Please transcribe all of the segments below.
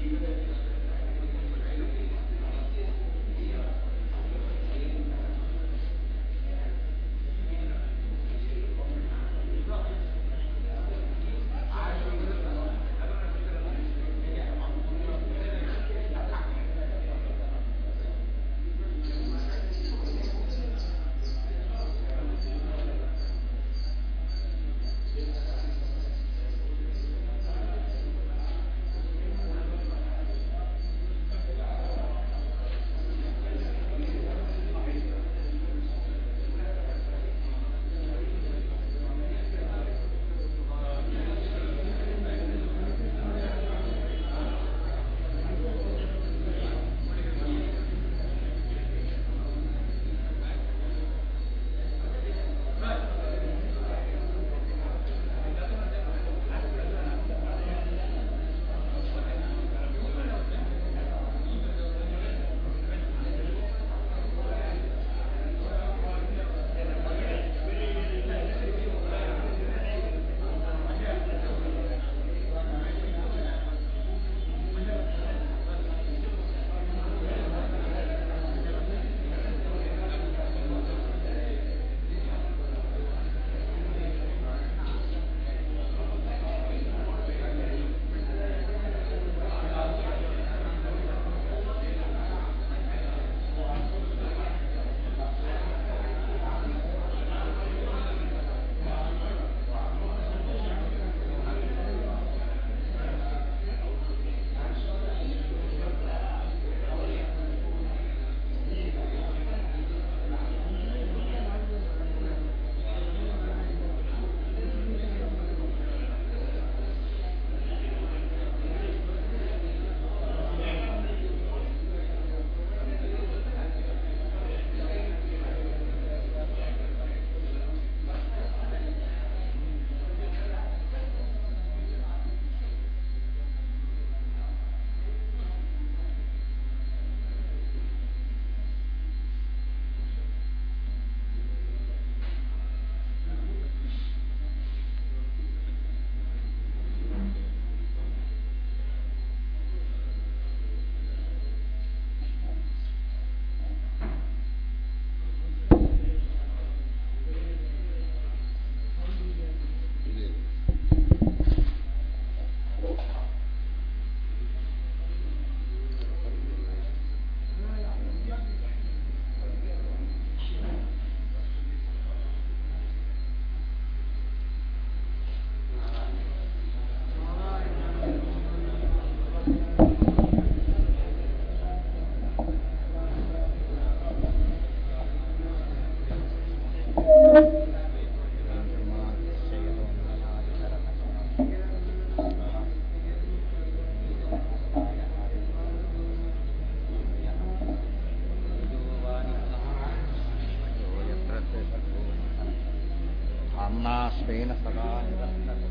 स्वेन सदा निरन्तरं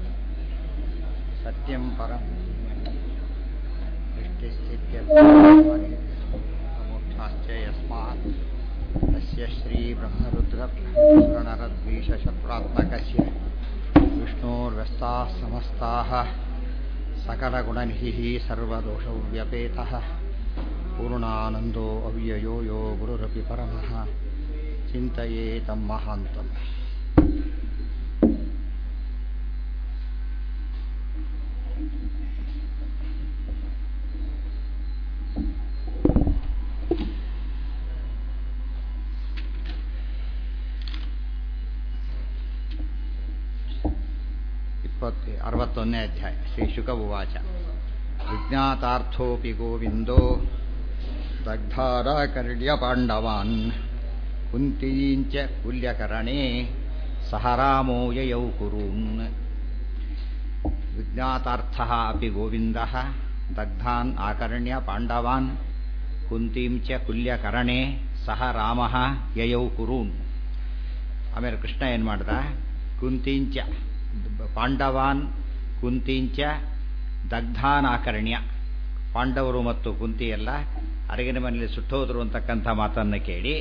सत्यं परं दृष्टिस्थित्यमोक्षाश्च यस्मात् तस्य श्रीब्रह्मरुद्रप्रणरद्वीषशत्रात्मकस्य विष्णोर्व्यस्ताः समस्ताः सकलगुणनिधिः सर्वदोषौ व्यपेतः पूर्णानन्दो अव्ययो यो गुरुरपि परमः चिन्तये तं महान्तम् ಇಪ್ಪತ್ತು ಅರವತ್ತೊಂದನೇ ಅಧ್ಯಾಯ ಶ್ರೀ ಶುಕ ಉವಾಚ ವಿಜ್ಞಾತಾರ್ಥೋಪಿ ಗೋವಿಂದೋ ದಗ್ಧಾರಾಕರ್ಣ್ಯ ಪಾಂಡವಾನ್ ಕುಂತೀಂಚ ಕುಲ್ಯಕರಣೆ ಸಹ ರಾಮೋ ಯಯೌ ಕುರೂನ್ ವಿಜ್ಞಾತಾರ್ಥ ಅಪಿ ಗೋವಿಂದ ದಗ್ಧಾನ್ ಆಕರ್ಣ್ಯ ಪಾಂಡವಾನ್ ಕುಂತೀಂ ಚ ಕುಲ್ಯಕರಣೆ ಸಹ ರಾಮ ಯಯೌ ಕುರೂನ್ ಆಮೇಲೆ ಕೃಷ್ಣ ಏನು ಮಾಡ್ದ ಕುಂತೀಂಚ ಪಾಂಡವಾನ್ ಕುಂತೀಂಚ ದಗ್ಧಾನ್ ಆಕರ್ಣ್ಯ ಪಾಂಡವರು ಮತ್ತು ಕುಂತಿ ಎಲ್ಲ ಅರಗಿನ ಮನೆಯಲ್ಲಿ ಸುಟ್ಟೋದ್ರು ಅಂತಕ್ಕಂಥ ಮಾತನ್ನು ಕೇಳಿ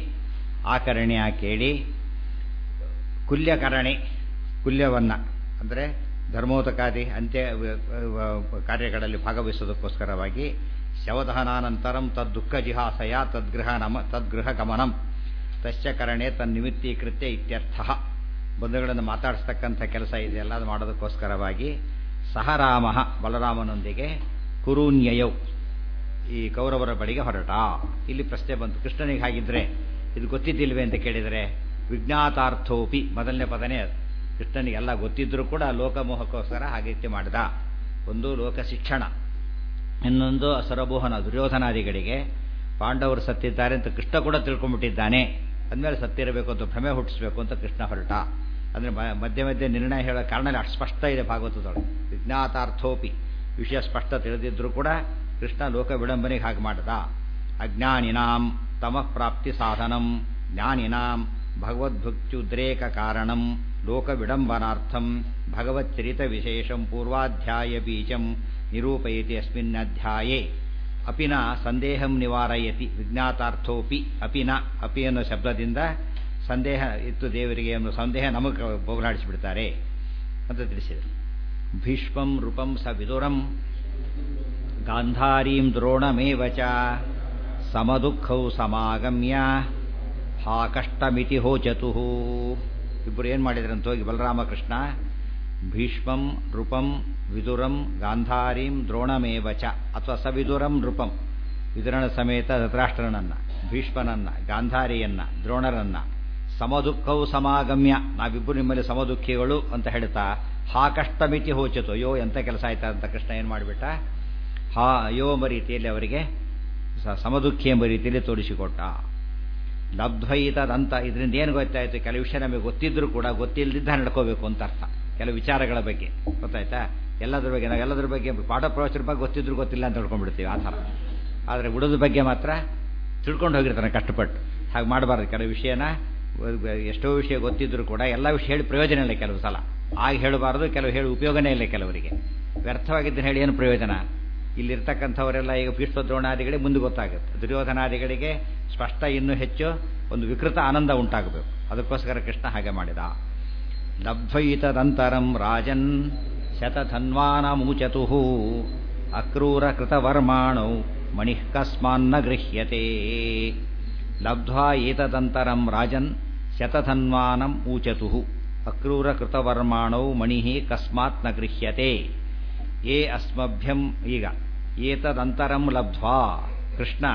ಆಕರ್ಣ್ಯ ಕೇಳಿ ಕುಲ್ಯಕರಣೆ ಕುಲ್ಯವನ್ನು ಅಂದರೆ ಧರ್ಮೋದಕಾದಿ ಅಂತ್ಯ ವ- ವ- ಕಾರ್ಯಗಳಲ್ಲಿ ಭಾಗವಹಿಸೋದಕ್ಕೋಸ್ಕರವಾಗಿ ಶವದಹನಾನಂತರಂ ತದ್ದುಃಖ ಜಿಹಾಸಯ ತದ್ಗೃಹ ನಮ ತದ್ಗೃಹ ಗಮನಂ ತಶ್ಚ ಕರಣೆ ತನ್ನಿಮಿತ್ತೀಕೃತ್ಯ ಇತ್ಯರ್ಥ ಬಂಧುಗಳನ್ನು ಮಾತಾಡಿಸ್ತಕ್ಕಂಥ ಕೆಲಸ ಇದೆಯಲ್ಲ ಅದು ಮಾಡೋದಕ್ಕೋಸ್ಕರವಾಗಿ ಸಹರಾಮ ಬಲರಾಮನೊಂದಿಗೆ ಕುರುನ್ಯಯೌ ಈ ಕೌರವರ ಬಳಿಗೆ ಹೊರಟ ಇಲ್ಲಿ ಪ್ರಶ್ನೆ ಬಂತು ಕೃಷ್ಣನಿಗೆ ಹಾಗಿದ್ರೆ ಇದು ಗೊತ್ತಿದ್ದಿಲ್ವೇ ಅಂತ ಕೇಳಿದರೆ ವಿಜ್ಞಾತಾರ್ಥೋಪಿ ಮೊದಲನೇ ಪದನೇ ಅದು ಕೃಷ್ಣನಿಗೆ ಎಲ್ಲ ಗೊತ್ತಿದ್ರೂ ಕೂಡ ಲೋಕಮೋಹಕ್ಕೋಸ್ಕರ ಹಾಗೆ ರೀತಿ ಮಾಡಿದ ಒಂದು ಲೋಕ ಶಿಕ್ಷಣ ಇನ್ನೊಂದು ಅಸರಬೋಹನ ದುರ್ಯೋಧನಾದಿಗಳಿಗೆ ಪಾಂಡವರು ಸತ್ತಿದ್ದಾರೆ ಅಂತ ಕೃಷ್ಣ ಕೂಡ ತಿಳ್ಕೊಂಡ್ಬಿಟ್ಟಿದ್ದಾನೆ ಅಂದಮೇಲೆ ಸತ್ತಿರಬೇಕು ಅಂತ ಭ್ರಮೆ ಹುಟ್ಟಿಸ್ಬೇಕು ಅಂತ ಕೃಷ್ಣ ಹೊರಟ ಅಂದರೆ ಮಧ್ಯೆ ಮಧ್ಯೆ ನಿರ್ಣಯ ಹೇಳೋ ಕಾರಣ ಅಷ್ಟು ಸ್ಪಷ್ಟ ಇದೆ ಭಾಗವತದೊಳಗೆ ವಿಜ್ಞಾತಾರ್ಥೋಪಿ ವಿಷಯ ಸ್ಪಷ್ಟ ತಿಳಿದಿದ್ರೂ ಕೂಡ ಕೃಷ್ಣ ಲೋಕ ವಿಡಂಬನೆಗೆ ಹಾಗೆ ಮಾಡಿದ ಅಜ್ಞಾನಿನಾಂ ತಮಃ ಪ್ರಾಪ್ತಿ ಸಾಧನಂ ಜ್ಞಾನಿನಾಂ ಭಗವದ್ಭಕ್ತ್ಯುದ್ರೇಕ ಕಾರಣಂ ಲೋಕ ವಿಡಂಬನಾರ್ಥಂ ಭಗವಚ್ಚರಿತ ವಿಶೇಷಂ ಪೂರ್ವಾಧ್ಯಾಯ ಬೀಜಂ ನಿರೂಪಯತಿ ಅಸ್ಮಿನ್ ಅಧ್ಯಾಯೇ ಅಪಿನ ಸಂದೇಹಂ ನಿವಾರಯತಿ ವಿಜ್ಞಾತಾರ್ಥೋಪಿ ಅಪಿನ ಅಪಿ ಅನ್ನೋ ಶಬ್ದದಿಂದ ಸಂದೇಹ ಇತ್ತು ದೇವರಿಗೆ ಅನ್ನೋ ಸಂದೇಹ ನಮಗೆ ಹೋಗಲಾಡಿಸಿಬಿಡ್ತಾರೆ ಅಂತ ತಿಳಿಸಿದರು ಭೀಷ್ಮಂ ರೂಪಂ ಸ ವಿದುರಂ ಗಾಂಧಾರೀಂ ದ್ರೋಣಮೇವ ಚ ಸಮದುಃಖೌ ಸಮಾಗಮ್ಯ ಹಾ ಕಷ್ಟಮಿತಿ ಹೋಚತು ಇಬ್ಬರು ಏನು ಮಾಡಿದ್ರಂತ ಹೋಗಿ ಬಲರಾಮಕೃಷ್ಣ ಭೀಷ್ಮಂ ನೃಪಂ ವಿದುರಂ ಗಾಂಧಾರೀಂ ದ್ರೋಣಮೇವ ಚ ಅಥವಾ ಸವಿದುರಂ ನೃಪಂ ವಿದುರನ ಸಮೇತ ಧೃತರಾಷ್ಟ್ರನನ್ನ ಭೀಷ್ಮನನ್ನ ಗಾಂಧಾರಿಯನ್ನ ದ್ರೋಣರನ್ನ ಸಮದುಃಖವು ಸಮಾಗಮ್ಯ ನಾವಿಬ್ಬರು ನಿಮ್ಮಲ್ಲಿ ಸಮದುಃಖಿಗಳು ಅಂತ ಹೇಳ್ತಾ ಹಾ ಕಷ್ಟಮಿತಿ ಹೋಚತು ಅಯ್ಯೋ ಎಂಥ ಕೆಲಸ ಆಯ್ತಾ ಅಂತ ಕೃಷ್ಣ ಏನು ಮಾಡಿಬಿಟ್ಟ ಹಾ ಅಯ್ಯೋ ಎಂಬ ರೀತಿಯಲ್ಲಿ ಅವರಿಗೆ ಸ- ಸಮದುಃಖಿ ಎಂಬ ರೀತಿಯಲ್ಲಿ ತೋರಿಸಿಕೊಟ್ಟ ಲಬ್ಧ್ವೈತದಂತ ಇದರಿಂದ ಏನು ಗೊತ್ತಾಯಿತು ಕೆಲವು ವಿಷಯ ನಮಗೆ ಗೊತ್ತಿದ್ರೂ ಕೂಡ ಗೊತ್ತಿಲ್ಲದಿದ್ದ ನಡ್ಕೋಬೇಕು ಅಂತ ಅರ್ಥ ಕೆಲವು ವಿಚಾರಗಳ ಬಗ್ಗೆ ಗೊತ್ತಾಯ್ತಾ ಎಲ್ಲದ್ರ ಬಗ್ಗೆ ನಾವು ಎಲ್ಲದ್ರ ಬಗ್ಗೆ ಪಾಠ ಪ್ರವಚನ ಬಗ್ಗೆ ಗೊತ್ತಿದ್ರು ಗೊತ್ತಿಲ್ಲ ಅಂತ ತಿಳ್ಕೊಂಡ್ಬಿಡ್ತೀವಿ ಆ ಥರ ಆದರೆ ಉಳಿದ ಬಗ್ಗೆ ಮಾತ್ರ ತಿಳ್ಕೊಂಡು ಹೋಗಿರ್ತಾನೆ ಕಷ್ಟಪಟ್ಟು ಹಾಗೆ ಮಾಡಬಾರ್ದು ಕೆಲವು ವಿಷಯನ ಎಷ್ಟೋ ವಿಷಯ ಗೊತ್ತಿದ್ರು ಕೂಡ ಎಲ್ಲ ವಿಷಯ ಹೇಳಿ ಪ್ರಯೋಜನ ಇಲ್ಲ ಕೆಲವು ಸಲ ಆಗ ಹೇಳಬಾರ್ದು ಕೆಲವು ಹೇಳಿ ಉಪಯೋಗನೇ ಇಲ್ಲ ಕೆಲವರಿಗೆ ವ್ಯರ್ಥವಾಗಿದ್ದನ್ನು ಹೇಳಿ ಏನು ಪ್ರಯೋಜನ ಇಲ್ಲಿರ್ತಕ್ಕಂಥವರೆಲ್ಲ ಈಗ ಭೀಷ್ಮ ದ್ರೋಣಾದಿಗಳಿಗೆ ಮುಂದೆ ಗೊತ್ತಾಗುತ್ತೆ ದುರ್ಯೋಧನಾದಿಗಳಿಗೆ ಸ್ಪಷ್ಟ ಇನ್ನೂ ಹೆಚ್ಚು ಒಂದು ವಿಕೃತ ಆನಂದ ಉಂಟಾಗಬೇಕು ಅದಕ್ಕೋಸ್ಕರ ಕೃಷ್ಣ ಹಾಗೆ ಮಾಡಿದ ಲಬ್ಧ್ವೈತದಂತರಂ ರಾಜನ್ ಶತಧನ್ವಾನಮೂಚತು ಅಕ್ರೂರ ಕೃತವರ್ಮಾಣೌ ಮಣಿಃ ಕಸ್ಮಾನ್ನ ಗೃಹ್ಯತೆ ಲಬ್ಧ್ವಾ ಏತದಂತರಂ ರಾಜನ್ ಶತಧನ್ವಾನಂ ಊಚತು ಅಕ್ರೂರ ಕೃತವರ್ಮಾಣೌ ಮಣಿಃ ಕಸ್ಮಾತ್ ನ ಗೃಹ್ಯತೆ ಏ ಅಸ್ಮಭ್ಯಂ ಈಗ ಏತದಂತರಂ ಲಬ್ಧ್ವಾ ಕೃಷ್ಣ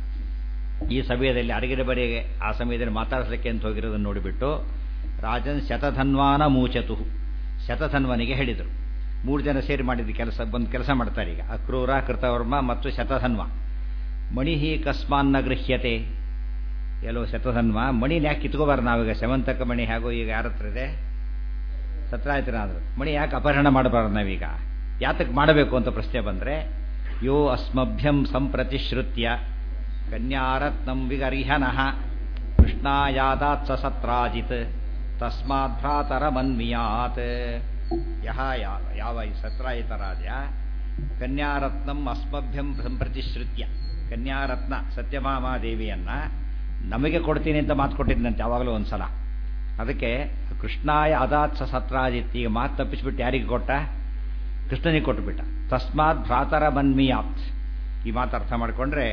ಈ ಸಮಯದಲ್ಲಿ ಅಡಗಿನ ಬರೆಗೆ ಆ ಸಮಯದಲ್ಲಿ ಮಾತಾಡಿಸ್ಲಿಕ್ಕೆ ಅಂತ ಹೋಗಿರೋದನ್ನು ನೋಡಿಬಿಟ್ಟು ರಾಜನ್ ಶತಧನ್ವಾನ ಮೂಚತು ಶತಧನ್ವನಿಗೆ ಹೇಳಿದರು ಮೂರು ಜನ ಸೇರಿ ಮಾಡಿದ ಕೆಲಸ ಬಂದು ಕೆಲಸ ಮಾಡ್ತಾರೆ ಈಗ ಅಕ್ರೂರ ಕೃತವರ್ಮ ಮತ್ತು ಶತಧನ್ವ ಮಣಿಹಿ ಕಸ್ಮಾನ್ನ ಗೃಹ್ಯತೆ ಎಲ್ಲೋ ಶತಧನ್ವ ಮಣಿನ ಯಾಕೆ ಕಿತ್ಕೋಬಾರ್ದು ನಾವೀಗ ಶವಂತಕ ಮಣಿ ಹೇಗೋ ಈಗ ಯಾರ ಹತ್ರ ಇದೆ ಸತ್ರಾಯತನಾದ್ರು ಮಣಿ ಯಾಕೆ ಅಪಹರಣ ಮಾಡಬಾರ್ದು ನಾವೀಗ ಯಾತಕ್ಕೆ ಮಾಡಬೇಕು ಅಂತ ಪ್ರಶ್ನೆ ಬಂದರೆ ಯೋ ಅಸ್ಮಭ್ಯಂ ಸಂಪ್ರತಿಶ್ರುತ್ಯ ಕನ್ಯಾರತ್ನಂ ವಿಗರ್ಹನಃ ಕೃಷ್ಣಾಯಾದಾತ್ ಸ ಸತ್ರಾಜಿತ್ ತಸ್ಮಾತ್ ಭ್ರಾತರಮನ್ವಿಯಾತ್ ಯಹ ಯಾವ ಯಾವ ಈ ಸತ್ರಾಯಿತರಾಜ ಕನ್ಯಾರತ್ನಂ ಅಸ್ಮಭ್ಯಂ ಸಂಪ್ರತಿಶ್ರುತ್ಯ ಕನ್ಯಾರತ್ನ ಸತ್ಯಭಾಮಾದೇವಿಯನ್ನ ನಮಗೆ ಕೊಡ್ತೀನಿ ಅಂತ ಮಾತು ಕೊಟ್ಟಿದ್ದಂತೆ ಯಾವಾಗಲೂ ಒಂದು ಸಲ ಅದಕ್ಕೆ ಕೃಷ್ಣಾಯ ಅದಾತ್ ಸ ಸತ್ರಾಜಿತ್ ಈಗ ಮಾತು ತಪ್ಪಿಸ್ಬಿಟ್ಟು ಯಾರಿಗೆ ಕೊಟ್ಟ ಕೃಷ್ಣನಿಗೆ ಕೊಟ್ಟುಬಿಟ್ಟ ತಸ್ಮಾತ್ ಭ್ರಾತರ ಮನ್ಮಿಯಾತ್ ಈ ಮಾತು ಅರ್ಥ ಮಾಡಿಕೊಂಡ್ರೆ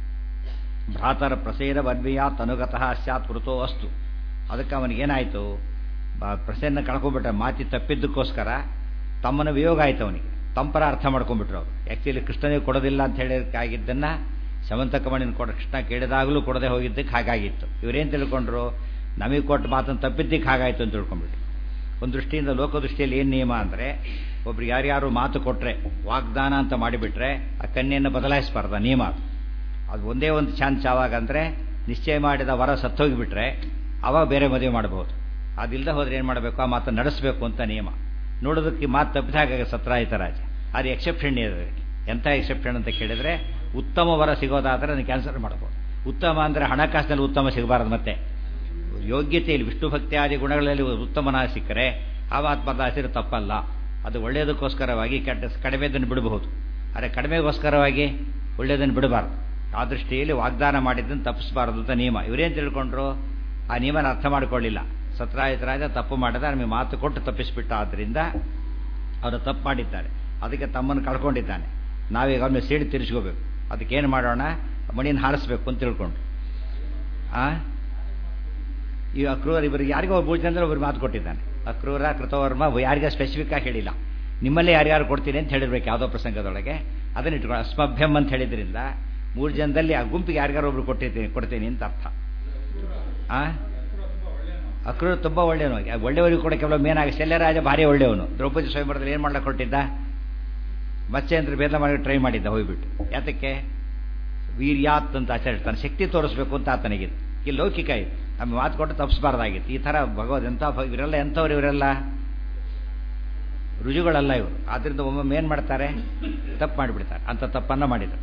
ಭ್ರಾತರ ಪ್ರಸೇದ ಮನ್ಮಿಯಾತ್ ಅನುಗತಃ ಸ್ಯಾತ್ ಕೃತೋ ಅಸ್ತು ಅದಕ್ಕೆ ಅವನಿಗೇನಾಯಿತು ಪ್ರಸೇನ ಕಳ್ಕೊಂಡ್ಬಿಟ್ಟ ಮಾತಿ ತಪ್ಪಿದ್ದಕ್ಕೋಸ್ಕರ ತಮ್ಮನ ವಿಯೋಗ ಆಯ್ತು ಅವನಿಗೆ ತಂಪರ ಅರ್ಥ ಮಾಡ್ಕೊಂಡ್ಬಿಟ್ರು ಅವರು ಆ್ಯಕ್ಚುಲಿ ಕೃಷ್ಣನಿಗೆ ಕೊಡೋದಿಲ್ಲ ಅಂತ ಹೇಳಿದಕ್ಕಾಗಿದ್ದನ್ನು ಶವಂತಕಮಣಿನ ಕೊಡ ಕೃಷ್ಣ ಕೇಳಿದಾಗಲೂ ಕೊಡದೆ ಹೋಗಿದ್ದಕ್ಕೆ ಹಾಗಾಗಿತ್ತು ಇವರೇನು ತಿಳ್ಕೊಂಡ್ರು ನಮಗೆ ಕೊಟ್ಟ ಮಾತನ್ನು ತಪ್ಪಿದ್ದಕ್ಕೆ ಹಾಗಾಯಿತು ಅಂತ ತಿಳ್ಕೊಂಡ್ಬಿಟ್ರು ಒಂದು ದೃಷ್ಟಿಯಿಂದ ಲೋಕದೃಷ್ಟಿಯಲ್ಲಿ ಏನು ನಿಯಮ ಅಂದರೆ ಒಬ್ರಿಗೆ ಯಾರ್ಯಾರು ಮಾತು ಕೊಟ್ಟರೆ ವಾಗ್ದಾನ ಅಂತ ಮಾಡಿಬಿಟ್ರೆ ಆ ಕನ್ಯೆಯನ್ನು ಬದಲಾಯಿಸಬಾರ್ದ ನಿಯಮ ಅದು ಅದು ಒಂದೇ ಒಂದು ಚಾನ್ಸ್ ಯಾವಾಗ ಅಂದರೆ ನಿಶ್ಚಯ ಮಾಡಿದ ವರ ಸತ್ತೋಗಿಬಿಟ್ರೆ ಅವಾಗ ಬೇರೆ ಮದುವೆ ಮಾಡಬಹುದು ಅದಿಲ್ಲದೆ ಹೋದ್ರೆ ಏನು ಮಾಡಬೇಕು ಆ ಮಾತನ್ನು ನಡೆಸಬೇಕು ಅಂತ ನಿಯಮ ನೋಡೋದಕ್ಕೆ ಮಾತು ತಪ್ಪಿದಾಗ ಸತ್ರಾಯಿತ ರಾಜ ಅದು ಎಕ್ಸೆಪ್ಷನ್ ಇದೆ ಎಂಥ ಎಕ್ಸೆಪ್ಷನ್ ಅಂತ ಕೇಳಿದರೆ ಉತ್ತಮ ವರ ಸಿಗೋದಾದರೆ ಅದನ್ನು ಕ್ಯಾನ್ಸಲ್ ಮಾಡ್ಬೋದು ಉತ್ತಮ ಅಂದರೆ ಹಣಕಾಸಿನಲ್ಲಿ ಉತ್ತಮ ಸಿಗಬಾರದು ಮತ್ತೆ ಯೋಗ್ಯತೆಯಲ್ಲಿ ವಿಷ್ಣು ಭಕ್ತಿಯಾದಿ ಗುಣಗಳಲ್ಲಿ ಉತ್ತಮನ ಸಿಕ್ಕರೆ ಆ ಮಾತು ಬದಲಾಯಿಸಿದ್ರೆ ತಪ್ಪಲ್ಲ ಅದು ಒಳ್ಳೆಯದಕ್ಕೋಸ್ಕರವಾಗಿ ಕೆಟ್ಟ ಕಡಿಮೆದನ್ನು ಬಿಡಬಹುದು ಆದರೆ ಕಡಿಮೆಗೋಸ್ಕರವಾಗಿ ಒಳ್ಳೆಯದನ್ನು ಬಿಡಬಾರ್ದು ಆ ದೃಷ್ಟಿಯಲ್ಲಿ ವಾಗ್ದಾನ ಮಾಡಿದ್ದನ್ನು ತಪ್ಪಿಸಬಾರದು ಅಂತ ನಿಯಮ ಇವರೇನು ತಿಳ್ಕೊಂಡ್ರು ಆ ನಿಯಮನ ಅರ್ಥ ಮಾಡಿಕೊಳ್ಳಿಲ್ಲ ಸತ್ರಾಯಿತರಾಜ ತಪ್ಪು ಮಾಡಿದ ನಮಗೆ ಮಾತು ಕೊಟ್ಟು ತಪ್ಪಿಸ್ಬಿಟ್ಟ ಆದ್ದರಿಂದ ಅವರು ತಪ್ಪು ಮಾಡಿದ್ದಾರೆ ಅದಕ್ಕೆ ತಮ್ಮನ್ನು ಕಳ್ಕೊಂಡಿದ್ದಾನೆ ನಾವೀಗ ಅವನ್ನ ಸೇಡಿ ತಿರ್ಸ್ಕೋಬೇಕು ಅದಕ್ಕೇನು ಮಾಡೋಣ ಮಣಿನ ಹಾರಿಸ್ಬೇಕು ಅಂತ ತಿಳ್ಕೊಂಡು ಆ ಈ ಅಕ್ರೂರ ಇಬ್ಬರಿಗೆ ಯಾರಿಗೋ ಒಬ್ಬ ಜನರು ಒಬ್ಬರು ಮಾತು ಕೊಟ್ಟಿದ್ದಾನೆ ಅಕ್ರೂರ ಕೃತವರ್ಮ ಯಾರಿಗ ಸ್ಪೆಸಿಫಿಕ್ ಆಗಿ ಹೇಳಿಲ್ಲ ನಿಮ್ಮಲ್ಲೇ ಯಾರ್ಯಾರು ಕೊಡ್ತೀನಿ ಅಂತ ಹೇಳಿರ್ಬೇಕು ಯಾವುದೋ ಪ್ರಸಂಗದೊಳಗೆ ಅದನ್ನ ಇಟ್ಕೊಂಡು ಅಸ್ಮಭ್ಯಂ ಅಂತ ಹೇಳಿದ್ರಿಂದ ಮೂರು ಜನದಲ್ಲಿ ಆ ಗುಂಪಿಗೆ ಯಾರಿಗಾರು ಒಬ್ರು ಕೊಟ್ಟಿರ್ತೀನಿ ಕೊಡ್ತೀನಿ ಅಂತ ಅರ್ಥ ಆ ಅಕ್ರೂರ ತುಂಬ ಒಳ್ಳೆಯವನು ಒಳ್ಳೆಯವರಿಗೆ ಕೂಡ ಕೆಲವು ಮೇನಾಗಿ ಶಲ್ಯರಾಜ ಭಾರಿ ಒಳ್ಳೆಯವನು ದ್ರೌಪದಿ ಸ್ವಯಂವರದಲ್ಲಿ ಏನು ಮಾಡ್ಲಿಕ್ಕೆ ಕೊಟ್ಟಿದ್ದ ಮತ್ಸ್ಯೇಂದ್ರ ಭೇದ ಮಾಡಿ ಟ್ರೈ ಮಾಡಿದ್ದ ಹೋಗ್ಬಿಟ್ಟು ಯಾತಕ್ಕೆ ವೀರ್ಯಾತ್ ಅಂತ ಆಚರಿಸ್ತಾನೆ ಶಕ್ತಿ ತೋರಿಸ್ಬೇಕು ಅಂತ ಆತನಿಗಿದೆ ಈ ಲೌಕಿಕ ಇತ್ತು ನಮಗೆ ಮಾತು ಕೊಟ್ಟು ತಪ್ಪಿಸಬಾರ್ದಾಗಿತ್ತು ಈ ಥರ ಭಗವದ್ ಎಂಥ ಇವರೆಲ್ಲ ಎಂಥವ್ರು ಇವರೆಲ್ಲ ರುಜುಗಳಲ್ಲ ಇವರು ಆದ್ರಿಂದ ಒಮ್ಮೊಮ್ಮೆ ಏನು ಮಾಡ್ತಾರೆ ತಪ್ಪು ಮಾಡಿಬಿಡ್ತಾರೆ ಅಂಥ ತಪ್ಪನ್ನು ಮಾಡಿದರು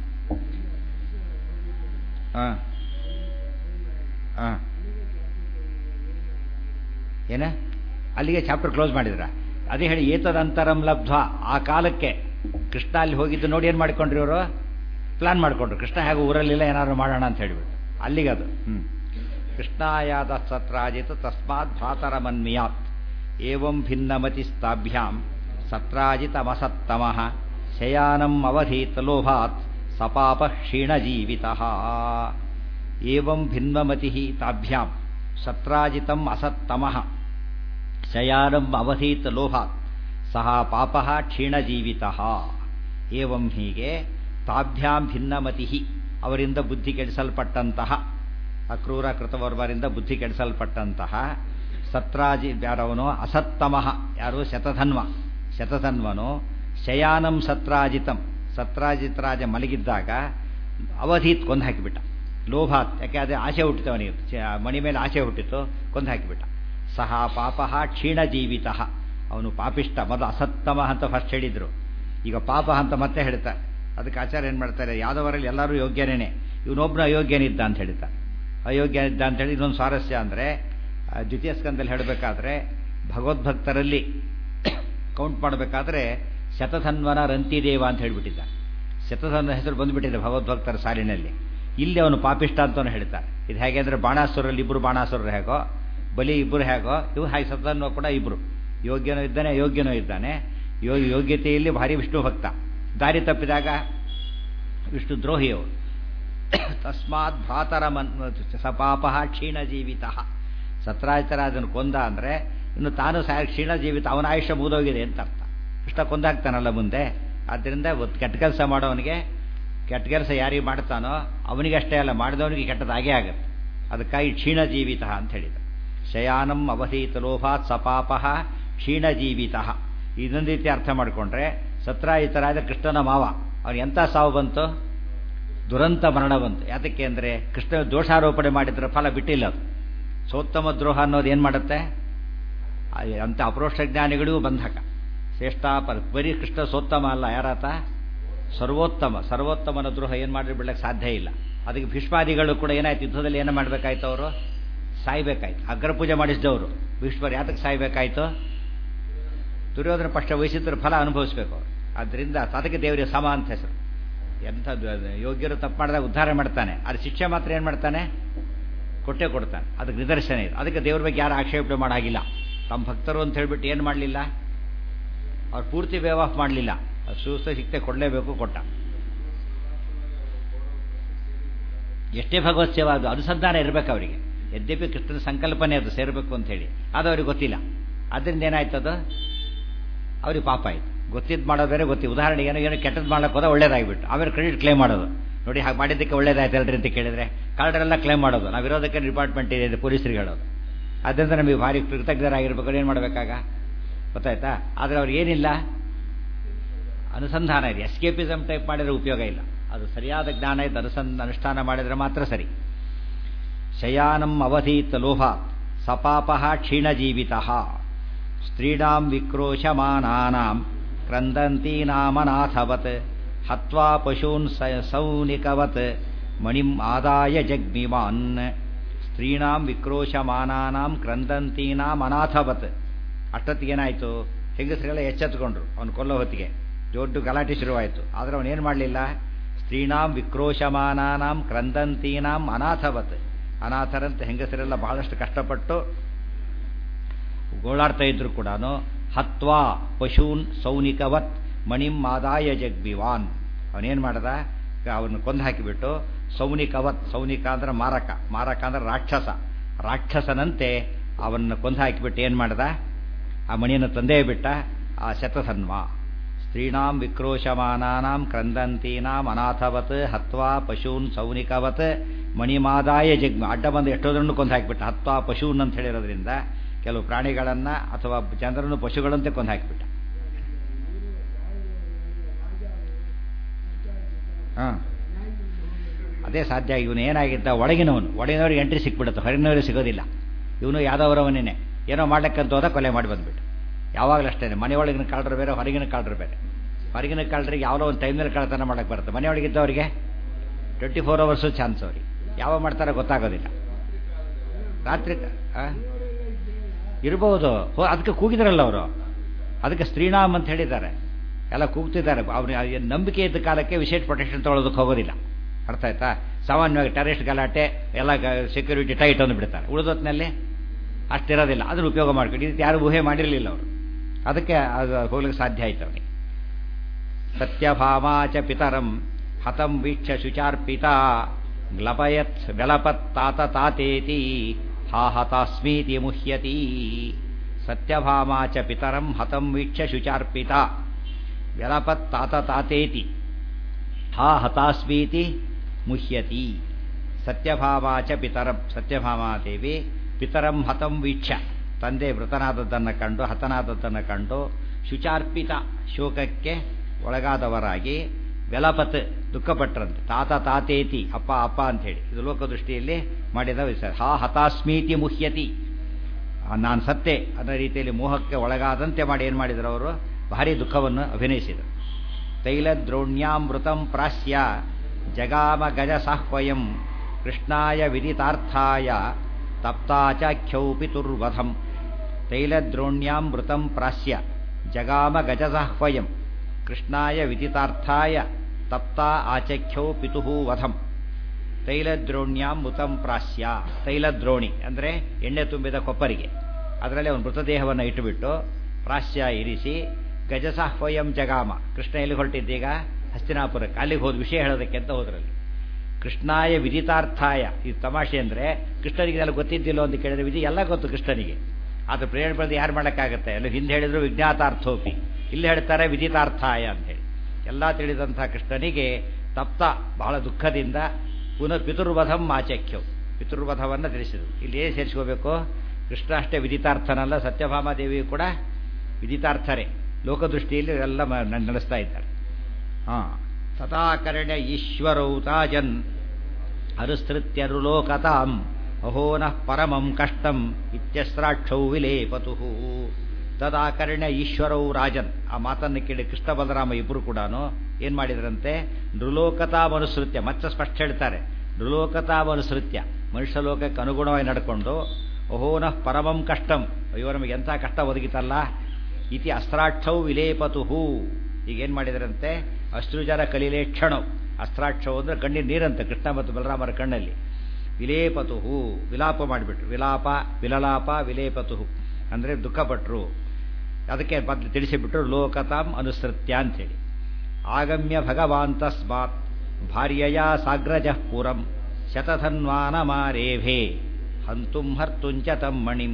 ಹಾಂ ಹಾಂ ಏನ ಅಲ್ಲಿಗೆ ಚಾಪ್ಟರ್ ಕ್ಲೋಸ್ ಮಾಡಿದ್ರ ಅದೇ ಹೇಳಿ ಏತದಂತರಂ ಲಬ್ಧ ಆ ಕಾಲಕ್ಕೆ ಕೃಷ್ಣ ಅಲ್ಲಿ ಹೋಗಿದ್ದು ನೋಡಿ ಏನು ಮಾಡ್ಕೊಂಡ್ರಿ ಇವರು ಪ್ಲಾನ್ ಮಾಡ್ಕೊಂಡ್ರು ಕೃಷ್ಣ ಹೇಗೆ ಊರಲ್ಲಿಲ್ಲ ಏನಾದ್ರು ಮಾಡೋಣ ಅಂತ ಹೇಳಿಬಿಟ್ಟು ಅಲ್ಲಿಗೆ ಅದು ಹ್ಞೂ ಕೃಷ್ಣಾಯಾದ ಸತ್ರಾಜಿತ್ ತಸ್ಮಾತ್ ಭ್ರಾತರ ಮನ್ಮಿಯಾತ್ ಏವಂ ಭಿನ್ನಮತಿಸ್ತಾಭ್ಯಾಂ ಸತ್ರಾಜಿತಮಸತ್ತಮಃ ಶಯಾನಂ ಅವಧೀತ್ ಲೋಭಾತ್ ಸಪಾಪ ಕ್ಷೀಣಜೀವಿತ ಏವಂ ಭಿನ್ನಮತಿ ತಾಭ್ಯಾಂ ಸತ್ರಾಜಿತಂ ಅಸತ್ತಮಃ ಶಯಾನಂ ಅವಧೀತ್ ಲೋಭಾತ್ ಸಹ ಪಾಪ ಕ್ಷೀಣಜೀವಿತ ಏವಂ ಹೀಗೆ ತಾಭ್ಯಾಂ ಭಿನ್ನಮತಿ ಅವರಿಂದ ಬುದ್ಧಿ ಕೆಡಿಸಲ್ಪಟ್ಟಂತಹ ಅಕ್ರೂರ ಕೃತವರ್ಮರಿಂದ ಬುದ್ಧಿ ಕೆಡಿಸಲ್ಪಟ್ಟಂತಹ ಸತ್ರಾಜಿ ಯಾರವನು ಅಸತ್ತಮಃ ಯಾರು ಶತಧನ್ವ ಶತಧನ್ವನು ಶಯಾನಂ ಸತ್ರಾಜಿತಂ ಸತ್ರಾಜಿತರಾಜ ಮಲಗಿದ್ದಾಗ ಅವಧೀತ್ ಕೊಂದು ಹಾಕಿಬಿಟ್ಟ ಲೋಭಾತ್ ಯಾಕೆ ಅದೇ ಆಸೆ ಹುಟ್ಟಿತು ಅವನಿಗೆ ಮಣಿ ಮೇಲೆ ಆಸೆ ಹುಟ್ಟಿತು ಕೊಂದು ಹಾಕಿಬಿಟ್ಟ ಸಹ ಪಾಪ ಕ್ಷೀಣ ಜೀವಿತ ಅವನು ಪಾಪಿಷ್ಟ ಮೊದಲು ಅಸತ್ತಮ ಅಂತ ಫಸ್ಟ್ ಹೇಳಿದ್ರು ಈಗ ಪಾಪ ಅಂತ ಮತ್ತೆ ಹೇಳ್ತಾರೆ ಅದಕ್ಕೆ ಆಚಾರ್ಯ ಏನು ಮಾಡ್ತಾರೆ ಯಾದವರಲ್ಲಿ ಎಲ್ಲರೂ ಯೋಗ್ಯನೇ ಇವನೊಬ್ಬನು ಅಯೋಗ್ಯನಿದ್ದ ಅಂತ ಹೇಳ್ತಾರೆ ಅಯೋಗ್ಯನಿದ್ದ ಅಂತ ಹೇಳಿ ಇನ್ನೊಂದು ಸ್ವಾರಸ್ಯ ಅಂದರೆ ದ್ವಿತೀಯ ಸ್ಕಂದಲ್ಲಿ ಹೇಳಬೇಕಾದ್ರೆ ಭಗವದ್ಭಕ್ತರಲ್ಲಿ ಕೌಂಟ್ ಮಾಡಬೇಕಾದ್ರೆ ಶತಧನ್ವನ ರಂತಿದೇವ ಅಂತ ಹೇಳ್ಬಿಟ್ಟಿದ್ದ ಶತಧನ್ವ ಹೆಸರು ಬಂದುಬಿಟ್ಟಿದೆ ಭಗವದ್ಭಕ್ತರ ಸಾಲಿನಲ್ಲಿ ಇಲ್ಲಿ ಅವನು ಪಾಪಿಷ್ಟ ಅಂತವನು ಹೇಳ್ತಾರೆ ಇದು ಹೇಗೆ ಅಂದರೆ ಬಾಣಾಸುರಲ್ಲಿ ಇಬ್ಬರು ಬಾಣಾಸುರರು ಹೇಗೋ ಬಲಿ ಇಬ್ಬರು ಹೇಗೋ ಇವು ಹಾಗೆ ಶತಧನ್ವ ಕೂಡ ಇಬ್ಬರು ಯೋಗ್ಯನೂ ಇದ್ದಾನೆ ಅಯೋಗ್ಯನೂ ಇದ್ದಾನೆ ಯೋ ಯೋಗ್ಯತೆಯಲ್ಲಿ ಭಾರಿ ವಿಷ್ಣು ಭಕ್ತ ದಾರಿ ತಪ್ಪಿದಾಗ ವಿಷ್ಣು ದ್ರೋಹಿಯವರು ತಸ್ಮಾತ್ ಭ್ರಾತರ ಮನ್ ಸಪಾಪ ಕ್ಷೀಣ ಜೀವಿತ ಸತ್ರಾಜಿತರಾಜನು ಕೊಂದ ಅಂದರೆ ಇನ್ನು ತಾನು ಸಹ ಕ್ಷೀಣ ಜೀವಿತ ಅವನ ಆಯುಷ್ಯ ಮುಗಿದೋಗಿದೆ ಅಂತ ಅರ್ಥ ಕೃಷ್ಣ ಕೊಂದಾಗ್ತಾನಲ್ಲ ಮುಂದೆ ಆದ್ದರಿಂದ ಕೆಟ್ಟ ಕೆಲಸ ಮಾಡೋವನಿಗೆ ಕೆಟ್ಟ ಕೆಲಸ ಯಾರಿಗೆ ಮಾಡ್ತಾನೋ ಅವನಿಗೆ ಅಷ್ಟೇ ಅಲ್ಲ ಮಾಡಿದವನಿಗೆ ಕೆಟ್ಟದಾಗೇ ಆಗುತ್ತೆ ಅದಕ್ಕಾಗಿ ಕ್ಷೀಣ ಜೀವಿತ ಅಂತ ಹೇಳಿದ ಶಯಾನಂ ಅವಧೀತ ಲೋಭಾತ್ ಸಪಾಪ ಕ್ಷೀಣ ಜೀವಿತ ಇದೊಂದು ರೀತಿ ಅರ್ಥ ಮಾಡಿಕೊಂಡ್ರೆ ಸತ್ರಾಜಿತರಾಜ ಕೃಷ್ಣನ ಮಾವ ಅವನು ಎಂಥ ಸಾವು ಬಂತು ದುರಂತ ಮರಣ ಬಂತು ಯಾತಕ್ಕೆ ಅಂದರೆ ಕೃಷ್ಣ ದೋಷಾರೋಪಣೆ ಮಾಡಿದ್ರೆ ಫಲ ಬಿಟ್ಟಿಲ್ಲ ಅದು ಸೋತ್ತಮ ದ್ರೋಹ ಅನ್ನೋದು ಏನು ಮಾಡುತ್ತೆ ಅಂಥ ಅಪರೋಕ್ಷ ಜ್ಞಾನಿಗಳಿಗೂ ಬಂಧಕ ಶ್ರೇಷ್ಠ ಬರೀ ಕೃಷ್ಣ ಸೋತ್ತಮ ಅಲ್ಲ ಯಾರಾತ ಸರ್ವೋತ್ತಮ ಸರ್ವೋತ್ತಮನ ದ್ರೋಹ ಏನು ಮಾಡಿ ಬಿಡಕ್ಕೆ ಸಾಧ್ಯ ಇಲ್ಲ ಅದಕ್ಕೆ ಭೀಷ್ಮಾದಿಗಳು ಕೂಡ ಏನಾಯ್ತು ಯುದ್ಧದಲ್ಲಿ ಏನು ಮಾಡಬೇಕಾಯ್ತು ಅವರು ಸಾಯ್ಬೇಕಾಯ್ತು ಅಗ್ರ ಪೂಜೆ ಮಾಡಿಸಿದವರು ಭೀಷ್ಮರು ಯಾತಕ್ಕೆ ಸಾಯ್ಬೇಕಾಯ್ತು ದುರ್ಯೋಧನ ಪಕ್ಷ ವಹಿಸಿದ್ರೆ ಫಲ ಅನುಭವಿಸ್ಬೇಕು ಅವರು ಆದ್ದರಿಂದ ಅದಕ್ಕೆ ದೇವರಿಗೆ ಸಮ ಅಂತ ಹೆಸರು ಎಂಥ ಯೋಗ್ಯರು ತಪ್ಪು ಮಾಡಿದಾಗ ಉದ್ಧಾರ ಮಾಡ್ತಾನೆ ಅದು ಶಿಕ್ಷೆ ಮಾತ್ರ ಏನು ಮಾಡ್ತಾನೆ ಕೊಟ್ಟೆ ಕೊಡ್ತಾನೆ ಅದಕ್ಕೆ ನಿದರ್ಶನ ಇದೆ ಅದಕ್ಕೆ ದೇವ್ರ ಬಗ್ಗೆ ಯಾರು ಆಕ್ಷೇಪಣೆ ಮಾಡಾಗಿಲ್ಲ ತಮ್ಮ ಭಕ್ತರು ಅಂತ ಹೇಳ್ಬಿಟ್ಟು ಏನು ಮಾಡಲಿಲ್ಲ ಅವ್ರು ಪೂರ್ತಿ ಬೇವ್ ಆಫ್ ಮಾಡಲಿಲ್ಲ ಸೂಸ್ತ ಶಿಕ್ಷೆ ಕೊಡಲೇಬೇಕು ಕೊಟ್ಟ ಎಷ್ಟೇ ಭಗವತ್ ಸೇವಾ ಅದು ಅನುಸಂಧಾನ ಇರಬೇಕು ಅವರಿಗೆ ಯದ್ಯಪಿ ಕೃಷ್ಣನ ಸಂಕಲ್ಪನೆ ಅದು ಸೇರಬೇಕು ಅಂತ ಹೇಳಿ ಅದು ಅವ್ರಿಗೆ ಗೊತ್ತಿಲ್ಲ ಅದರಿಂದ ಏನಾಯ್ತದು ಅವ್ರಿಗೆ ಪಾಪ ಆಯ್ತು ಗೊತ್ತಿದ್ದು ಮಾಡೋದು ಬೇರೆ ಗೊತ್ತಿ ಉದಾಹರಣೆಗೆ ಏನೋ ಏನೋ ಕೆಟ್ಟದ್ದು ಮಾಡಕ್ಕೆ ಹೋದ ಒಳ್ಳೇದಾಗಿಬಿಟ್ಟು ಆಮೇಲೆ ಕ್ರೆಡಿಟ್ ಕ್ಲೇಮ್ ಮಾಡೋದು ನೋಡಿ ಹಾಗೆ ಮಾಡಿದ್ದಕ್ಕೆ ಒಳ್ಳೇದಾಯ್ತು ಅಲ್ರಿ ಅಂತ ಕೇಳಿದ್ರೆ ಕಾರ್ಡರೆಲ್ಲ ಕ್ಲೇಮ್ ಮಾಡೋದು ನಾವು ಇರೋದಕ್ಕೆ ಡಿಪಾರ್ಟ್ಮೆಂಟ್ ಇದೆ ಪೊಲೀಸರಿಗೆ ಹೇಳೋದು ಅದರಿಂದ ನಮಗೆ ಭಾರಿ ಕೃತಜ್ಞರಾಗಿರ್ಬೇಕಾದ್ರೆ ಏನು ಮಾಡಬೇಕಾಗ ಗೊತ್ತಾಯ್ತಾ ಆದರೆ ಅವ್ರಿಗೆ ಏನಿಲ್ಲ ಅನುಸಂಧಾನ ಇದೆ ಎಸ್ಕೇಪಿಸಮ್ ಟೈಪ್ ಮಾಡಿದ್ರೆ ಉಪಯೋಗ ಇಲ್ಲ ಅದು ಸರಿಯಾದ ಜ್ಞಾನ ಇದ್ದು ಅನುಸಂಧ ಅನುಷ್ಠಾನ ಮಾಡಿದರೆ ಮಾತ್ರ ಸರಿ ಶಯಾನಂ ಅವಧೀತ್ ಲೋಭಾತ್ ಸಪಾಪ ಕ್ಷೀಣಜೀವಿತ ಸ್ತ್ರೀಣಾಂ ವಿಕ್ರೋಶಮಾನಾನಾಂ ಕ್ರಂದಂತೀನಾಮನಾಥವತ್ ಹತ್ವಾ ಪಶೂನ್ ಸೌನಿಕವತ್ ಮಣಿಂ ಆದಾಯ ಜಗ್ಮಿಮಾನ್ ಸ್ತ್ರೀಣಾಂ ವಿಕ್ರೋಶಮಾನಾನಾಂ ಕ್ರಂದಂತೀನಾಂ ಅನಾಥವತ್ ಅಷ್ಟೊತ್ತಿಗೇನಾಯಿತು ಹೆಂಗಸರೆಲ್ಲ ಎಚ್ಚೆತ್ಕೊಂಡ್ರು ಅವನು ಕೊಲ್ಲೋ ಹೊತ್ತಿಗೆ ದೊಡ್ಡ ಗಲಾಟೆ ಶುರುವಾಯಿತು ಆದರೆ ಅವನೇನು ಮಾಡಲಿಲ್ಲ ಸ್ತ್ರೀಣಾಂ ವಿಕ್ರೋಶಮಾನಾನಾಂ ಕ್ರಂದಂತೀನಾಂ ಅನಾಥವತ್ ಅನಾಥರಂತೆ ಹೆಂಗಸರೆಲ್ಲ ಬಹಳಷ್ಟು ಕಷ್ಟಪಟ್ಟು ಗೋಳಾಡ್ತಾ ಇದ್ರು ಕೂಡ ಹತ್ವಾ ಪಶೂನ್ ಸೌನಿಕವತ್ ಮಣಿಂ ಆದಾಯ ಜಗ್ಬಿವಾನ್ ಅವನೇನು ಮಾಡ್ದ ಅವನು ಕೊಂದು ಹಾಕಿಬಿಟ್ಟು ಸೌನಿಕವತ್ ಸೌನಿಕ ಅಂದ್ರೆ ಮಾರಕ ಮಾರಕ ಅಂದ್ರೆ ರಾಕ್ಷಸ ರಾಕ್ಷಸನಂತೆ ಅವನ್ನ ಕೊಂದು ಹಾಕಿಬಿಟ್ಟು ಏನು ಮಾಡ್ದ ಆ ಮಣಿಯನ್ನು ತಂದೇ ಬಿಟ್ಟ ಆ ಶತಸನ್ವ ಸ್ತ್ರೀಣಾಂ ವಿಕ್ರೋಶಮಾನಾನಾಂ ಕ್ರಂದಂತೀನಾಂ ಅನಾಥವತ್ ಹತ್ವಾ ಪಶೂನ್ ಸೌನಿಕವತ್ ಮಣಿಮಾದಾಯ ಜಗ್ಮ ಅಡ್ಡ ಬಂದು ಎಷ್ಟೋದ್ರನ್ನು ಕೊಂದು ಹಾಕಿಬಿಟ್ಟ ಹತ್ವಾ ಪಶೂನ್ ಅಂತ ಹೇಳಿರೋದ್ರಿಂದ ಕೆಲವು ಪ್ರಾಣಿಗಳನ್ನು ಅಥವಾ ಜನರನ್ನು ಪಶುಗಳಂತೆ ಕೊಂದು ಹಾಕಿಬಿಟ್ಟ ಹಾಂ ಅದೇ ಸಾಧ್ಯ ಇವನು ಏನಾಗಿದ್ದ ಒಳಗಿನವನು ಒಳಗಿನವ್ರಿಗೆ ಎಂಟ್ರಿ ಸಿಕ್ಬಿಡುತ್ತೆ ಹೊರಗಿನವ್ರಿಗೆ ಸಿಗೋದಿಲ್ಲ ಇವನು ಯಾವ್ದವರವನೇ ಏನೋ ಮಾಡ್ಲಿಕ್ಕಂತ ಹೋದ ಕೊಲೆ ಮಾಡಿ ಬಂದ್ಬಿಟ್ಟು ಯಾವಾಗಲೂ ಅಷ್ಟೇ ಮನೆಯೊಳಗಿನ ಕಾಳ್ರು ಬೇರೆ ಹೊರಗಿನ ಕಾಳ್ರು ಬೇರೆ ಹೊರಗಿನ ಕಾಳ್ರಿಗೆ ಯಾವುದೋ ಒಂದು ಟೈಮ್ನಲ್ಲಿ ಕಳ್ತನ ಮಾಡಕ್ಕೆ ಬರುತ್ತೆ ಮನೆಯೊಳಗಿದ್ದವರಿಗೆ ಟ್ವೆಂಟಿ ಫೋರ್ ಅವರ್ಸು ಚಾನ್ಸ್ ಅವ್ರಿಗೆ ಯಾವಾಗ ಮಾಡ್ತಾರೋ ಗೊತ್ತಾಗೋದಿಲ್ಲ ರಾತ್ರಿ ಇರ್ಬೋದು ಹೋ ಅದಕ್ಕೆ ಕೂಗಿದ್ರಲ್ಲ ಅವರು ಅದಕ್ಕೆ ಸ್ತ್ರೀನಾಮ್ ಅಂತ ಹೇಳಿದ್ದಾರೆ ಎಲ್ಲ ಕೂಗ್ತಿದ್ದಾರೆ ಅವ್ರು ನಂಬಿಕೆ ಇದ್ದ ಕಾಲಕ್ಕೆ ವಿಶೇಷ ಪ್ರೊಟೆಕ್ಷನ್ ತೊಗೊಳೋದಕ್ಕೆ ಹೋಗೋದಿಲ್ಲ ಅರ್ಥ ಆಯ್ತಾ ಸಾಮಾನ್ಯವಾಗಿ ಟೆರೆಸ್ಟ್ ಗಲಾಟೆ ಎಲ್ಲ ಸೆಕ್ಯೂರಿಟಿ ಟೈಟ್ ಅಂದು ಬಿಡ್ತಾರೆ ಉಳಿದೊತ್ತಿನಲ್ಲಿ ಅಷ್ಟಿರೋದಿಲ್ಲ ಅದನ್ನು ಉಪಯೋಗ ಮಾಡ್ಕೊಂಡು ಇದು ಯಾರು ಊಹೆ ಮಾಡಿರಲಿಲ್ಲ ಅವರು ಅದಕ್ಕೆ ಅದು ಹೋಗ್ಲಿಕ್ಕೆ ಸಾಧ್ಯ ಆಯ್ತು ಅವನಿಗೆ ಸತ್ಯಭಾಮಾಚ ಪಿತರಂ ಹತಂ ವೀಕ್ಷ ಶುಚಾರ್ಪಿತ ಗ್ಲಪಯತ್ ವ್ಯಲಪತ್ ತಾತ ತಾತೇತಿ ಹಾ ಹತಾಸ್ಮೀತಿ ಮುಹ್ಯತಿ ಸತ್ಯಭಾಮಾಚ ಪಿತರಂ ಹತಂ ವೀಕ್ಷ ಶುಚಾರ್ಪಿತ ವ್ಯಲಪತ್ ತಾತ ತಾತೇತಿ ಹಾ ಹತಾಸ್ಮೀತಿ ಮುಹ್ಯತಿ ಸತ್ಯಭಾಮಾಚ ಪಿತರಂ ಸತ್ಯಭಾಮಾದೇವಿ ಪಿತರಂ ಹತಂ ವೀಕ್ಷ ತಂದೆ ಮೃತನಾದದ್ದನ್ನು ಕಂಡು ಹತನಾದದ್ದನ್ನು ಕಂಡು ಶುಚಾರ್ಪಿತ ಶೋಕಕ್ಕೆ ಒಳಗಾದವರಾಗಿ ವ್ಯಲಪತ್ ದುಃಖಪಟ್ಟರಂತೆ ತಾತ ತಾತೇತಿ ಅಪ್ಪ ಅಪ್ಪ ಅಂಥೇಳಿ ಇದು ಲೋಕದೃಷ್ಟಿಯಲ್ಲಿ ಮಾಡಿದ ವಿಚಾರ ಹಾ ಹತಾಸ್ಮೀತಿ ಮುಹ್ಯತಿ ನಾನು ಸತ್ತೆ ಅನ್ನೋ ರೀತಿಯಲ್ಲಿ ಮೋಹಕ್ಕೆ ಒಳಗಾದಂತೆ ಮಾಡಿ ಏನು ಮಾಡಿದರು ಅವರು ಭಾರಿ ದುಃಖವನ್ನು ಅಭಿನಯಿಸಿದರು ತೈಲದ್ರೋಣ್ಯಾಮೃತಂ ಪ್ರಾಸ್ಯ ಜಗಾಮ ಗಜ ಸಾಹ್ವಯಂ ಕೃಷ್ಣಾಯ ವಿದಿತಾರ್ಥಾಯ ತಪ್ತಾಚಾಖ್ಯೌ ಪಿತುರ್ವಧಂ ತೈಲದ್ರೋಣ್ಯಾಮೃತಂ ಪ್ರಾಸ್ಯ ಜಗಾಮ ಗಜಸಾಹ್ವಯಂ ಕೃಷ್ಣಾಯ ವಿದಿತಾರ್ಥಾಯ ತಪ್ತಾ ಆಚಖ್ಯೌ ಪಿತುಃ ವಧಂ ತೈಲದ್ರೋಣ್ಯಾಂ ಮೃತಂ ಪ್ರಾಸ್ಯ ತೈಲದ್ರೋಣಿ ಅಂದರೆ ಎಣ್ಣೆ ತುಂಬಿದ ಕೊಪ್ಪರಿಗೆ ಅದರಲ್ಲಿ ಅವನು ಮೃತದೇಹವನ್ನು ಇಟ್ಟುಬಿಟ್ಟು ಪ್ರಾಸ್ಯ ಇರಿಸಿ ಗಜಸಾಹ್ವಯಂ ಜಗಾಮ ಕೃಷ್ಣ ಎಲ್ಲಿ ಹೊರಟಿದ್ದೀಗ ಹಸ್ತಿನಾಪುರಕ್ಕೆ ಅಲ್ಲಿಗೆ ಹೋದ ವಿಷಯ ಹೇಳೋದಕ್ಕೆ ಅಂತ ಹೋದ್ರಲ್ಲಿ ಕೃಷ್ಣಾಯ ವಿದಿತಾರ್ಥಾಯ ಇದು ತಮಾಷೆ ಅಂದರೆ ಕೃಷ್ಣನಿಗೆ ಎಲ್ಲ ಗೊತ್ತಿದ್ದಿಲ್ಲೋ ಅಂತ ಕೇಳಿದ್ರೆ ವಿಧಿ ಎಲ್ಲ ಗೊತ್ತು ಕೃಷ್ಣನಿಗೆ ಆದರೆ ಪ್ರೇರಣೆ ಬರೆದು ಯಾರು ಮಾಡೋಕ್ಕಾಗತ್ತೆ ಎಲ್ಲ ಹಿಂದೆ ಹೇಳಿದ್ರು ವಿಜ್ಞಾತಾರ್ಥೋಪಿ ಇಲ್ಲಿ ಹೇಳ್ತಾರೆ ವಿದಿತಾರ್ಥಾಯ ಅಂತೇಳಿ ಎಲ್ಲ ತಿಳಿದಂಥ ಕೃಷ್ಣನಿಗೆ ತಪ್ತ ಬಹಳ ದುಃಖದಿಂದ ಪುನಃ ಪಿತುರ್ವಧಂ ಆಚಖ್ಯವು ಪಿತುರ್ವಧವನ್ನು ತಿಳಿಸಿದರು ಇಲ್ಲಿ ಏನು ಸೇರಿಸ್ಕೋಬೇಕು ಕೃಷ್ಣ ಅಷ್ಟೇ ವಿದಿತಾರ್ಥನಲ್ಲ ಸತ್ಯಭಾಮಾದೇವಿಯು ಕೂಡ ವಿದಿತಾರ್ಥರೇ ಲೋಕದೃಷ್ಟಿಯಲ್ಲಿ ಎಲ್ಲ ನಡೆಸ್ತಾ ಇದ್ದಾರೆ ಹಾಂ ತಥಾಕರ್ಣ್ಯ ಈಶ್ವರೌ ತಾಜನ್ ಅನುಸೃತ್ಯರುಲೋಕತಾಂ ಅಹೋನಃ ಪರಮಂ ಕಷ್ಟಂ ಇತ್ಯಸ್ರಾಕ್ಷೌ ವಿಲೇಪತು ತದಾಕರ್ಣ್ಯ ಈಶ್ವರೌ ರಾಜನ್ ಆ ಮಾತನ್ನು ಕೇಳಿ ಕೃಷ್ಣ ಬಲರಾಮ ಇಬ್ಬರು ಕೂಡ ಏನು ಮಾಡಿದ್ರಂತೆ ನೃಲೋಕತಾಮನುಸೃತ್ಯ ಮತ್ತೆ ಸ್ಪಷ್ಟ ಹೇಳ್ತಾರೆ ನೃಲೋಕತಾಮನುಸೃತ್ಯ ಮನುಷ್ಯ ಲೋಕಕ್ಕೆ ಅನುಗುಣವಾಗಿ ನಡ್ಕೊಂಡು ಅಹೋನಃ ಪರಮಂ ಕಷ್ಟಂ ಅಯ್ಯೋ ನಮಗೆ ಎಂಥ ಕಷ್ಟ ಒದಗಿತಲ್ಲ ಇತಿ ಅಸ್ತ್ರಾಕ್ಷೌ ವಿಲೇಪತು ಈಗೇನು ಮಾಡಿದರಂತೆ ಅಶ್ರುಜರ ಕಲೀಲೆ ಕ್ಷಣವು ಅಸ್ತ್ರಾಕ್ಷವು ಅಂದರೆ ಕಣ್ಣಿನ ನೀರಂತೆ ಕೃಷ್ಣ ಮತ್ತು ಬಲರಾಮರ ಕಣ್ಣಲ್ಲಿ ವಿಲೇಪತು ವಿಲಾಪ ಮಾಡಿಬಿಟ್ರು ವಿಲಾಪ ವಿಲಲಾಪ ವಿಲೇಪತು ಅಂದರೆ ದುಃಖಪಟ್ಟರು ಅದಕ್ಕೆ ಮೊದಲು ತಿಳಿಸಿಬಿಟ್ರು ಲೋಕತಾಂ ಅನುಸೃತ್ಯ ಅಂಥೇಳಿ ಆಗಮ್ಯ ಭಗವಾನ್ ತಸ್ಮಾತ್ ಭಾರ್ಯಯ ಸಾಗ್ರಜ ಪುರಂ ಶತಧನ್ವಾನಮಾರೇಭೆ ಹಂತುಂ ಹರ್ತುಂಚ ತಮ್ಮಣಿಂ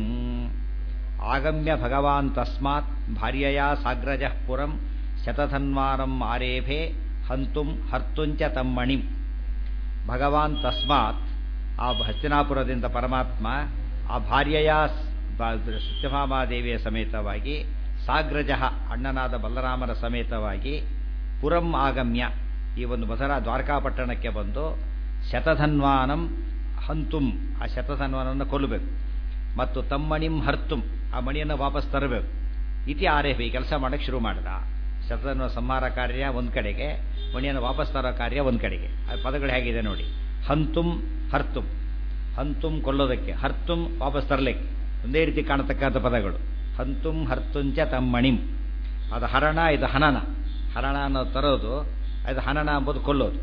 ಆಗಮ್ಯ ಭಗವಾನ್ ತಸ್ಮಾತ್ ಭಾರ್ಯಯ ಸಾಗ್ರಜ ಪುರಂ ಶತಧನ್ವಾನಂ ಆರೇಭೆ ಹಂತುಂ ಹರ್ತುಂಚ ತಮ್ಮಣಿಂ ಭಗವಾನ್ ತಸ್ಮಾತ್ ಆ ಹಸ್ತಿನಾಪುರದಿಂದ ಪರಮಾತ್ಮ ಆ ಭಾರ್ಯೆಯ ಸತ್ಯಭಾಮಾದೇವಿಯ ಸಮೇತವಾಗಿ ಸಾಗ್ರಜ ಅಣ್ಣನಾದ ಬಲರಾಮನ ಸಮೇತವಾಗಿ ಪುರಂ ಆಗಮ್ಯ ಈ ಒಂದು ಮಧುರಾ ದ್ವಾರಕಾಪಟ್ಟಣಕ್ಕೆ ಬಂದು ಶತಧನ್ವಾನಂ ಹಂತುಂ ಆ ಶತಧನ್ವಾನನ್ನು ಕೊಲ್ಲಬೇಕು ಮತ್ತು ತಮ್ಮಣಿಂ ಹರ್ತುಂ ಆ ಮಣಿಯನ್ನು ವಾಪಸ್ ತರಬೇಕು ಇತಿ ಆರೇಫಿ ಕೆಲಸ ಮಾಡೋಕ್ಕೆ ಶುರು ಮಾಡಿದ ಶತಧನ್ವ ಸಂಹಾರ ಕಾರ್ಯ ಒಂದು ಕಡೆಗೆ ಮಣಿಯನ್ನು ವಾಪಸ್ ತರೋ ಕಾರ್ಯ ಒಂದು ಕಡೆಗೆ ಆ ಪದಗಳು ಹೇಗಿದೆ ನೋಡಿ ಹಂತುಂ ಹರ್ತುಂ ಹಂತುಂ ಕೊಲ್ಲೋದಕ್ಕೆ ಹರ್ತುಂ ವಾಪಸ್ ತರಲಿಕ್ಕೆ ಒಂದೇ ರೀತಿ ಕಾಣತಕ್ಕಂಥ ಪದಗಳು ಹಂತುಂ ಹರ್ತುಂಚ ತಮ್ಮಣಿಂ ಅದು ಹರಣ ಇದು ಹನನ ಹರಣ ಅನ್ನೋದು ತರೋದು ಅದು ಹನನ ಎಂಬುದು ಕೊಲ್ಲೋದು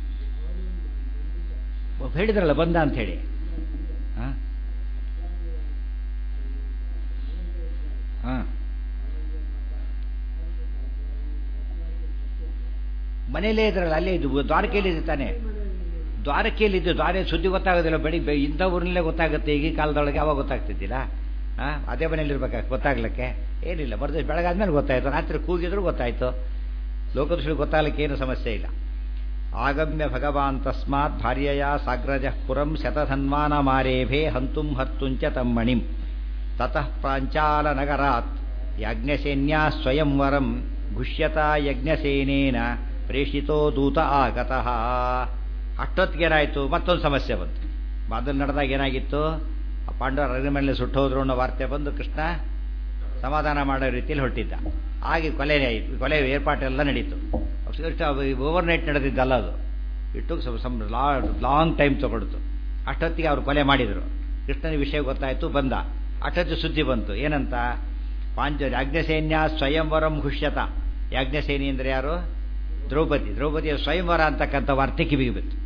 ಹೇಳಿದ್ರಲ್ಲ ಬಂದ ಅಂತ ಹೇಳಿ ಹಾಂ ಹಾಂ ಮನೇಲೇ ಇದ್ರಲ್ಲ ಅಲ್ಲೇ ಇದ್ದು ದ್ವಾರಕೆಯಲ್ಲಿ ಇದೆ ತಾನೆ ದ್ವಾರಕೆಯಲ್ಲಿ ಇದ್ದು ದ್ವಾರ ಸುದ್ದಿ ಗೊತ್ತಾಗೋದಿಲ್ಲ ಬೆಳಿಗ್ಗೆ ಇಂಥ ಊರಿನಲ್ಲೇ ಗೊತ್ತಾಗುತ್ತೆ ಈಗಿನ ಕಾಲದೊಳಗೆ ಅವಾಗ ಗೊತ್ತಾಗ್ತಿದ್ದಿಲ್ಲ ಹಾಂ ಅದೇ ಮನೇಲಿ ಇರ್ಬೇಕಾ ಗೊತ್ತಾಗ್ಲಿಕ್ಕೆ ಏನಿಲ್ಲ ಬರ್ದು ಬೆಳಗಾದ್ಮೇಲೆ ಗೊತ್ತಾಯ್ತು ರಾತ್ರಿ ಕೂಗಿದ್ರು ಗೊತ್ತಾಯ್ತು ಲೋಕದೃಷ್ಟಿ ಗೊತ್ತಾಗ್ಲಿಕ್ಕೆ ಏನು ಸಮಸ್ಯೆ ಇಲ್ಲ ಆಗಮ್ಯ ಭಗವಾನ್ ತಸ್ಮಾತ್ ಭಾರ್ಯಯ ಸಾಗ್ರಜ ಪುರಂ ಶತಧನ್ವಾನ ಮಾರೇಭೆ ಹಂತುಂ ಹರ್ತುಂಚ ತಮ್ಮಣಿಂ ತತಃ ಪ್ರಾಂಚಾಲ ನಗರಾತ್ ಯಾಜ್ಞಸೇನ್ಯಾ ಸ್ವಯಂವರಂ ಗುಷ್ಯತ ಯಜ್ಞಸೇನೇನ ಪ್ರೇಷಿತೋ ದೂತ ಆಗತಃ ಅಷ್ಟೊತ್ತಿಗೇನಾಯಿತು ಮತ್ತೊಂದು ಸಮಸ್ಯೆ ಬಂತು ಮೊದಲು ನಡೆದಾಗ ಏನಾಗಿತ್ತು ಆ ಪಾಂಡವರ ರಗನ ಮೇಲೆ ಸುಟ್ಟೋದ್ರು ಅನ್ನೋ ವಾರ್ತೆ ಬಂದು ಕೃಷ್ಣ ಸಮಾಧಾನ ಮಾಡೋ ರೀತಿಯಲ್ಲಿ ಹೊರಟಿದ್ದ ಹಾಗೆ ಕೊಲೆ ಆಯಿತು ಕೊಲೆ ಏರ್ಪಾಟೆಲ್ಲ ನಡೀತು ಓವರ್ ನೈಟ್ ನಡೆದಿದ್ದಲ್ಲ ಅದು ಇಟ್ಟು ಸಮ್ ಲಾಂಗ್ ಟೈಮ್ ತಗೊಳ್ತು ಅಷ್ಟೊತ್ತಿಗೆ ಅವ್ರು ಕೊಲೆ ಮಾಡಿದರು ಕೃಷ್ಣನ ವಿಷಯ ಗೊತ್ತಾಯಿತು ಬಂದ ಅಷ್ಟೊತ್ತು ಸುದ್ದಿ ಬಂತು ಏನಂತ ಪಾಂಚ ಯಾಜ್ಞಸೇನ್ಯ ಸ್ವಯಂವರಂ ಹುಷ್ಯತ ಯಾಜ್ಞಸೇನಿ ಅಂದರೆ ಯಾರು ದ್ರೌಪದಿ ದ್ರೌಪದಿಯ ಸ್ವಯಂವರ ಅಂತಕ್ಕಂಥ ವಾರ್ತೆ ಕಿವಿಗೆ ಬಿತ್ತು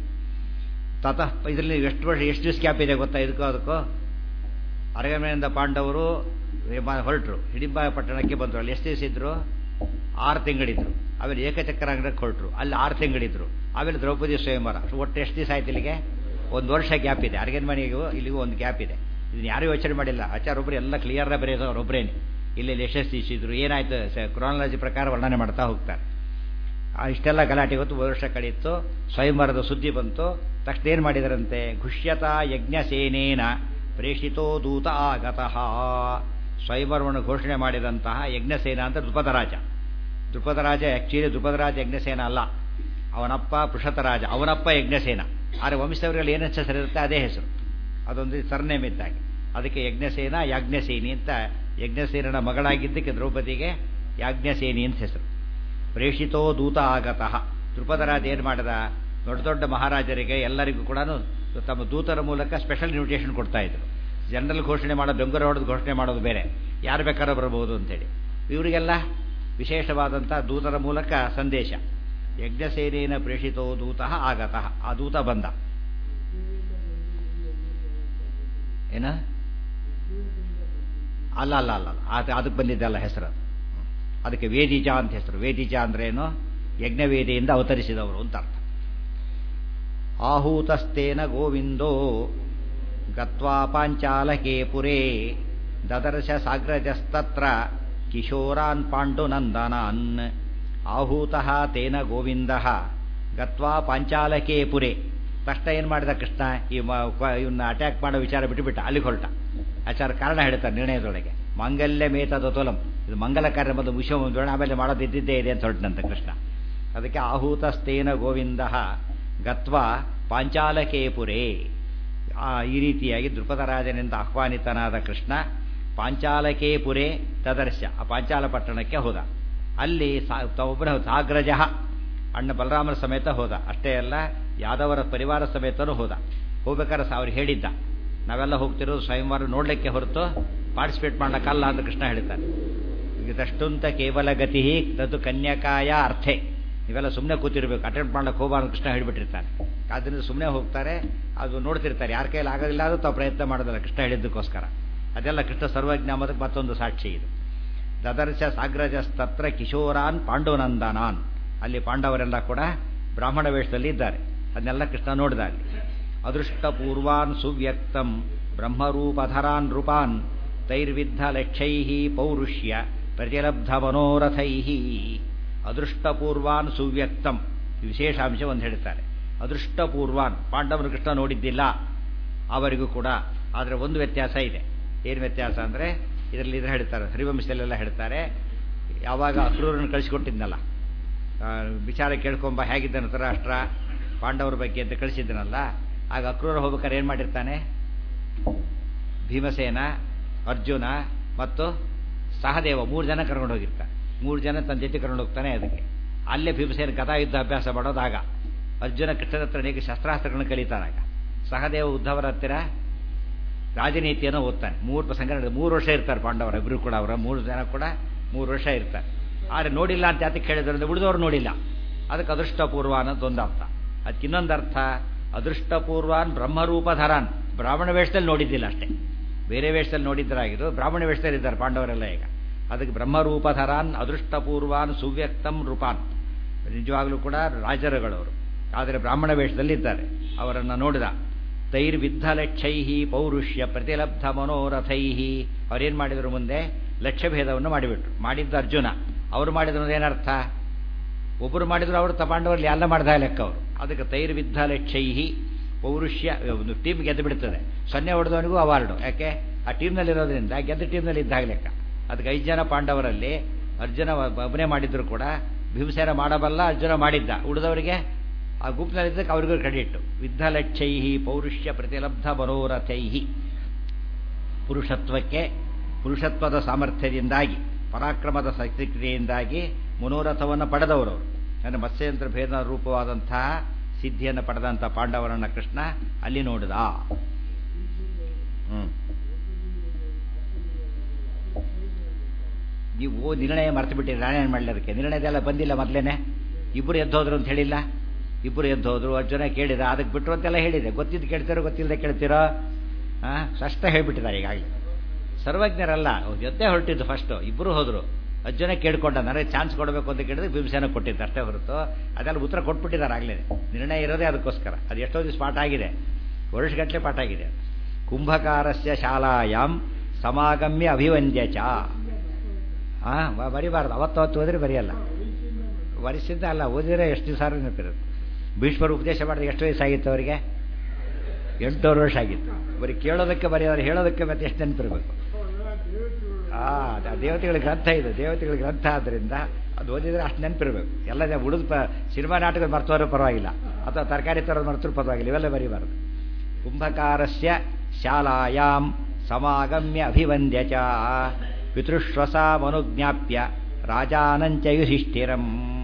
ತತಃ ಇದರಲ್ಲಿ ಎಷ್ಟು ವರ್ಷ ಎಷ್ಟು ದಿವಸ ಗ್ಯಾಪ್ ಇದೆ ಗೊತ್ತಾ ಇದಕ್ಕೂ ಅದಕ್ಕೂ ಅರಗಮನೆಯಿಂದ ಪಾಂಡವರು ಹೊರಟರು ಹಿಡಿಂಬ ಪಟ್ಟಣಕ್ಕೆ ಬಂದರು ಅಲ್ಲಿ ಎಷ್ಟು ದಿವಸ ಇದ್ರು ಆರು ತಿಂಗಳಿದ್ರು ಆಮೇಲೆ ಏಕಚಕ್ರ ಅಂಗಡಕ್ಕೆ ಹೊರಟರು ಅಲ್ಲಿ ಆರು ತಿಂಗಳಿದ್ರು ಆಮೇಲೆ ದ್ರೌಪದಿ ಸ್ವಯಂವರ ಒಟ್ಟು ಎಷ್ಟು ದಿವಸ ಆಯ್ತು ಇಲ್ಲಿಗೆ ಒಂದು ವರ್ಷ ಗ್ಯಾಪ್ ಇದೆ ಅರಗನ್ಮನೆಗೂ ಇಲ್ಲಿಗೂ ಒಂದು ಗ್ಯಾಪ್ ಇದೆ ಇದನ್ನ ಯಾರೂ ಯೋಚನೆ ಮಾಡಿಲ್ಲ ಆಚಾರ ಒಬ್ಬರು ಎಲ್ಲ ಕ್ಲಿಯರ್ ಬರೆಯೋದು ಅವರೊಬ್ಬರೇನೆ ಇಲ್ಲಿ ಯಶಸ್ವಿಸಿದ್ರು ಏನಾಯ್ತು ಕ್ರಾನಾಲಜಿ ಪ್ರಕಾರ ವರ್ಣನೆ ಮಾಡ್ತಾ ಹೋಗ್ತಾರೆ ಇಷ್ಟೆಲ್ಲ ಗಲಾಟೆ ಹೊತ್ತು ವರ್ಷ ಕಳೆಯಿತು ಸ್ವಯಂವರದ ಸುದ್ದಿ ಬಂತು ತಕ್ಷಣ ಏನು ಮಾಡಿದರಂತೆ ಘುಷ್ಯತ ಯಜ್ಞ ಸೇನೇನ ಪ್ರೇಷಿತೋ ದೂತ ಆಗತಃ ಸ್ವಯಂವರವನ್ನು ಘೋಷಣೆ ಮಾಡಿದಂತಹ ಯಜ್ಞಸೇನ ಅಂತ ದೃಪದರಾಜ ದೃಪದರಾಜ ಆ್ಯಕ್ಚುಲಿ ದೃಪದರಾಜ ಯಜ್ಞಸೇನ ಅಲ್ಲ ಅವನಪ್ಪ ಪೃಷತರಾಜ ಅವನಪ್ಪ ಯಜ್ಞಸೇನ ಆದರೆ ವಂಶದವರಲ್ಲಿ ಏನು ಹೆಸರಿರುತ್ತೆ ಅದೇ ಹೆಸರು ಅದೊಂದು ಸರ್ನೇಮ್ ಇದ್ದಾಗೆ ಅದಕ್ಕೆ ಯಜ್ಞಸೇನ ಯಾಜ್ಞಸೇನಿ ಅಂತ ಯಜ್ಞಸೇನನ ಮಗಳಾಗಿದ್ದಕ್ಕೆ ದ್ರೌಪದಿಗೆ ಯಾಜ್ಞಸೇನಿ ಅಂತ ಹೆಸರು ಪ್ರೇಷಿತೋ ದೂತ ಆಗತಃ ದೃಪದರಾಜ ಏನು ಮಾಡಿದ ದೊಡ್ಡ ದೊಡ್ಡ ಮಹಾರಾಜರಿಗೆ ಎಲ್ಲರಿಗೂ ಕೂಡ ತಮ್ಮ ದೂತರ ಮೂಲಕ ಸ್ಪೆಷಲ್ ಇನ್ವಿಟೇಷನ್ ಕೊಡ್ತಾ ಇದ್ರು ಜನರಲ್ ಘೋಷಣೆ ಮಾಡೋದು ಬೆಂಗಳೂರು ಹೊಡೆದು ಘೋಷಣೆ ಮಾಡೋದು ಬೇರೆ ಯಾರು ಬೇಕಾದ್ರೂ ಬರಬಹುದು ಅಂತೇಳಿ ಇವರಿಗೆಲ್ಲ ವಿಶೇಷವಾದಂಥ ದೂತರ ಮೂಲಕ ಸಂದೇಶ ಯಜ್ಞಸೇನೇನ ಪ್ರೇಷಿತೋ ದೂತ ಆಗತಃ ಆ ದೂತ ಬಂದ ಏನ ಅಲ್ಲ ಅಲ್ಲ ಅಲ್ಲ ಅದು ಅದಕ್ಕೆ ಬಂದಿದ್ದಲ್ಲ ಹೆಸರು ಅದಕ್ಕೆ ವೇದಿಜ ಅಂತ ಹೆಸರು ವೇದಿಜ ಅಂದ್ರೇನು ಯಜ್ಞವೇದಿಯಿಂದ ಅವತರಿಸಿದವರು ಅಂತ ಅರ್ಥ ಆಹೂತಸ್ತೇನ ಗೋವಿಂದೋ ಗತ್ವಾ ಪಾಂಚಾಲಕೆ ಪುರೇ ದದರ್ಶ ಸಾಗ್ರಜಸ್ತತ್ರ ಕಿಶೋರಾನ್ ಪಾಂಡುನಂದನಾನ್ ಆಹೂತಃ ತೇನ ಗೋವಿಂದ ಗತ್ವಾ ಪಾಂಚಾಲಕೆ ಪುರೇ ತಕ್ಷಣ ಏನು ಮಾಡಿದ ಕೃಷ್ಣ ಈ ಇವನ್ನ ಅಟ್ಯಾಕ್ ಮಾಡೋ ವಿಚಾರ ಬಿಟ್ಟುಬಿಟ್ಟ ಅಲ್ಲಿಗೆ ಹೊರಟ ಆಚಾರ ಕಾರಣ ಹೇಳ್ತಾರೆ ನಿರ್ಣಯದೊಳಗೆ ಮಾಂಗಲ್ಯ ಮೇತದತೋಲಂ ಇದು ಮಂಗಲ ಕಾರ್ಯ ಬಂದು ಮುಷ ಆಮೇಲೆ ಮಾಡೋದಿದ್ದೇ ಇದೆ ಅಂತ ಹೊರಟನಂತೆ ಕೃಷ್ಣ ಅದಕ್ಕೆ ಆಹೂತಸ್ತೇನ ಗೋವಿಂದ ಗತ್ವಾ ಪಾಂಚಾಲಕೆ ಪುರೇ ಈ ರೀತಿಯಾಗಿ ದೃಪದರಾಜನಿಂದ ಆಹ್ವಾನಿತನಾದ ಕೃಷ್ಣ ಪಾಂಚಾಲಕೆ ಪುರೇ ತದರ್ಶ ಆ ಪಾಂಚಾಲ ಪಟ್ಟಣಕ್ಕೆ ಹೋದ ಅಲ್ಲಿ ಒಬ್ಬನ ಸಾಗ್ರಜ ಅಣ್ಣ ಬಲರಾಮನ ಸಮೇತ ಹೋದ ಅಷ್ಟೇ ಅಲ್ಲ ಯಾದವರ ಪರಿವಾರ ಸಮೇತನೂ ಹೋದ ಹೋಗ್ಬೇಕಾದ್ರೆ ಅವ್ರು ಹೇಳಿದ್ದ ನಾವೆಲ್ಲ ಹೋಗ್ತಿರೋದು ಸ್ವಯಂವರ ನೋಡಲಿಕ್ಕೆ ಹೊರತು ಪಾರ್ಟಿಸಿಪೇಟ್ ಮಾಡಕ್ಕಲ್ಲ ಅಂತ ಕೃಷ್ಣ ಹೇಳ್ತಾನೆ ಇದಷ್ಟುಂತ ಕೇವಲ ಗತಿ ತದು ಕನ್ಯಕಾಯ ಅರ್ಥೆ ನೀವೆಲ್ಲ ಸುಮ್ಮನೆ ಕೂತಿರ್ಬೇಕು ಅಟೆಂಡ್ ಮಾಡ್ಲಿಕ್ಕೆ ಹೋಗಬಾರ್ದು ಕೃಷ್ಣ ಹೇಳಿಬಿಟ್ಟಿರ್ತಾನೆ ಆದ್ದರಿಂದ ಸುಮ್ಮನೆ ಹೋಗ್ತಾರೆ ಅದು ನೋಡ್ತಿರ್ತಾರೆ ಯಾರ ಕೈಯಲ್ಲಿ ಆಗೋದಿಲ್ಲ ಅದು ತಾವು ಪ್ರಯತ್ನ ಮಾಡೋದಿಲ್ಲ ಕೃಷ್ಣ ಹೇಳಿದ್ದಕ್ಕೋಸ್ಕರ ಅದೆಲ್ಲ ಕೃಷ್ಣ ಸರ್ವಜ್ಞಾಮದಕ್ಕೆ ಮತ್ತೊಂದು ಸಾಕ್ಷಿ ಇದು ದದರ್ಶ ಸಾಗ್ರಜಸ್ತತ್ರ ಕಿಶೋರಾನ್ ಪಾಂಡುನಂದನಾನ್ ಅಲ್ಲಿ ಪಾಂಡವರೆಲ್ಲ ಕೂಡ ಬ್ರಾಹ್ಮಣ ವೇಷದಲ್ಲಿ ಇದ್ದಾರೆ ಅದನ್ನೆಲ್ಲ ಕೃಷ್ಣ ನೋಡಿದ ಅಲ್ಲಿ ಅದೃಷ್ಟಪೂರ್ವಾನ್ ಸುವ್ಯಕ್ತಂ ಬ್ರಹ್ಮರೂಪಧರಾನ್ ರೂಪಾನ್ ತೈರ್ವಿದ್ಧ ಲಕ್ಷೈ ಪೌರುಷ್ಯ ಪ್ರತಿಲಬ್ಧ ಮನೋರಥೈ ಅದೃಷ್ಟಪೂರ್ವಾನ್ ಸುವ್ಯಕ್ತಂ ವಿಶೇಷಾಂಶ ಒಂದು ಹೇಳ್ತಾರೆ ಅದೃಷ್ಟಪೂರ್ವಾನ್ ಪಾಂಡವರು ಕೃಷ್ಣ ನೋಡಿದ್ದಿಲ್ಲ ಅವರಿಗೂ ಕೂಡ ಆದರೆ ಒಂದು ವ್ಯತ್ಯಾಸ ಇದೆ ಏನು ವ್ಯತ್ಯಾಸ ಅಂದರೆ ಇದರಲ್ಲಿ ಇದ್ರೆ ಹೇಳ್ತಾರೆ ಹರಿವಂಶದಲ್ಲೆಲ್ಲ ಹೇಳ್ತಾರೆ ಯಾವಾಗ ಅಕ್ರೂರನ್ನು ಕಳಿಸಿಕೊಟ್ಟಿದ್ನಲ್ಲ ವಿಚಾರ ಕೇಳ್ಕೊಂಬ ಹೇಗಿದ್ದಾನೆ ಧೃತರಾಷ್ಟ್ರ ಪಾಂಡವರ ಬಗ್ಗೆ ಅಂತ ಕಳಿಸಿದ್ದನಲ್ಲ ಆಗ ಅಕ್ರೂರ ಹೋಗ್ಬೇಕಾದ್ರೆ ಏನು ಮಾಡಿರ್ತಾನೆ ಭೀಮಸೇನ ಅರ್ಜುನ ಮತ್ತು ಸಹದೇವ ಮೂರು ಜನ ಕರ್ಕೊಂಡು ಹೋಗಿರ್ತಾನೆ ಮೂರು ಜನ ತನ್ನ ಜೊತೆ ಕರ್ಕೊಂಡು ಹೋಗ್ತಾನೆ ಅದಕ್ಕೆ ಅಲ್ಲೇ ಭೀಮಸೇನ ಗದಾ ಯುದ್ಧ ಅಭ್ಯಾಸ ಮಾಡೋದಾಗ ಅರ್ಜುನ ಕೃಷ್ಣನ ಹತ್ರ ಅನೇಕ ಶಸ್ತ್ರಾಸ್ತ್ರಗಳನ್ನು ಕಲಿತಾನಾಗ ಸಹದೇವ ಉದ್ಧವರ ಹತ್ತಿರ ರಾಜನೀತಿಯನ್ನು ಓದ್ತಾನೆ ಮೂರು ಸಂಘ ಮೂರು ವರ್ಷ ಇರ್ತಾರೆ ಪಾಂಡವರ ಇಬ್ಬರು ಕೂಡ ಅವರ ಮೂರು ಜನ ಕೂಡ ಮೂರು ವರ್ಷ ಇರ್ತಾರೆ ಆದರೆ ನೋಡಿಲ್ಲ ಅಂತ ಯಾತಕ್ಕೆ ಹೇಳಿದ್ರಿಂದ ಉಳಿದವರು ನೋಡಿಲ್ಲ ಅದಕ್ಕೆ ಅದೃಷ್ಟಪೂರ್ವ ಅನ್ನೋದು ಒಂದು ಅರ್ಥ ಅದಕ್ಕೆ ಇನ್ನೊಂದು ಅರ್ಥ ಅದೃಷ್ಟಪೂರ್ವಾನ್ ಬ್ರಹ್ಮರೂಪಧರಾನ್ ಬ್ರಾಹ್ಮಣ ವೇಷದಲ್ಲಿ ನೋಡಿದ್ದಿಲ್ಲ ಅಷ್ಟೇ ಬೇರೆ ವೇಷದಲ್ಲಿ ನೋಡಿದ್ದರಾಗಿದ್ದು ಬ್ರಾಹ್ಮಣ ವೇಷದಲ್ಲಿ ಇದ್ದಾರೆ ಪಾಂಡವರೆಲ್ಲ ಈಗ ಅದಕ್ಕೆ ಬ್ರಹ್ಮರೂಪಧರಾನ್ ಅದೃಷ್ಟಪೂರ್ವಾನ್ ಸುವ್ಯಕ್ತಂ ರೂಪಾನ್ ನಿಜವಾಗಲೂ ಕೂಡ ರಾಜರುಗಳವರು ಆದರೆ ಬ್ರಾಹ್ಮಣ ವೇಷದಲ್ಲಿ ಇದ್ದಾರೆ ಅವರನ್ನು ನೋಡಿದ ತೈರ್ವಿದ್ಧಲಕ್ಷೈಹಿ ಪೌರುಷ್ಯ ಪ್ರತಿಲಬ್ಧ ಮನೋರಥೈಹಿ ಅವರೇನು ಮಾಡಿದರು ಮುಂದೆ ಲಕ್ಷ್ಯಭೇದವನ್ನು ಮಾಡಿಬಿಟ್ರು ಮಾಡಿದ್ದು ಅರ್ಜುನ ಅವರು ಮಾಡಿದ್ರು ಏನರ್ಥ ಒಬ್ಬರು ಮಾಡಿದ್ರು ಅವರು ತಪಾಂಡವರಲ್ಲಿ ಎಲ್ಲ ಮಾಡ್ದ ಲೆಕ್ಕ ಅವರು ಅದಕ್ಕೆ ತೈರ್ವಿದ್ಧ ಲಕ್ಷೈಹಿ ಪೌರುಷ್ಯ ಒಂದು ಟೀಮ್ ಗೆದ್ದು ಬಿಡ್ತದೆ ಸೊನ್ನೆ ಹೊಡೆದವನಿಗೂ ಅವಾರ್ಡು ಯಾಕೆ ಆ ಟೀಮ್ನಲ್ಲಿರೋದ್ರಿಂದ ಗೆದ್ದ ಟೀಮ್ನಲ್ಲಿ ಇದ್ದಾಗ ಲೆಕ್ಕ ಅದಕ್ಕೆ ಐದು ಜನ ಪಾಂಡವರಲ್ಲಿ ಅರ್ಜುನ ಒಬ್ಬನೇ ಮಾಡಿದ್ರು ಕೂಡ ಭೀಮಸೇನ ಮಾಡಬಲ್ಲ ಅರ್ಜುನ ಮಾಡಿದ್ದ ಉಳಿದವರಿಗೆ ಆ ಗುಂಪಿನಲ್ಲಿದ್ದಕ್ಕೆ ಅವ್ರಿಗೂ ಕ್ರೆಡಿಟ್ ವಿದ್ಧಲಕ್ಷೈಹಿ ಪೌರುಷ್ಯ ಪ್ರತಿಲಬ್ಧ ಮನೋರಥೈಹಿ ಪುರುಷತ್ವಕ್ಕೆ ಪುರುಷತ್ವದ ಸಾಮರ್ಥ್ಯದಿಂದಾಗಿ ಪರಾಕ್ರಮದ ಶಕ್ತಿಕ್ರಿಯೆಯಿಂದಾಗಿ ಮನೋರಥವನ್ನು ಪಡೆದವರವರು ಅಂದರೆ ಮತ್ಸ್ಯಂತ್ರ ಭೇದ ರೂಪವಾದಂತಹ ಸಿದ್ಧಿಯನ್ನು ಪಡೆದಂಥ ಪಾಂಡವರನ್ನ ಕೃಷ್ಣ ಅಲ್ಲಿ ನೋಡಿದ ಹ್ಮ್ ನೀವು ನಿರ್ಣಯ ಮರ್ತು ಬಿಟ್ಟಿರಿ ನಾನೇನು ಮಾಡಲಿ ಅದಕ್ಕೆ ನಿರ್ಣಯದೆಲ್ಲ ಬಂದಿಲ್ಲ ಮೊದಲೇನೆ ಇಬ್ಬರು ಎದ್ದೋದ್ರು ಅಂತ ಹೇಳಿಲ್ಲ ಇಬ್ಬರು ಎದ್ದೋದ್ರು ಅರ್ಜುನ ಕೇಳಿದ ಅದಕ್ಕೆ ಬಿಟ್ಟರು ಅಂತೆಲ್ಲ ಹೇಳಿದೆ ಗೊತ್ತಿದ್ದು ಕೇಳ್ತಿರೋ ಗೊತ್ತಿಲ್ಲದೆ ಕೇಳ್ತಿರೋ ಹಾಂ ಕಷ್ಟ ಹೇಳ್ಬಿಟ್ಟಿದ್ದಾರೆ ಈಗಾಗಲೇ ಸರ್ವಜ್ಞರಲ್ಲ ಜೊತೆ ಹೊರಟಿದ್ದು ಫಸ್ಟು ಇಬ್ಬರು ಹೋದರು ಅರ್ಜುನ ಕೇಳ್ಕೊಂಡ ನನಗೆ ಚಾನ್ಸ್ ಕೊಡಬೇಕು ಅಂತ ಕೇಳಿದ್ರೆ ಭೀಮಸೇನ ಕೊಟ್ಟಿದ್ದು ಅಷ್ಟೇ ಹೊರತು ಅದೆಲ್ಲ ಉತ್ತರ ಕೊಟ್ಬಿಟ್ಟಿದ್ದಾರೆ ಆಗಲೇ ನಿರ್ಣಯ ಇರೋದೇ ಅದಕ್ಕೋಸ್ಕರ ಅದು ಎಷ್ಟೋ ದಿವಸ ಪಾಠ ಆಗಿದೆ ವರ್ಷಗಟ್ಟಲೆ ಪಾಠ ಆಗಿದೆ ಕುಂಭಕಾರಸ್ಯ ಶಾಲಾಯಾಮ್ ಸಮಾಗಮ್ಯ ಅಭಿವಂದ್ಯ ಚ ಹಾಂ ಬರಿಬಾರ್ದು ಅವತ್ತವತ್ತು ಹೋದ್ರೆ ಬರೆಯಲ್ಲ ವರಿಸಿದ್ದ ಅಲ್ಲ ಓದಿದ್ರೆ ಎಷ್ಟು ದಿವಸ ನೆನಪಿರುತ್ತೆ ಭೀಷ್ಮರು ಉಪದೇಶ ಮಾಡಿದ್ರೆ ಎಷ್ಟು ವಯಸ್ಸಾಗಿತ್ತು ಅವರಿಗೆ ಎಂಟೂವರೆ ವರ್ಷ ಆಗಿತ್ತು ಬರೀ ಕೇಳೋದಕ್ಕೆ ಬರೆಯೋರು ಹೇಳೋದಕ್ಕೆ ಮತ್ತೆ ಎಷ್ಟು ನೆನಪಿರಬೇಕು ಆ ದೇವತೆಗಳ ಗ್ರಂಥ ಇದು ದೇವತೆಗಳ ಗ್ರಂಥ ಆದ್ದರಿಂದ ಅದು ಓದಿದ್ರೆ ಅಷ್ಟು ನೆನಪಿರಬೇಕು ಎಲ್ಲ ಉಳಿದ ಪ ಸಿನಿಮಾ ನಾಟಕ ಮರ್ತೋರೋ ಪರವಾಗಿಲ್ಲ ಅಥವಾ ತರಕಾರಿ ತರೋದು ಮರ್ತರೂ ಪರವಾಗಿಲ್ಲ ಇವೆಲ್ಲ ಬರೀಬಾರ್ದು ಕುಂಭಕಾರಸ್ಯ ಶಾಲಾಯಾಮ್ ಸಮಾಗಮ್ಯ ಅಭಿವಂದ್ಯ ಚ ಪಿತೃಶ್ವಸಾಮನುಜ್ಞಾಪ್ಯ ರಾಜಾನಂಚ ಯುಧಿಷ್ಠಿರಂ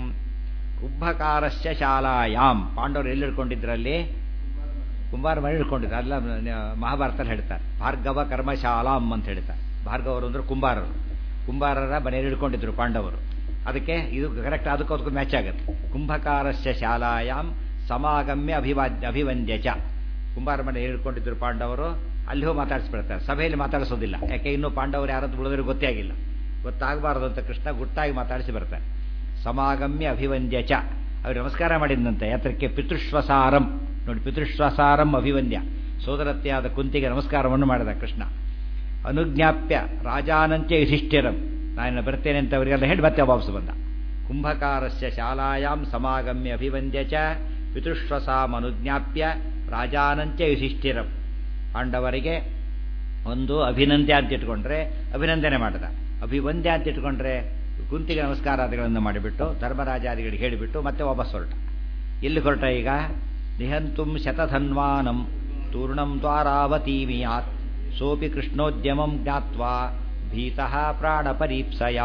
ಕುಂಭಕಾರಸ್ಯ ಶಾಲಾಯಾಮ್ ಪಾಂಡವರು ಎಲ್ಲಿ ಹಿಡ್ಕೊಂಡಿದ್ರಲ್ಲಿ ಕುಂಬಾರ ಮನೆ ಹಿಡ್ಕೊಂಡಿದ್ರು ಅಲ್ಲ ಮಹಾಭಾರತದಲ್ಲಿ ಹೇಳ್ತಾರೆ ಭಾರ್ಗವ ಕರ್ಮಶಾಲಾಂ ಅಂತ ಹೇಳ್ತಾರೆ ಭಾರ್ಗವರು ಅಂದ್ರೆ ಕುಂಬಾರರು ಕುಂಬಾರರ ಮನೆಯಲ್ಲಿ ಹಿಡ್ಕೊಂಡಿದ್ರು ಪಾಂಡವರು ಅದಕ್ಕೆ ಇದು ಕರೆಕ್ಟ್ ಅದಕ್ಕೂ ಅದಕ್ಕೂ ಮ್ಯಾಚ್ ಆಗುತ್ತೆ ಕುಂಭಕಾರಸ್ಯ ಶಾಲಾಯಾಮ್ ಸಮಾಗಮ್ಯ ಅಭಿವಾದ್ಯ ಅಭಿವಂದ್ಯ ಚ ಕುಂಬಾರ ಮನೆ ಹಿಡ್ಕೊಂಡಿದ್ರು ಪಾಂಡವರು ಅಲ್ಲಿ ಹೋಗಿ ಮಾತಾಡಿಸ್ಬಿಡ್ತಾರೆ ಸಭೆಯಲ್ಲಿ ಮಾತಾಡಿಸೋದಿಲ್ಲ ಯಾಕೆ ಇನ್ನೂ ಪಾಂಡವರು ಯಾರದ್ದು ಉಳಿದ್ರೆ ಗೊತ್ತೇ ಆಗಿಲ್ಲ ಗೊತ್ತಾಗಬಾರ್ದು ಅಂತ ಕೃಷ್ಣ ಗುಟ್ಟಾಗಿ ಮಾತಾಡಿಸಿ ಬರ್ತಾರೆ ಸಮಾಗಮ್ಯ ಅಭಿವಂದ್ಯ ಚ ಅವ್ರು ನಮಸ್ಕಾರ ಮಾಡಿದಂತೆ ಯಾತ್ರಕ್ಕೆ ಪಿತೃಶ್ವಸಾರಂ ನೋಡಿ ಪಿತೃಶ್ವಸಾರಂ ಅಭಿವಂದ್ಯ ಸೋದರತ್ತೆಯಾದ ಕುಂತಿಗೆ ನಮಸ್ಕಾರವನ್ನು ಮಾಡಿದ ಕೃಷ್ಣ ಅನುಜ್ಞಾಪ್ಯ ರಾಜಾನಂತ್ಯ ಯುಧಿಷ್ಠಿರಂ ನಾನು ಬರ್ತೇನೆ ಅಂತ ಅವರಿಗೆಲ್ಲ ಹೇಳಿ ಮತ್ತೆ ವಾಪಸ್ ಬಂದ ಕುಂಭಕಾರಸ್ಯ ಶಾಲಾಯಾಮ್ ಸಮಾಗಮ್ಯ ಅಭಿವಂದ್ಯ ಚ ಪಿತೃಶ್ವಸಾಂ ಅನುಜ್ಞಾಪ್ಯ ರಾಜಾನಂತ್ಯ ಯುಧಿಷ್ಠಿರಂ ಪಾಂಡವರಿಗೆ ಒಂದು ಅಭಿನಂದ್ಯ ಅಂತ ಇಟ್ಕೊಂಡ್ರೆ ಅಭಿನಂದನೆ ಮಾಡಿದ ಅಭಿವಂದ್ಯ ಅಂತ ಇಟ್ಕೊಂಡ್ರೆ ಕುಂತಿಗೆ ನಮಸ್ಕಾರಾದಿಗಳನ್ನು ಮಾಡಿಬಿಟ್ಟು ಧರ್ಮರಾಜಾದಿಗಳಿಗೆ ಹೇಳಿಬಿಟ್ಟು ಮತ್ತೆ ವಾಪಸ್ ಹೊರಟ ಎಲ್ಲಿ ಹೊರಟ ಈಗ ನಿಹಂತುಂ ಶತಧನ್ವಾನಂ ತೂರ್ಣಂ ದ್ವಾರಾವತೀಮಿಯಾತ್ ಸೋಪಿ ಕೃಷ್ಣೋದ್ಯಮಂ ಜ್ಞಾತ್ವಾ ಭೀತಃ ಪ್ರಾಣಪರೀಪ್ಸಯ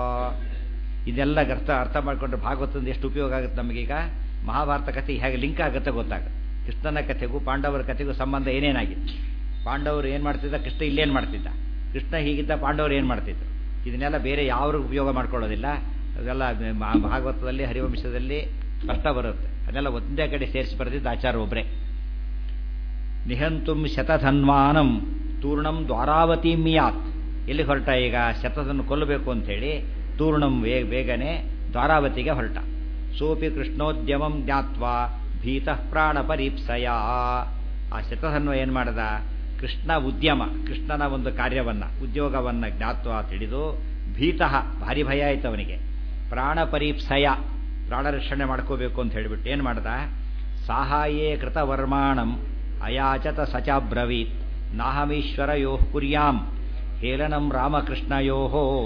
ಇದೆಲ್ಲ ಅರ್ಥ ಅರ್ಥ ಮಾಡಿಕೊಂಡ್ರೆ ಭಾಗವತದಿಂದ ಎಷ್ಟು ಉಪಯೋಗ ಆಗುತ್ತೆ ನಮಗೀಗ ಮಹಾಭಾರತ ಕಥೆ ಹೇಗೆ ಲಿಂಕ್ ಆಗುತ್ತೆ ಗೊತ್ತಾಗುತ್ತೆ ಕೃಷ್ಣನ ಕಥೆಗೂ ಪಾಂಡವರ ಕಥೆಗೂ ಸಂಬಂಧ ಏನೇನಾಗಿತ್ತು ಪಾಂಡವರು ಏನು ಮಾಡ್ತಿದ್ದ ಕೃಷ್ಣ ಇಲ್ಲೇನು ಮಾಡ್ತಿದ್ದ ಕೃಷ್ಣ ಹೀಗಿದ್ದ ಪಾಂಡವರು ಏನು ಮಾಡ್ತಿದ್ರು ಇದನ್ನೆಲ್ಲ ಬೇರೆ ಯಾವ ಉಪಯೋಗ ಮಾಡ್ಕೊಳ್ಳೋದಿಲ್ಲ ಅದೆಲ್ಲ ಭಾಗವತದಲ್ಲಿ ಹರಿವಂಶದಲ್ಲಿ ಕಷ್ಟ ಬರುತ್ತೆ ಅದೆಲ್ಲ ಒಂದೇ ಕಡೆ ಸೇರಿಸಿ ಬರೆದಿದ್ದ ಆಚಾರ ಒಬ್ಬರೇ ನಿಹಂತುಂ ಶತಧನ್ವಾನಂ ತೂರ್ಣಂ ದ್ವಾರಾವತಿ ಮಿಯಾತ್ ಎಲ್ಲಿ ಹೊರಟ ಈಗ ಶತದನ್ನು ಕೊಲ್ಲಬೇಕು ಅಂಥೇಳಿ ತೂರ್ಣಂ ವೇ ಬೇಗನೆ ದ್ವಾರಾವತಿಗೆ ಹೊರಟ ಸೋಪಿ ಕೃಷ್ಣೋದ್ಯಮಂ ಜ್ಞಾತ್ವಾ ಭೀತಃ ಪ್ರಾಣ ಪರೀಪ್ಸಯ ಆ ಶತಧನ್ವ ಏನು ಮಾಡದ ಕೃಷ್ಣ ಉದ್ಯಮ ಕೃಷ್ಣನ ಒಂದು ಕಾರ್ಯವನ್ನ ಉದ್ಯೋಗವನ್ನ ಜ್ಞಾತ್ವ ತಿಳಿದು ಭೀತಃ ಭಾರಿ ಭಯ ಆಯ್ತು ಅವನಿಗೆ ಪ್ರಾಣ ಪರೀಪ್ಸಯ ಪ್ರಾಣ ರಕ್ಷಣೆ ಮಾಡ್ಕೋಬೇಕು ಅಂತ ಹೇಳಿಬಿಟ್ಟು ಏನು ಮಾಡ್ದ ಸಾಹಾಯೇ ಕೃತವರ್ಮಾಣಂ ಅಯಾಚತ ಸಚಾಬ್ರವೀತ್ ನಾಹಮೀಶ್ವರಯೋ ಕುರ್ಯಾಂ ಹೇಲನಂ ರಾಮಕೃಷ್ಣಯೋ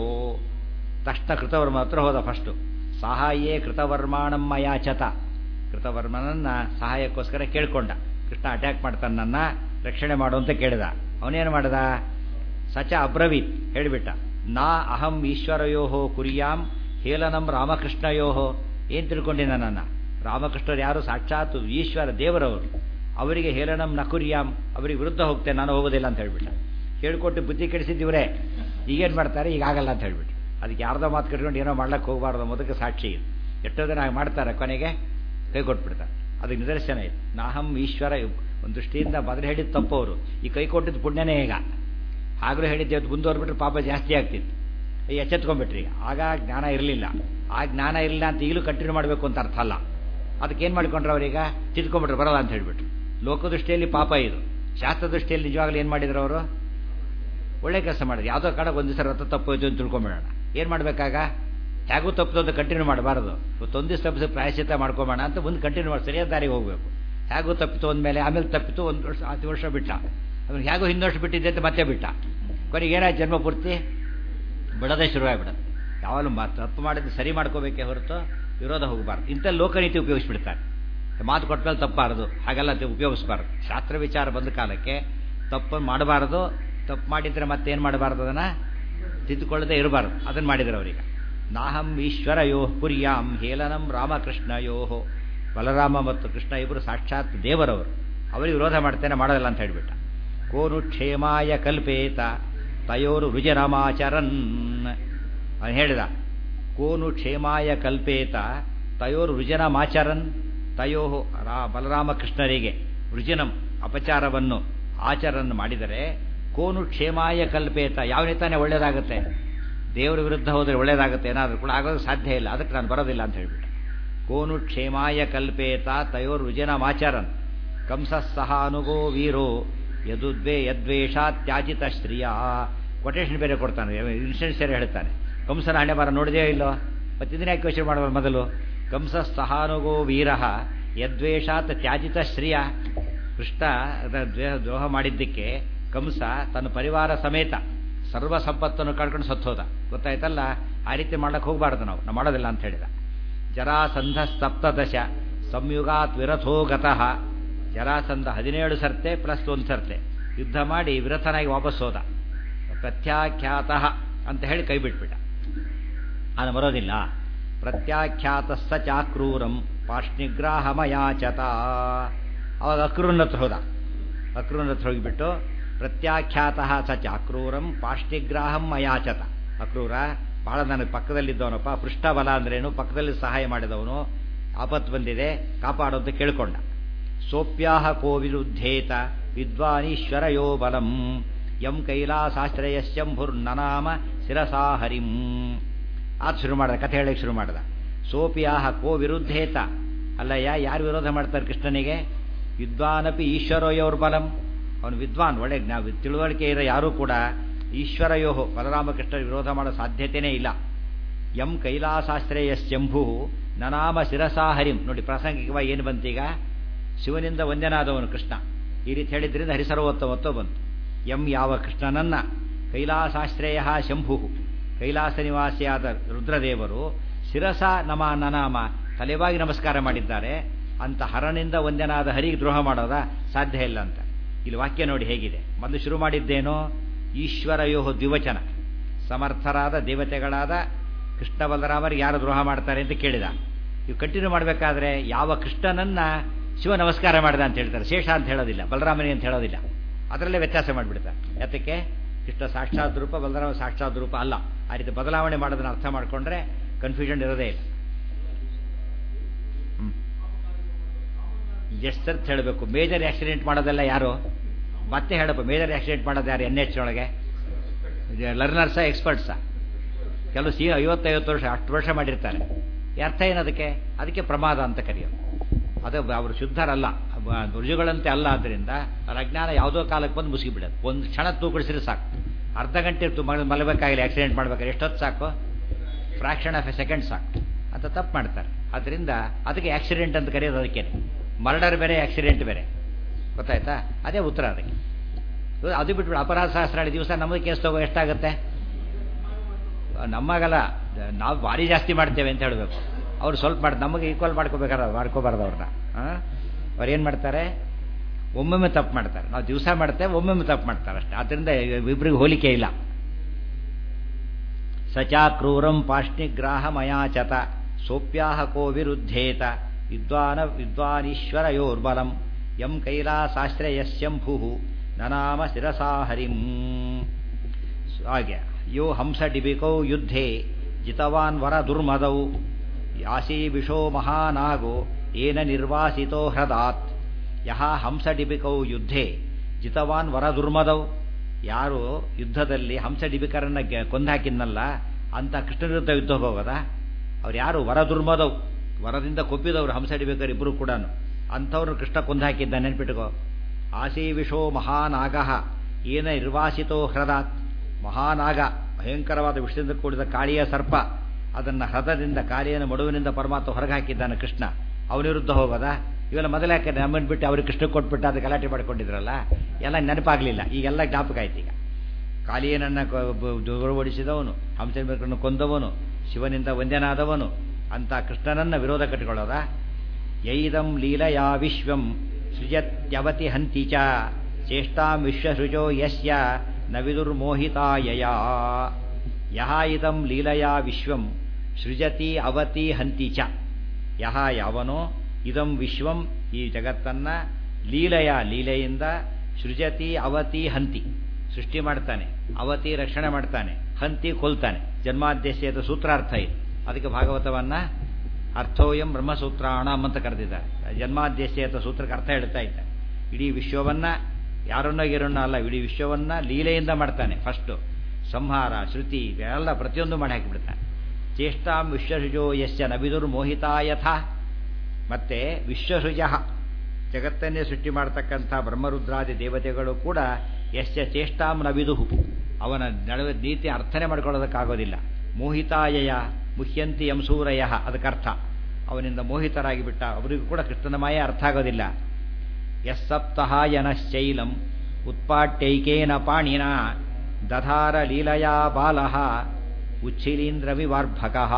ತಕ್ಷಣ ಕೃತವರ್ಮ ಹತ್ರ ಹೋದ ಫಸ್ಟು ಸಹಾಯೇ ಕೃತವರ್ಮಾಣಂ ಅಯಾಚತ ಕೃತವರ್ಮನನ್ನ ಸಹಾಯಕ್ಕೋಸ್ಕರ ಕೇಳ್ಕೊಂಡ ಕೃಷ್ಣ ಅಟ್ಯಾಕ್ ಮಾಡ್ತಾನೆ ನನ್ನ ರಕ್ಷಣೆ ಮಾಡು ಅಂತ ಕೇಳಿದ ಅವನೇನು ಮಾಡ್ದ ಸಚ ಅಬ್ರವೀತ್ ಹೇಳಿಬಿಟ್ಟ ನಾ ಅಹಂ ಈಶ್ವರಯೋಹೋ ಕುರಿಯಾಂ ಹೇಲನಂ ರಾಮಕೃಷ್ಣಯೋಹೋ ಏನು ತಿಳ್ಕೊಂಡಿ ನನ್ನ ರಾಮಕೃಷ್ಣರು ಯಾರು ಸಾಕ್ಷಾತ್ ಈಶ್ವರ ದೇವರವರು ಅವರಿಗೆ ಹೇಲನಂ ನಕುರಿಯಾಂ ಅವರಿಗೆ ವಿರುದ್ಧ ಹೋಗ್ತೇನೆ ನಾನು ಹೋಗೋದಿಲ್ಲ ಅಂತ ಹೇಳ್ಬಿಟ್ಟ ಹೇಳ್ಕೊಟ್ಟು ಬುದ್ಧಿ ಕೆಡಿಸಿದ್ದೀವ್ರೆ ಈಗೇನು ಮಾಡ್ತಾರೆ ಈಗಾಗಲ್ಲ ಅಂತ ಹೇಳ್ಬಿಟ್ಟು ಅದಕ್ಕೆ ಯಾರ್ದೋ ಮಾತು ಕಟ್ಕೊಂಡು ಏನೋ ಮಾಡ್ಲಕ್ಕೆ ಹೋಗಬಾರ್ದು ಮೊದಕ್ಕೆ ಸಾಕ್ಷಿ ಇದು ಎಷ್ಟೋ ಜನ ಹಾಗೆ ಮಾಡ್ತಾರೆ ಕೊನೆಗೆ ಕೈ ಕೊಟ್ಬಿಡ್ತಾರೆ ಅದಕ್ಕೆ ನಿದರ್ಶನ ಇದೆ ನಾಹಂ ಈಶ್ವರ ಒಂದು ದೃಷ್ಟಿಯಿಂದ ಮೊದಲು ಹೇಳಿದ ತಪ್ಪವರು ಈ ಕೈ ಕೊಟ್ಟಿದ್ದು ಪುಣ್ಯನೇ ಈಗ ಆಗಲೂ ಹೇಳಿದ್ದೆ ಅದು ಮುಂದುವರ್ಬಿಟ್ರೆ ಪಾಪ ಜಾಸ್ತಿ ಆಗ್ತಿತ್ತು ಈ ಎಚ್ಚೆತ್ಕೊಂಡ್ಬಿಟ್ರಿ ಆಗ ಜ್ಞಾನ ಇರಲಿಲ್ಲ ಆ ಜ್ಞಾನ ಇಲ್ಲ ಅಂತ ಈಗಲೂ ಕಂಟಿನ್ಯೂ ಮಾಡಬೇಕು ಅಂತ ಅರ್ಥ ಅಲ್ಲ ಅದಕ್ಕೆ ಏನು ಮಾಡ್ಕೊಂಡ್ರು ಅವರೀಗ ತಿದ್ಕೊಂಡ್ಬಿಟ್ರು ಬರಲ್ಲ ಅಂತ ಹೇಳ್ಬಿಟ್ರು ಲೋಕದೃಷ್ಟಿಯಲ್ಲಿ ಪಾಪ ಇದು ಶಾಸ್ತ್ರ ದೃಷ್ಟಿಯಲ್ಲಿ ನಿಜವಾಗ್ಲೂ ಏನು ಮಾಡಿದ್ರು ಅವರು ಒಳ್ಳೆ ಕೆಲಸ ಮಾಡಿದ್ರು ಯಾವುದೋ ಕಡೆ ಒಂದು ದಿವಸ ರಥ ತಪ್ಪೋಯ್ತು ಅಂತ ತಿಳ್ಕೊಂಬಿಡೋಣ ಏನು ಮಾಡಬೇಕಾಗ ಹೇಗೂ ತಪ್ಪು ಅಂತ ಕಂಟಿನ್ಯೂ ಮಾಡಬಾರ್ದು ಒಂದು ದಿವಸ ತಪ್ಪಿಸಿ ಪ್ರಾಯಶ್ಚಿತ್ತ ಮಾಡ್ಕೊಂಬೋಣ ಅಂತ ಮುಂದೆ ಕಂಟಿನ್ಯೂ ಮಾಡಿ ಸರಿಯಾದ ದಾರಿಗೆ ಹೋಗಬೇಕು ಹೇಗೂ ತಪ್ಪಿತು ಅಂದಮೇಲೆ ಆಮೇಲೆ ತಪ್ಪಿತು ಒಂದು ವರ್ಷ ಹತ್ತು ವರ್ಷ ಬಿಟ್ಟ ಅವ್ನು ಹೇಗೂ ಹಿಂದೆ ವರ್ಷ ಬಿಟ್ಟಿದ್ದೆ ಅಂತ ಮತ್ತೆ ಬಿಟ್ಟ ಕೊನೆಗೆ ಏನಾಯ್ತು ಜನ್ಮ ಪೂರ್ತಿ ಬಿಡೋದೇ ಶುರುವಾಗ್ಬಿಡೋದು ಯಾವಾಗಲೂ ಮಾತು ತಪ್ಪು ಮಾಡಿದ್ದು ಸರಿ ಮಾಡ್ಕೋಬೇಕೇ ಹೊರತು ವಿರೋಧ ಹೋಗಬಾರ್ದು ಇಂಥ ಲೋಕನೀತಿ ಉಪಯೋಗಿಸ್ಬಿಡ್ತಾರೆ ಮಾತು ಕೊಟ್ಟ ತಪ್ಪಾರದು ಹಾಗೆಲ್ಲ ಉಪಯೋಗಿಸ್ಬಾರ್ದು ಶಾಸ್ತ್ರ ವಿಚಾರ ಬಂದ ಕಾಲಕ್ಕೆ ತಪ್ಪು ಮಾಡಬಾರ್ದು ತಪ್ಪು ಮಾಡಿದ್ರೆ ಮತ್ತೇನು ಮಾಡಬಾರ್ದು ಅದನ್ನು ತಿದ್ದುಕೊಳ್ಳದೆ ಇರಬಾರ್ದು ಅದನ್ನು ಮಾಡಿದ್ರು ಅವರಿಗೆ ನಾಹಂ ಈಶ್ವರಯೋ ಪುರ್ಯಾಂ ಹೇಲನಂ ರಾಮಕೃಷ್ಣಯೋ ಬಲರಾಮ ಮತ್ತು ಕೃಷ್ಣ ಇಬ್ಬರು ಸಾಕ್ಷಾತ್ ದೇವರವರು ಅವರಿಗೆ ವಿರೋಧ ಮಾಡ್ತೇನೆ ಮಾಡೋದಿಲ್ಲ ಅಂತ ಹೇಳಿಬಿಟ್ಟ ಕೋನು ಕ್ಷೇಮಾಯ ಕಲ್ಪೇತ ತಯೋರು ರುಜರಮಾಚರನ್ ಅವನು ಹೇಳಿದ ಕೋನು ಕ್ಷೇಮಾಯ ಕಲ್ಪೇತ ತಯೋರು ರುಜನಮಾಚರನ್ ತಯೋ ರಾ ಬಲರಾಮಕೃಷ್ಣರಿಗೆ ರುಜಿನಂ ಅಪಚಾರವನ್ನು ಆಚರನ್ನು ಮಾಡಿದರೆ ಕೋನು ಕ್ಷೇಮಾಯ ಕಲ್ಪೇತ ಯಾವ ತಾನೇ ಒಳ್ಳೇದಾಗುತ್ತೆ ದೇವರ ವಿರುದ್ಧ ಹೋದರೆ ಒಳ್ಳೇದಾಗುತ್ತೆ ಏನಾದರೂ ಕೂಡ ಆಗೋದು ಸಾಧ್ಯ ಇಲ್ಲ ಅದಕ್ಕೆ ನಾನು ಬರೋದಿಲ್ಲ ಅಂತ ಹೇಳ್ಬಿಟ್ಟೆ ಕೋನು ಕ್ಷೇಮಾಯ ಕಲ್ಪೇತ ತಯೋರ್ ರುಜಿನಮಾಚರನ್ ಕಂಸ ಸಹ ಅನುಗೋ ವೀರೋ ಯದುದ್ವೇ ಯದ್ವೇಷ ತ್ಯಾಜಿತ ಶ್ರಿಯ ಕೊಟೇಶನ್ ಬೇರೆ ಕೊಡ್ತಾನೆ ಇನ್ಸಿಡೆಂಟ್ ಸೇರಿ ಹೇಳ್ತಾನೆ ಕಂಸನ ಹಣೆ ಬಾರ ನೋಡಿದೇ ಇಲ್ಲೋ ಮತ್ತಿದನ್ನ ಯಾಕೆ ಯೋಚನೆ ಮಾಡಬಾರ್ದು ಮೊದಲು ಕಂಸ ಸಹಾನುಗೋ ವೀರ ಯದ್ವೇಷಾತ್ ತ್ಯಾಜಿತ ಶ್ರಿಯ ಕೃಷ್ಣ ದ್ರೋಹ ಮಾಡಿದ್ದಕ್ಕೆ ಕಂಸ ತನ್ನ ಪರಿವಾರ ಸಮೇತ ಸರ್ವ ಸಂಪತ್ತನ್ನು ಕಳ್ಕೊಂಡು ಸತ್ತೋದ ಗೊತ್ತಾಯ್ತಲ್ಲ ಆ ರೀತಿ ಮಾಡಕ್ಕೆ ಹೋಗಬಾರ್ದು ನಾವು ನಾವು ಮಾಡೋದಿಲ್ಲ ಅಂತ ಹೇಳಿದ ಜರಾಸಂಧ ಸಪ್ತದಶ ಸಂಯುಗಾತ್ ವಿರಥೋ ಗತಃ ಜರಾಸಂಧ ಹದಿನೇಳು ಸರ್ತೆ ಪ್ಲಸ್ ಒಂದು ಸರ್ತೆ ಯುದ್ಧ ಮಾಡಿ ವಿರಥನಾಗಿ ವಾಪಸ್ ಹೋದ ಪ್ರತ್ಯಾಖ್ಯಾತ ಅಂತ ಹೇಳಿ ಕೈ ಬಿಟ್ಬಿಟ್ಟ ಅದು ಬರೋದಿಲ್ಲ ಪ್ರತ್ಯಾಖ್ಯಾತಸ್ಸ ಚಾಕ್ರೂರಂ ಪಾಷ್ಣಿಗ್ರಾಹಮಯಾಚತ ಅವಾಗ ಅಕ್ರೂರನ ಹತ್ರ ಹೋದ ಅಕ್ರೂರನ ಹತ್ರ ಹೋಗಿಬಿಟ್ಟು ಪ್ರತ್ಯಾಖ್ಯಾತ ಸ ಚಾಕ್ರೂರಂ ಪಾಷ್ಟಿಗ್ರಾಹಂ ಅಯಾಚತ ಅಕ್ರೂರ ಬಹಳ ನನಗೆ ಪಕ್ಕದಲ್ಲಿದ್ದವನಪ್ಪ ಪೃಷ್ಠಬಲ ಅಂದ್ರೇನು ಪಕ್ಕದಲ್ಲಿ ಸಹಾಯ ಮಾಡಿದವನು ಆಪತ್ತು ಬಂದಿದೆ ಕಾಪಾಡು ಅಂತ ಕೇಳ್ಕೊಂಡ ಸೋಪ್ಯಾಹ ಕೋ ವಿರುದ್ಧೇತ ವಿದ್ವಾನೀಶ್ವರಯೋ ಬಲಂ ಯಂ ಕೈಲಾಸಾಶ್ರಯಶಂಭುರ್ನನಾಮ ಶಿರಸಾ ಹರಿಂ ಆತ ಶುರು ಮಾಡಿದ ಕಥೆ ಹೇಳಕ್ಕೆ ಶುರು ಮಾಡಿದ ಸೋಪಿಯಾಹ ಕೋ ವಿರುದ್ಧೇತ ಅಲ್ಲಯ್ಯ ಯಾರು ವಿರೋಧ ಮಾಡ್ತಾರೆ ಕೃಷ್ಣನಿಗೆ ವಿದ್ವಾನಪಿ ಈಶ್ವರೋಯೋರ್ ಬಲಂ ಅವನು ವಿದ್ವಾನ್ ಒಳ್ಳೆ ನಾವು ತಿಳುವಳಿಕೆ ಇರೋ ಯಾರೂ ಕೂಡ ಈಶ್ವರಯೋ ಬಲರಾಮಕೃಷ್ಣ ವಿರೋಧ ಮಾಡೋ ಸಾಧ್ಯತೆಯೇ ಇಲ್ಲ ಎಂ ಕೈಲಾಸಾಶ್ರಯಶ್ಚಂಭು ನನಾಮ ಶಿರಸಾ ಹರಿಂ ನೋಡಿ ಪ್ರಾಸಂಗಿಕವಾಗಿ ಏನು ಬಂತೀಗ ಶಿವನಿಂದ ವಂದ್ಯನಾದವನು ಕೃಷ್ಣ ಈ ರೀತಿ ಹೇಳಿದ್ರಿಂದ ಹರಿಸರ್ವೋತ್ತಮತ್ವ ಬಂತು ಎಂ ಯಾವ ಕೃಷ್ಣನನ್ನ ಕೈಲಾಸಾಶ್ರಯ ಶಂಭು ಕೈಲಾಸ ನಿವಾಸಿಯಾದ ರುದ್ರದೇವರು ಶಿರಸ ನಮ ನನಾಮ ತಲೆವಾಗಿ ನಮಸ್ಕಾರ ಮಾಡಿದ್ದಾರೆ ಅಂತ ಹರನಿಂದ ವಂದ್ಯನಾದ ಹರಿಗೆ ದ್ರೋಹ ಮಾಡೋದ ಸಾಧ್ಯ ಇಲ್ಲ ಅಂತ ಇಲ್ಲಿ ವಾಕ್ಯ ನೋಡಿ ಹೇಗಿದೆ ಮೊದಲು ಶುರು ಮಾಡಿದ್ದೇನೋ ಈಶ್ವರಯೋ ದ್ವಿವಚನ ಸಮರ್ಥರಾದ ದೇವತೆಗಳಾದ ಕೃಷ್ಣ ಬಲರಾಮರಿಗೆ ಯಾರು ದ್ರೋಹ ಮಾಡ್ತಾರೆ ಅಂತ ಕೇಳಿದ ಇವು ಕಂಟಿನ್ಯೂ ಮಾಡಬೇಕಾದ್ರೆ ಯಾವ ಕೃಷ್ಣನನ್ನ ಶಿವ ನಮಸ್ಕಾರ ಮಾಡಿದ ಅಂತ ಹೇಳ್ತಾರೆ ಶೇಷ ಅಂತ ಹೇಳೋದಿಲ್ಲ ಬಲರಾಮನಿಗೆ ಅಂತ ಹೇಳೋದಿಲ್ಲ ಅದರಲ್ಲೇ ವ್ಯತ್ಯಾಸ ಮಾಡಿಬಿಡ್ತಾರೆ ಯಾತಕ್ಕೆ ಕೃಷ್ಣ ಸಾಕ್ಷಾತ್ ರೂಪ ಬಲರಾಮ ಸಾಕ್ಷಾತ್ ರೂಪ ಅಲ್ಲ ಆ ರೀತಿ ಬದಲಾವಣೆ ಮಾಡೋದನ್ನ ಅರ್ಥ ಮಾಡಿಕೊಂಡ್ರೆ ಕನ್ಫ್ಯೂಷನ್ ಇರೋದೇ ಇಲ್ಲ ಎಷ್ಟು ಸರ್ತ್ ಹೇಳಬೇಕು ಮೇಜರ್ ಆಕ್ಸಿಡೆಂಟ್ ಮಾಡೋದೆಲ್ಲ ಯಾರು ಮತ್ತೆ ಹೇಳಪ್ಪ ಮೇಜರ್ ಆಕ್ಸಿಡೆಂಟ್ ಮಾಡೋದು ಯಾರು ಎನ್ ಎಚ್ ಒಳಗೆ ಲರ್ನರ್ಸಾ ಎಕ್ಸ್ಪರ್ಟ್ಸಾ ಕೆಲವು ಸಿ ಐವತ್ತೈವತ್ತು ವರ್ಷ ಅಷ್ಟು ವರ್ಷ ಮಾಡಿರ್ತಾರೆ ಅರ್ಥ ಏನದಕ್ಕೆ ಅದಕ್ಕೆ ಪ್ರಮಾದ ಅಂತ ಕರೆಯೋದು ಅದು ಅವರು ಶುದ್ಧರಲ್ಲ ರುಜುಗಳಂತೆ ಅಲ್ಲ ಆದ್ದರಿಂದ ಅವ್ರ ಅಜ್ಞಾನ ಯಾವುದೋ ಕಾಲಕ್ಕೆ ಬಂದು ಮುಗಿಬಿಡೋದು ಒಂದು ಕ್ಷಣ ತೂಕಡಿಸಿದ್ರೆ ಸಾಕು ಅರ್ಧ ಗಂಟೆ ಮಲಬೇಕಾಗಿಲ್ಲ ಆಕ್ಸಿಡೆಂಟ್ ಮಾಡ್ಬೇಕಾದ್ರೆ ಎಷ್ಟೊತ್ತು ಸಾಕು ಫ್ರಾಕ್ಷನ್ ಆಫ್ ಎ ಸೆಕೆಂಡ್ ಸಾಕು ಅಂತ ತಪ್ಪು ಮಾಡ್ತಾರೆ ಅದರಿಂದ ಅದಕ್ಕೆ ಆಕ್ಸಿಡೆಂಟ್ ಅಂತ ಕರೆಯೋದು ಅದಕ್ಕೆ ಮರ್ಡರ್ ಬೇರೆ ಆಕ್ಸಿಡೆಂಟ್ ಬೇರೆ ಗೊತ್ತಾಯ್ತಾ ಅದೇ ಉತ್ತರ ಅದಕ್ಕೆ ಅದು ಬಿಟ್ಬಿಟ್ಟು ಅಪರಾಧ ಶಾಸ್ತ್ರಾಳಿ ದಿವಸ ನಮಗೆ ಕೇಸ್ ತಗೋ ಎಷ್ಟಾಗುತ್ತೆ ನಮಗಲ್ಲ ನಾವು ಭಾರಿ ಜಾಸ್ತಿ ಮಾಡ್ತೇವೆ ಅಂತ ಹೇಳಬೇಕು ಅವ್ರು ಸ್ವಲ್ಪ ಮಾಡಿ ನಮಗೆ ಈಕ್ವಲ್ ಮಾಡ್ಕೋಬೇಕಾರ ಮಾಡ್ಕೋಬಾರ್ದು ಅವ್ರನ್ನ ಅವ್ರು ಏನು ಮಾಡ್ತಾರೆ ಒಮ್ಮೊಮ್ಮೆ ತಪ್ಪು ಮಾಡ್ತಾರೆ ನಾವು ದಿವಸ ಮಾಡ್ತೇವೆ ಒಮ್ಮೊಮ್ಮೆ ತಪ್ಪು ಮಾಡ್ತಾರೆ ಅಷ್ಟೇ ಆದ್ದರಿಂದ ಇಬ್ಬರಿಗೆ ಹೋಲಿಕೆ ಇಲ್ಲ ಸಚಾ ಕ್ರೂರಂ ಪಾಷ್ಣಿಗ್ರಾಹ ಮಯಾಚತ ಸೋಪ್ಯಾಹ ಕೋ ವಿರುದ್ಧೇತ ವಿದ್ವಾನ ವಿದ್ವಾನೀಶ್ವರಯೋರ್ಬಲಂ ಯಂ ಕೈಲಾಸಾಶ್ರಯಶಂಭು ನನಾಮ ಶಿರಸಾ ಹರಿಂ ಹಾಗೆ ಯೋ ಹಂಸಡಿಬಿಕೌ ಯುದ್ಧೇ ಜಿತವಾನ್ ವರ ದುರ್ಮದೌ ಯಾಸೀವಿಷೋ ಮಹಾನಾಗೋ ಏನ ನಿರ್ವಾಸಿತೋ ಹೃದಾತ್ ಯಹ ಹಂಸಡಿಬಿಕೌ ಯುದ್ಧೇ ಜಿತವಾನ್ ವರ ದುರ್ಮದೌ ಯಾರು ಯುದ್ಧದಲ್ಲಿ ಹಂಸಡಿಬಿಕರನ್ನ ಕೊಂದಾಕಿದ್ನಲ್ಲ ಅಂತ ಕೃಷ್ಣ ವಿರುದ್ಧ ಯುದ್ಧ ಹೋಗೋದ ಅವ್ರು ಯಾರು ವರ ದುರ್ಮದವು ವರದಿಂದ ಕೊಪ್ಪಿದವರು ಹಂಸ ಹಿಡಿಬೇಕಾದ್ರೆ ಇಬ್ಬರು ಕೂಡ ಅಂಥವ್ರು ಕೃಷ್ಣ ಕೊಂದು ಹಾಕಿದ್ದ ನೆನ್ಪಿಟ್ಕೋ ಆಸೀವಿಷೋ ಮಹಾನಾಗ ಏನ ನಿರ್ವಾಸಿತೋ ಹೃದಾತ್ ಮಹಾನಾಗ ಭಯಂಕರವಾದ ವಿಷದಿಂದ ಕೂಡಿದ ಕಾಳಿಯ ಸರ್ಪ ಅದನ್ನು ಹೃದದಿಂದ ಕಾಳಿಯನ್ನು ಮಡುವಿನಿಂದ ಪರಮಾತ್ಮ ಹೊರಗೆ ಹಾಕಿದ್ದಾನೆ ಕೃಷ್ಣ ಅವನ ವಿರುದ್ಧ ಹೋಗೋದ ಇವೆಲ್ಲ ಮೊದಲೇ ಯಾಕೆ ನಮ್ಮನ್ನು ಬಿಟ್ಟು ಅವ್ರಿಗೆ ಕೃಷ್ಣ ಕೊಟ್ಬಿಟ್ಟು ಅದು ಗಲಾಟೆ ಮಾಡ್ಕೊಂಡಿದ್ರಲ್ಲ ಎಲ್ಲ ನೆನಪಾಗಲಿಲ್ಲ ಈಗೆಲ್ಲ ಜ್ಞಾಪಕ ಆಯ್ತು ಈಗ ಕಾಳಿಯನನ್ನು ದುರ್ವಡಿಸಿದವನು ಹಂಸನ ಕೊಂದವನು ಶಿವನಿಂದ ವಂದ್ಯನಾದವನು ಅಂತ ಕೃಷ್ಣನನ್ನ ವಿರೋಧ ಕಟ್ಟಿಕೊಳ್ಳೋದ ಯೈದಂ ಲೀಲಯಾ ವಿಶ್ವಂ ಸೃಜತ್ಯವತಿ ಹಂತಿ ಚ ಚೇಷ್ಟಾಂ ವಿಶ್ವಸೃಜೋ ಯಸ್ಯ ನ ವಿದುರ್ಮೋಹಿತಾಯಯ ಯಹ ಇದಂ ಲೀಲಯಾ ವಿಶ್ವಂ ಸೃಜತಿ ಅವತಿ ಹಂತಿ ಚ ಯಹ ಯಾವನೋ ಇದಂ ವಿಶ್ವಂ ಈ ಜಗತ್ತನ್ನ ಲೀಲೆಯ ಲೀಲೆಯಿಂದ ಸೃಜತಿ ಅವತಿ ಹಂತಿ ಸೃಷ್ಟಿ ಮಾಡ್ತಾನೆ ಅವತಿ ರಕ್ಷಣೆ ಮಾಡ್ತಾನೆ ಹಂತಿ ಕೊಲ್ತಾನೆ ಜನ್ಮಾದ್ಯಸ್ಯದ ಸೂತ್ರಾರ್ಥ ಇದು ಅದಕ್ಕೆ ಭಾಗವತವನ್ನ ಅರ್ಥೋಯಂ ಬ್ರಹ್ಮಸೂತ್ರಾಣಂ ಅಂತ ಕರೆದಿದ್ದಾರೆ ಜನ್ಮಾದ್ಯಸ್ಯತ ಸೂತ್ರಕ್ಕೆ ಅರ್ಥ ಹೇಳ್ತಾ ಇದ್ದಾರೆ ಇಡೀ ವಿಶ್ವವನ್ನ ಯಾರನ್ನೋ ಗಿರನ್ನೋ ಅಲ್ಲ ಇಡೀ ವಿಶ್ವವನ್ನ ಲೀಲೆಯಿಂದ ಮಾಡ್ತಾನೆ ಫಸ್ಟು ಸಂಹಾರ ಶ್ರುತಿ ಇವೆಲ್ಲ ಪ್ರತಿಯೊಂದು ಮಾಡಿ ಹಾಕಿಬಿಡ್ತಾನೆ ಚೇಷ್ಟಾಂ ವಿಶ್ವಸೃಜೋ ಯಶ್ಯ ನಬಿದುರ್ ಮೋಹಿತಾಯಥ ಮತ್ತೆ ವಿಶ್ವಸೃಜ ಜಗತ್ತನ್ನೇ ಸೃಷ್ಟಿ ಮಾಡತಕ್ಕಂಥ ಬ್ರಹ್ಮರುದ್ರಾದಿ ದೇವತೆಗಳು ಕೂಡ ಯಶ್ಯ ಚೇಷ್ಟಾಂ ನಬಿದುಹು ಅವನ ನಡುವೆ ನೀತಿ ಅರ್ಥನೆ ಮಾಡ್ಕೊಳ್ಳೋದಕ್ಕಾಗೋದಿಲ್ಲ ಮೋಹಿತಾಯಯ ಮುಹ್ಯಂತಿ ಯಂಸೂರಯ ಅದಕ್ಕರ್ಥ ಅವನಿಂದ ಮೋಹಿತರಾಗಿ ಬಿಟ್ಟ ಅವರಿಗೂ ಕೂಡ ಕೃಷ್ಣನ ಮಾಯ ಅರ್ಥ ಆಗೋದಿಲ್ಲ ಯಸ್ಸಪ್ತಹಾಯನಶ್ಚೈಲಂ ಉತ್ಪಾಟ್ಯೈಕೇನ ಪಾಣಿನ ದಧಾರ ಲೀಲಯಾ ಬಾಲಃ ಉಚ್ಛಿಲೀಂದ್ರವಿವಾರ್ಭಕಃ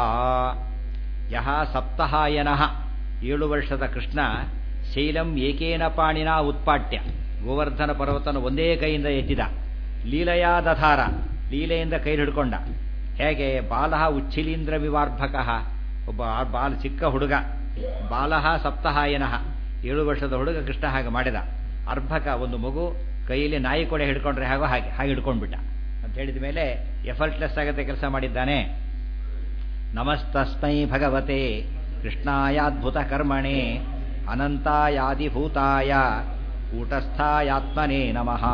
ಯಹ ಸಪ್ತಹಾಯನಃ ಏಳು ವರ್ಷದ ಕೃಷ್ಣ ಶೈಲಂ ಏಕೇನ ಪಾಣಿನ ಉತ್ಪಾಟ್ಯ ಗೋವರ್ಧನ ಪರ್ವತನ ಒಂದೇ ಕೈಯಿಂದ ಎತ್ತಿದ ಲೀಲಯಾ ದಧಾರ ಲೀಲೆಯಿಂದ ಕೈ ಹಿಡ್ಕೊಂಡ ಹೇಗೆ ಬಾಲಃ ಉಚ್ಛಿಲೀಂದ್ರ ವಿವಾರ್ಭಕಃ ಒಬ್ಬ ಬಾಲ ಚಿಕ್ಕ ಹುಡುಗ ಬಾಲಃ ಸಪ್ತಹಾಯನಃ ಏಳು ವರ್ಷದ ಹುಡುಗ ಕೃಷ್ಣ ಹಾಗೆ ಮಾಡಿದ ಅರ್ಭಕ ಒಂದು ಮಗು ಕೈಯಲ್ಲಿ ನಾಯಿ ಕೊಡೆ ಹಿಡ್ಕೊಂಡ್ರೆ ಹಾಗೋ ಹಾಗೆ ಹಾಗೆ ಹಿಡ್ಕೊಂಡ್ಬಿಟ್ಟ ಅಂತ ಹೇಳಿದ ಮೇಲೆ ಎಫರ್ಟ್ಲೆಸ್ ಆಗತ್ತೆ ಕೆಲಸ ಮಾಡಿದ್ದಾನೆ ನಮಸ್ತಸ್ಮೈ ಭಗವತೆ ಕೃಷ್ಣಾಯಾದ್ಭುತ ಕರ್ಮಣೆ ಅನಂತಾಯಾದಿಭೂತಾಯ ಕೂಟಸ್ಥಾಯಾತ್ಮನೇ ನಮಃ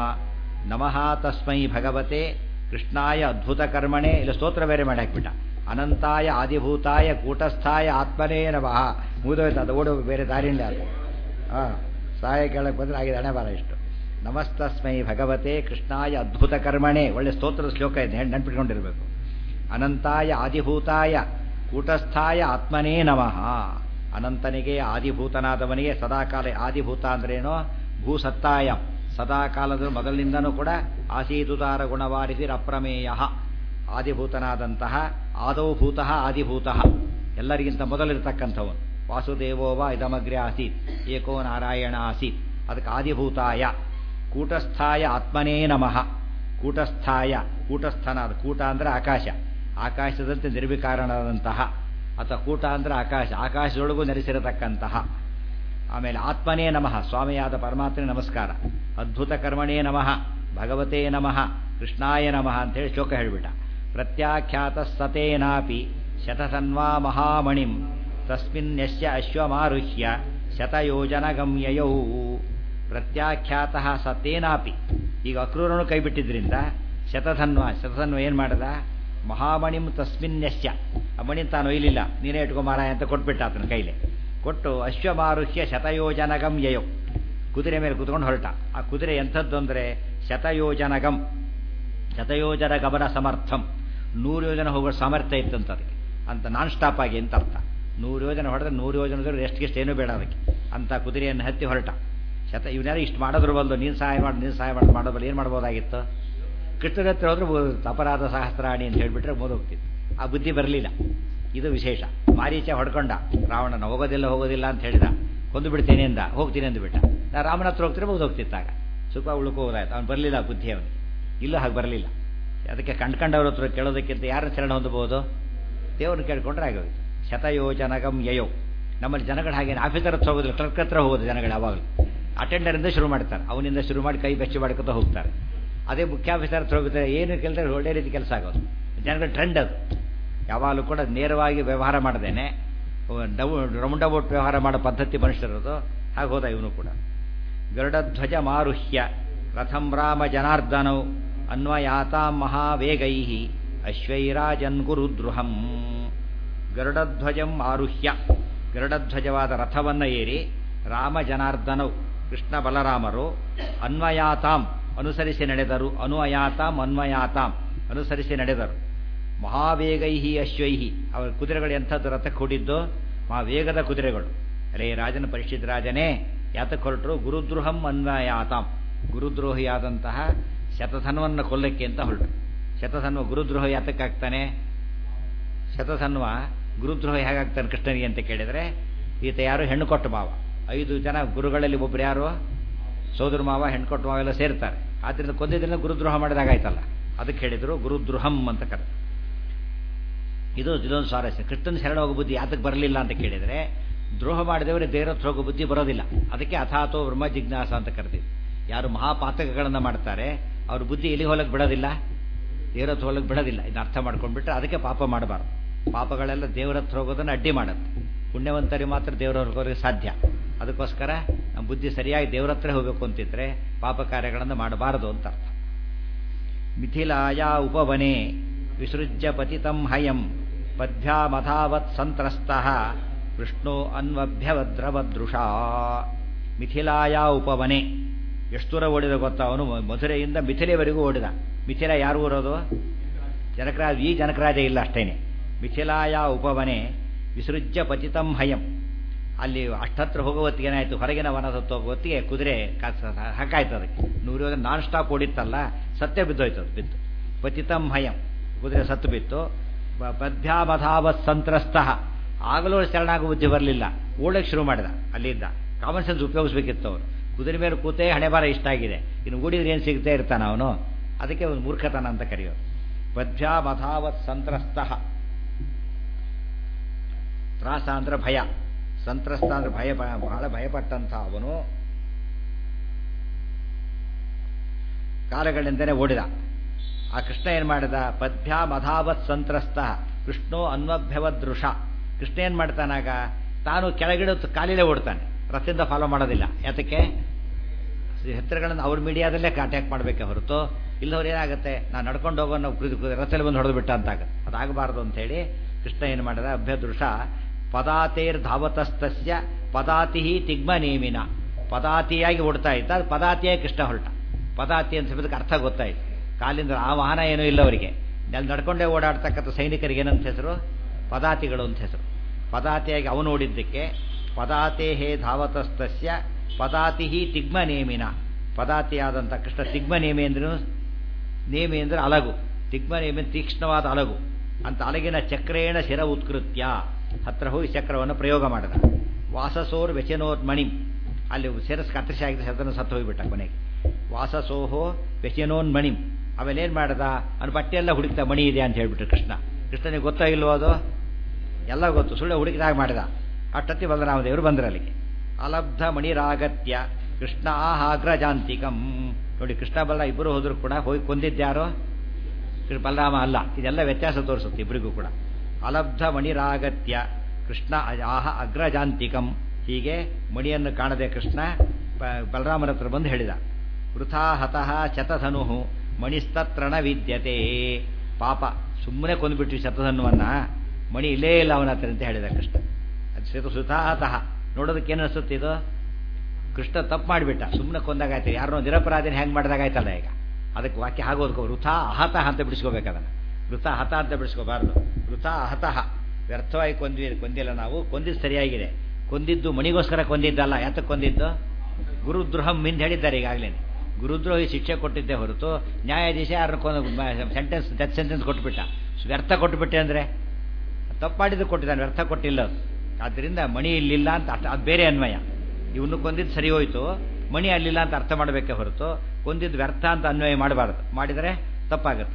ನಮಃ ತಸ್ಮೈ ಭಗವತೆ ಕೃಷ್ಣಾಯ ಅದ್ಭುತ ಕರ್ಮಣೆ ಇಲ್ಲ ಸ್ತೋತ್ರ ಬೇರೆ ಮಾಡಿ ಹಾಕ್ಬಿಟ್ಟ ಅನಂತಾಯ ಆದಿಭೂತಾಯ ಕೂಟಸ್ಥಾಯ ಆತ್ಮನೇ ನಮಃ ಮುಗಿದೋಯ್ತು ಅದು ಓಡೋ ಬೇರೆ ದಾರಿಯಿಂದ ಅದು ಹಾಂ ಸಹಾಯ ಕೇಳಕ್ಕೆ ಬಂದರೆ ಆಗಿದೆ ಹಣೆ ಬಾರ ಇಷ್ಟು ನಮಸ್ತಸ್ಮೈ ಭಗವತೆ ಕೃಷ್ಣಾಯ ಅದ್ಭುತ ಕರ್ಮಣೆ ಒಳ್ಳೆ ಸ್ತೋತ್ರದ ಶ್ಲೋಕ ಇದೆ ನೆನ್ಪಿಟ್ಕೊಂಡಿರಬೇಕು ಅನಂತಾಯ ಆದಿಭೂತಾಯ ಕೂಟಸ್ಥಾಯ ಆತ್ಮನೇ ನಮಃ ಅನಂತನಿಗೆ ಆದಿಭೂತನಾದವನಿಗೆ ಸದಾಕಾಲ ಆದಿಭೂತ ಅಂದ್ರೇನೋ ಭೂಸತ್ತಾಯ ಸದಾಕಾಲದ ಮೊದಲಿನಿಂದನೂ ಕೂಡ ಆಸೀತುದಾರ ಗುಣವಾರಿಸಿರ ಅಪ್ರಮೇಯ ಆದಿಭೂತನಾದಂತಹ ಆದೌಭೂತಃ ಆದಿಭೂತಃ ಎಲ್ಲರಿಗಿಂತ ಮೊದಲಿರ್ತಕ್ಕಂಥವನು ವಾಸುದೇವೋವ ಇದಮಗ್ರೆ ಆಸೀತ್ ಏಕೋ ನಾರಾಯಣ ಆಸೀತ್ ಅದಕ್ಕೆ ಆದಿಭೂತಾಯ ಕೂಟಸ್ಥಾಯ ಆತ್ಮನೇ ನಮಃ ಕೂಟಸ್ಥಾಯ ಕೂಟಸ್ಥನಾದ ಕೂಟ ಅಂದರೆ ಆಕಾಶ ಆಕಾಶದಂತೆ ನಿರ್ವಿಕಾರಣವಾದಂತಹ ಅಥವಾ ಕೂಟ ಅಂದರೆ ಆಕಾಶ ಆಕಾಶದೊಳಗೂ ನೆಲೆಸಿರತಕ್ಕಂತಹ ಆಮೇಲೆ ಆತ್ಮನೇ ನಮಃ ಸ್ವಾಮಿಯಾದ ಪರಮಾತ್ಮನೇ ನಮಸ್ಕಾರ ಅದ್ಭುತ ಕರ್ಮಣೇ ನಮಃ ಭಗವತೇ ನಮಃ ಕೃಷ್ಣಾಯ ನಮಃ ಅಂತೇಳಿ ಶ್ಲೋಕ ಹೇಳಿಬಿಟ್ಟ ಪ್ರತ್ಯಾಖ್ಯಾತ ಸತೇನಾಪಿ ಶತಸನ್ವಾ ಮಹಾಮಣಿಂ ತಸ್ಮಿನ್ ಯಶ್ಯ ಅಶ್ವಮಾರುಹ್ಯ ಶತಯೋಜನ ಗಮ್ಯಯೌ ಪ್ರತ್ಯಾಖ್ಯಾತ ಸತೇನಾಪಿ ಈಗ ಅಕ್ರೂರನು ಕೈಬಿಟ್ಟಿದ್ರಿಂದ ಶತಧನ್ವ ಶತಧನ್ವ ಏನು ಮಾಡದ ಮಹಾಮಣಿಂ ತಸ್ಮಿನ್ ಯಶ್ಯ ಆ ಮಣಿ ತಾನು ಒಯ್ಲಿಲ್ಲ ನೀನೇ ಇಟ್ಕೊಂಬಾರ ಅಂತ ಕೊಟ್ಬಿಟ್ಟ ಆತನ ಕೈಲಿ ಕೊಟ್ಟು ಅಶ್ವಮಾರುಹ್ಯ ಶತಯೋಜನಗಂ ಯಯೋ ಕುದುರೆ ಮೇಲೆ ಕುತ್ಕೊಂಡು ಹೊರಟ ಆ ಕುದುರೆ ಎಂಥದ್ದು ಅಂದರೆ ಶತಯೋಜನಗಂ ಶತಯೋಜನ ಗಮನ ಸಮರ್ಥಂ ನೂರು ಯೋಜನೆ ಹೋಗೋ ಸಾಮರ್ಥ್ಯ ಇತ್ತಂತ ಅದಕ್ಕೆ ಅಂತ ನಾನ್ ಸ್ಟಾಪ್ ಆಗಿ ಅಂತ ಅರ್ಥ ನೂರು ಯೋಜನೆ ಹೊಡೆದ್ರೆ ನೂರು ಯೋಜನೆ ರೆಸ್ಟ್ ಗಿಸ್ಟ್ ಏನೂ ಬೇಡ ಅದಕ್ಕೆ ಅಂತ ಕುದುರೆಯನ್ನು ಹತ್ತಿ ಹೊರಟ ಶತ ಇವನ್ಯಾರು ಇಷ್ಟು ಮಾಡಿದ್ರು ಬಲ್ದು ನೀನು ಸಹಾಯ ಮಾಡಿ ನೀನು ಸಹಾಯ ಮಾಡಿ ಮಾಡೋಬಲ್ಲ ಏನು ಮಾಡ್ಬೋದಾಗಿತ್ತು ಕೃಷ್ಣನ ಹತ್ರ ಹೋದ್ರೆ ಅಪರಾಧ ಸಹಸ್ರಾಣಿ ಅಂತ ಹೇಳಿಬಿಟ್ರೆ ಹೋಗ್ತಿತ್ತು ಆ ಬುದ್ಧಿ ಬರಲಿಲ್ಲ ಇದು ವಿಶೇಷ ಮಾರೀಚ ಹೊಡ್ಕೊಂಡ ರಾವಣನ ಹೋಗೋದಿಲ್ಲ ಹೋಗೋದಿಲ್ಲ ಅಂತ ಹೇಳಿದ ಕೊಂದು ಬಿಡ್ತೇನೆ ಅಂದ ಹೋಗ್ತೀನಿ ಅಂದುಬಿಟ್ಟ ನಾ ರಾಮನ ಹತ್ರ ಹೋಗ್ತಿದ್ರೆ ಹೋಗ್ತಿತ್ತಾಗ ಸುಖ ಉಳ್ಕೋದಾಯ್ತು ಅವ್ನು ಬರಲಿಲ್ಲ ಬುದ್ಧಿ ಅವನಿಗೆ ಇಲ್ಲೂ ಹಾಗೆ ಬರಲಿಲ್ಲ ಅದಕ್ಕೆ ಕಂಡ್ಕಂಡವ್ರ ಹತ್ರ ಕೇಳೋದಕ್ಕಿಂತ ಯಾರ ಶರಣ ಹೊಂದಬಹುದು ದೇವ್ರನ್ನ ಕೇಳ್ಕೊಂಡ್ರೆ ಆಗೋಯ್ತು ಶತಯೋಜನಗಂ ಯಯೋ ನಮ್ಮಲ್ಲಿ ಜನಗಳು ಹಾಗೇನೆ ಆಫೀಸರ್ ಹತ್ರ ಹೋಗೋದಿಲ್ಲ ಕ್ಲರ್ಕ್ ಹತ್ರ ಹೋಗೋದು ಜನಗಳು ಯಾವಾಗಲೂ ಅಟೆಂಡರಿಂದ ಶುರು ಮಾಡ್ತಾರೆ ಅವನಿಂದ ಶುರು ಮಾಡಿ ಕೈ ಬೆಚ್ಚಿ ಮಾಡ್ಕೊತ ಹೋಗ್ತಾರೆ ಅದೇ ಮುಖ್ಯ ಆಫೀಸರ್ ಹತ್ರ ಹೋಗುತ್ತೆ ಏನು ಕೇಳಿದ್ರೆ ಒಳ್ಳೆ ರೀತಿ ಕೆಲಸ ಆಗೋದು ಜನಗಳ ಟ್ರೆಂಡ್ ಅದು ಯಾವಾಗಲೂ ಕೂಡ ನೇರವಾಗಿ ವ್ಯವಹಾರ ಮಾಡದೇನೆ ಡೌ ರೌಂಡ್ ಅಬೌಟ್ ವ್ಯವಹಾರ ಮಾಡೋ ಪದ್ಧತಿ ಮನುಷ್ಯರದು ಹಾಗೆ ಹೋದ ಇವನು ಕೂಡ ಗರುಡಧ್ವಜ ಮಾರುಹ್ಯ ರಥಂ ರಾಮ ಜನಾರ್ದನೌ ಅನ್ವಯಾತಾಂ ಮಹಾವೇಗೈ ಅಶ್ವೈರಾಜನ್ ಗುರುದ್ರುಹಂ ಗರುಡಧ್ವಜಂ ಆರುಹ್ಯ ಗರುಡಧ್ವಜವಾದ ರಥವನ್ನು ಏರಿ ರಾಮ ಜನಾರ್ದನವು ಕೃಷ್ಣ ಬಲರಾಮರು ಅನ್ವಯಾತಾಂ ಅನುಸರಿಸಿ ನಡೆದರು ಅನ್ವಯಾತಾಂ ಅನ್ವಯಾತಾಂ ಅನುಸರಿಸಿ ನಡೆದರು ಮಹಾವೇಗೈಹಿ ಅಶ್ವೈಹಿ ಅವರ ಕುದುರೆಗಳು ಎಂಥದ್ದು ರಥಕ್ಕೆ ಹೊಡಿದ್ದು ಮಹಾವೇಗದ ಕುದುರೆಗಳು ಅರೇ ರಾಜನ ಪರಿಷತ್ ರಾಜನೇ ಯಾತಕ್ಕೆ ಹೊರಟರು ಗುರುದ್ರೋಹಂ ಅನ್ವಯಾತಾಂ ಗುರುದ್ರೋಹಿಯಾದಂತಹ ಶತಧನ್ವನ್ನು ಕೊಲ್ಲಕ್ಕೆ ಅಂತ ಹೊರಟರು ಶತಧನ್ವ ಗುರುದ್ರೋಹ ಯಾತಕ್ಕಾಗ್ತಾನೆ ಶತಧನ್ವ ಗುರುದ್ರೋಹ ಹೇಗಾಗ್ತಾನೆ ಕೃಷ್ಣನಿಗೆ ಅಂತ ಕೇಳಿದರೆ ಈತ ಯಾರು ಹೆಣ್ಣು ಕೊಟ್ಟು ಮಾವ ಐದು ಜನ ಗುರುಗಳಲ್ಲಿ ಒಬ್ರು ಯಾರು ಸೋದರ ಮಾವ ಹೆಣ್ಣು ಕೊಟ್ಟು ಮಾವ ಎಲ್ಲ ಸೇರ್ತಾರೆ ಆದ್ದರಿಂದ ಕೊಂದಿದ್ರಿಂದ ಗುರುದ್ರೋಹ ಮಾಡಿದಾಗಾಯ್ತಲ್ಲ ಅದಕ್ಕೆ ಹೇಳಿದರು ಗುರುದ್ರೋಹಂ ಅಂತ ಕರೆ ಇದು ಇದೊಂದು ಸ್ವಾರಸ್ಯ ಕೃಷ್ಣನ ಶರಣ ಹೋಗೋ ಬುದ್ಧಿ ಯಾತಕ್ಕೆ ಬರಲಿಲ್ಲ ಅಂತ ಕೇಳಿದರೆ ದ್ರೋಹ ಮಾಡಿದವರೇ ದೇವರ ಹತ್ರ ಹೋಗೋ ಬುದ್ಧಿ ಬರೋದಿಲ್ಲ ಅದಕ್ಕೆ ಅಥಾತೋ ಬ್ರಹ್ಮ ಜಿಜ್ಞಾಸ ಅಂತ ಕರೆದಿದ್ದು ಯಾರು ಮಹಾಪಾತಕಗಳನ್ನು ಮಾಡ್ತಾರೆ ಅವ್ರ ಬುದ್ಧಿ ಎಲ್ಲಿ ಹೋಲಕ್ಕೆ ಬಿಡೋದಿಲ್ಲ ದೇವರ ಹತ್ರ ಹೋಲಕ್ಕೆ ಬಿಡೋದಿಲ್ಲ ಇದನ್ನ ಅರ್ಥ ಮಾಡ್ಕೊಂಡ್ಬಿಟ್ರೆ ಅದಕ್ಕೆ ಪಾಪ ಮಾಡಬಾರ್ದು ಪಾಪಗಳೆಲ್ಲ ದೇವರ ಹತ್ರ ಹೋಗೋದನ್ನು ಅಡ್ಡಿ ಮಾಡುತ್ತೆ ಪುಣ್ಯವಂತರಿಗೆ ಮಾತ್ರ ದೇವರ ಹೋಗೋರಿಗೆ ಸಾಧ್ಯ ಅದಕ್ಕೋಸ್ಕರ ನಮ್ಮ ಬುದ್ಧಿ ಸರಿಯಾಗಿ ದೇವರ ಹತ್ರ ಹೋಗಬೇಕು ಅಂತಿದ್ರೆ ಪಾಪ ಕಾರ್ಯಗಳನ್ನು ಮಾಡಬಾರದು ಅಂತ ಅರ್ಥ ಮಿಥಿಲಾಯ ಉಪವನೆ ವಿಸೃಜ್ಯ ಪತಿತಂ ಹಯಂ ಪದ್ಭ್ಯಾಮಥಾವತ್ ಸಂತ್ರಸ್ತಃ ಕೃಷ್ಣೋ ಅನ್ವಭ್ಯವದ್ರವದೃಷಾ ಮಿಥಿಲಾಯ ಉಪವನೆ ಎಷ್ಟು ದೂರ ಓಡಿದ ಗೊತ್ತಾ ಅವನು ಮಧುರೆಯಿಂದ ಮಿಥಿಲೆವರೆಗೂ ಓಡಿದ ಮಿಥಿಲ ಯಾರು ಊರೋದು ಜನಕರಾಜ ಈ ಜನಕರಾಜ ಇಲ್ಲ ಅಷ್ಟೇನೆ ಮಿಥಿಲಾಯ ಉಪವನೆ ವಿಸೃಜ್ಯ ಪತಿತಂ ಹಯಂ ಅಲ್ಲಿ ಅಷ್ಟತ್ರ ಹೋಗೋ ಹೊತ್ತಿಗೆ ಏನಾಯಿತು ಹೊರಗಿನ ವನದ ಹೋಗೋ ಹೊತ್ತಿಗೆ ಕುದುರೆ ಹಾಕಾಯ್ತು ಅದಕ್ಕೆ ನೂರು ನಾನ್ ಸ್ಟಾಪ್ ಓಡಿತ್ತಲ್ಲ ಸತ್ಯ ಬಿದ್ದೋಯ್ತು ಅದು ಬಿದ್ದು ಪತಿತಂ ಹಯಂ ಕುದುರೆ ಸತ್ತು ಬಿತ್ತು ಪದ್ಭ್ಯಾಮಧಾವ ಸಂತ್ರಸ್ತ ಆಗಲೂ ಶರಣಾಗ ಬುದ್ಧಿ ಬರಲಿಲ್ಲ ಓಡಕ್ಕೆ ಶುರು ಮಾಡಿದ ಅಲ್ಲಿಂದ ಕಾಮನ್ ಸೆನ್ಸ್ ಉಪಯೋಗಿಸ್ಬೇಕಿತ್ತು ಅವರು ಕುದುರೆ ಮೇಲೆ ಕೂತೇ ಹಣೆಬಾರ ಇಷ್ಟ ಆಗಿದೆ ಇನ್ನು ಓಡಿದ್ರೆ ಏನು ಸಿಗ್ತಾ ಇರ್ತಾನ ಅವನು ಅದಕ್ಕೆ ಒಂದು ಮೂರ್ಖತನ ಅಂತ ಕರೆಯೋದು ಪದ್ಭ್ಯಾಮಧಾವತ್ ಸಂತ್ರಸ್ತ ತ್ರಾಸ ಅಂದ್ರೆ ಭಯ ಸಂತ್ರಸ್ತ ಅಂದ್ರೆ ಭಯ ಬಹಳ ಭಯಪಟ್ಟಂಥ ಅವನು ಕಾಲಗಳಿಂದನೇ ಓಡಿದ ಆ ಕೃಷ್ಣ ಏನು ಮಾಡಿದ ಪದ್ಭ್ಯಾಮಧಾವತ್ ಸಂತ್ರಸ್ತ ಕೃಷ್ಣೋ ಅನ್ವಭ್ಯವದೃಷ ಕೃಷ್ಣ ಏನು ಮಾಡ್ತಾನಾಗ ತಾನು ಕೆಳಗಿಡ ಕಾಲಿಲೇ ಓಡ್ತಾನೆ ರಥದಿಂದ ಫಾಲೋ ಮಾಡೋದಿಲ್ಲ ಯಾತಕ್ಕೆ ಹೆತ್ತರಗಳನ್ನು ಅವ್ರ ಮೀಡಿಯಾದಲ್ಲೇ ಕಾಂಟ್ಯಾಕ್ಟ್ ಮಾಡಬೇಕೆ ಹೊರತು ಇಲ್ಲವ್ರು ಏನಾಗುತ್ತೆ ನಾನು ನಡ್ಕೊಂಡು ಹೋಗೋ ನಾವು ರಥದಲ್ಲಿ ಬಂದು ಹೊಡೆದು ಬಿಟ್ಟ ಅಂತ ಆಗುತ್ತೆ ಅದಾಗಬಾರ್ದು ಅಂತೇಳಿ ಕೃಷ್ಣ ಏನು ಮಾಡಿದ ಅಭ್ಯದೃಷ ಪದಾತೇರ್ ಧಾವತಸ್ತಸ್ಯ ಪದಾತಿ ತಿಗ್ಮ ನೇಮಿನ ಪದಾತಿಯಾಗಿ ಓಡ್ತಾ ಇದ್ದ ಅದು ಪದಾತಿಯಾಗಿ ಕೃಷ್ಣ ಹೊರಟ ಪದಾತಿ ಅಂತ ಹೇಳಿದಕ್ಕೆ ಅರ್ಥ ಗೊತ್ತಾಯ್ತು ಕಾಲಿಂದ ಆ ವಾಹನ ಏನೂ ಇಲ್ಲ ಅವರಿಗೆ ಅಲ್ಲಿ ನಡ್ಕೊಂಡೇ ಓಡಾಡ್ತಕ್ಕಂಥ ಸೈನಿಕರಿಗೆ ಏನಂತ ಹೆಸರು ಪದಾತಿಗಳು ಅಂತ ಹೆಸರು ಪದಾತಿಯಾಗಿ ಅವನು ಓಡಿದ್ದಕ್ಕೆ ಪದಾತೆ ಹೇ ಧಾವತಸ್ತಸ್ಯ ಪದಾತಿ ತಿಗ್ಮ ನೇಮಿನ ಪದಾತಿಯಾದಂಥ ಕೃಷ್ಣ ತಿಗ್ಮ ನೇಮಿ ಅಂದ್ರೂ ನೇಮಿ ಅಂದ್ರೆ ಅಲಗು ತಿಗ್ಮ ನೇಮಿ ತೀಕ್ಷ್ಣವಾದ ಅಲಗು ಅಂತ ಅಲಗಿನ ಚಕ್ರೇಣ ಶಿರ ಉತ್ಕೃತ್ಯ ಹತ್ರ ಹೋಗಿ ಚಕ್ರವನ್ನು ಪ್ರಯೋಗ ಮಾಡಿದ ವಾಸಸೋರ್ ವ್ಯಚನೋರ್ ಮಣಿ ಅಲ್ಲಿ ಶಿರಸ್ ಕತ್ತರಿಸಿ ಆಗಿದ್ದ ಶಬ್ದನ ಸತ್ತು ಹೋಗಿಬಿಟ್ಟ ಕೊನೆಗೆ ವಾಸಸೋಹೋ ವ್ಯಚನೋನ್ ಮಣಿಂ ಆಮೇಲೆ ಏನು ಮಾಡ್ದ ಅವ್ನ ಬಟ್ಟೆಯೆಲ್ಲ ಹುಡುಕ್ತಾ ಮಣಿ ಇದೆ ಅಂತ ಹೇಳ್ಬಿಟ್ರು ಕೃಷ್ಣ ಕೃಷ್ಣನಿಗೆ ಗೊತ್ತಾ ಇಲ್ವೋ ಅದು ಎಲ್ಲ ಗೊತ್ತು ಸುಳ್ಳು ಹುಡುಕಿದಾಗ ಮಾಡಿದ ಅಷ್ಟೊತ್ತಿ ಬಲರಾಮದೇವರು ಬಂದರು ಅಲ್ಲಿಗೆ ಅಲಬ್ಧ ಮಣಿರಾಗತ್ಯ ಕೃಷ್ಣ ಆಹಾಗ್ರಜಾಂತಿಕಂ ನೋಡಿ ಕೃಷ್ಣ ಬಲ ಇಬ್ಬರು ಹೋದ್ರು ಕೂಡ ಹೋಗಿ ಕೊಂದಿದ್ದ್ಯಾರೋ ಬಲರಾಮ ಅಲ್ಲ ಇದೆಲ್ಲ ವ್ಯತ್ಯಾಸ ತೋರಿಸುತ್ತೆ ಇಬ್ಬರಿಗೂ ಕೂಡ ಅಲಬ್ಧ ಮಣಿರಾಗತ್ಯ ಕೃಷ್ಣ ಆಹ ಅಗ್ರಜಾಂತಿಕಂ ಹೀಗೆ ಮಣಿಯನ್ನು ಕಾಣದೆ ಕೃಷ್ಣ ಬಲರಾಮನ ಹತ್ರ ಬಂದು ಹೇಳಿದ ವೃಥಾ ಹತಃ ಶತಧನು ಮಣಿಸ್ತತ್ರಣ ವಿದ್ಯತೆ ಪಾಪ ಸುಮ್ಮನೆ ಕೊಂದುಬಿಟ್ವಿ ಶತಧನುವನ್ನ ಮಣಿ ಇಲ್ಲೇ ಇಲ್ಲ ಅವನ ಹತ್ರ ಅಂತ ಹೇಳಿದ ಕೃಷ್ಣ ಅದು ಸುತಾಹತಃ ನೋಡೋದಕ್ಕೆ ಏನು ಅನಿಸುತ್ತೆ ಇದು ಕೃಷ್ಣ ತಪ್ಪು ಮಾಡಿಬಿಟ್ಟ ಸುಮ್ಮನೆ ಕೊಂದಾಗಾಯ್ತು ಯಾರನ್ನೋ ನಿರಪರಾಧಿನ ಹೆಂಗೆ ಮಾಡಿದಾಗಾಯ್ತಲ್ಲ ಈಗ ಅದಕ್ಕೆ ವಾಕ್ಯ ಹಾಗೋದಕ್ಕೆ ವೃಥಾ ಅಹತಃ ಅಂತ ಬಿಡಿಸ್ಕೋಬೇಕು ಅದನ್ನು ವೃಥ ಹತ ಅಂತ ಬಿಡಿಸ್ಕೋಬಾರ್ದು ವೃಥ ಅಹತಃ ವ್ಯರ್ಥವಾಗಿ ಕೊಂದ್ವಿ ಕೊಂದಿಲ್ಲ ನಾವು ಕೊಂದಿದ್ದು ಸರಿಯಾಗಿದೆ ಕೊಂದಿದ್ದು ಮಣಿಗೋಸ್ಕರ ಕೊಂದಿದ್ದಲ್ಲ ಯಾತಕ್ಕೆ ಕೊಂದಿದ್ದು ಗುರುದ್ರೋಹಂ ಮಿಂದ ಹೇಳಿದ್ದಾರೆ ಈಗಾಗಲೇ ಗುರುದ್ರೋಹಿ ಶಿಕ್ಷೆ ಕೊಟ್ಟಿದ್ದೇ ಹೊರತು ನ್ಯಾಯಾಧೀಶ ಯಾರನ್ನ ಸೆಂಟೆನ್ಸ್ ಡೆತ್ ಸೆಂಟೆನ್ಸ್ ಕೊಟ್ಬಿಟ್ಟ ವ್ಯರ್ಥ ಕೊಟ್ಟುಬಿಟ್ಟೆ ಅಂದರೆ ತಪ್ಪು ಮಾಡಿದ್ದು ಕೊಟ್ಟಿದ್ದಾನೆ ವ್ಯರ್ಥ ಕೊಟ್ಟಿಲ್ಲ ಅದು ಆದ್ದರಿಂದ ಮಣಿ ಇಲ್ಲಿಲ್ಲ ಅಂತ ಅರ್ಥ ಅದು ಬೇರೆ ಅನ್ವಯ ಇವನು ಕೊಂದಿದ್ದು ಸರಿ ಹೋಯ್ತು ಮಣಿ ಅಲ್ಲಿಲ್ಲ ಅಂತ ಅರ್ಥ ಮಾಡಬೇಕೆ ಹೊರತು ಕೊಂದಿದ್ದು ವ್ಯರ್ಥ ಅಂತ ಅನ್ವಯ ಮಾಡಬಾರ್ದು ಮಾಡಿದರೆ ತಪ್ಪಾಗುತ್ತೆ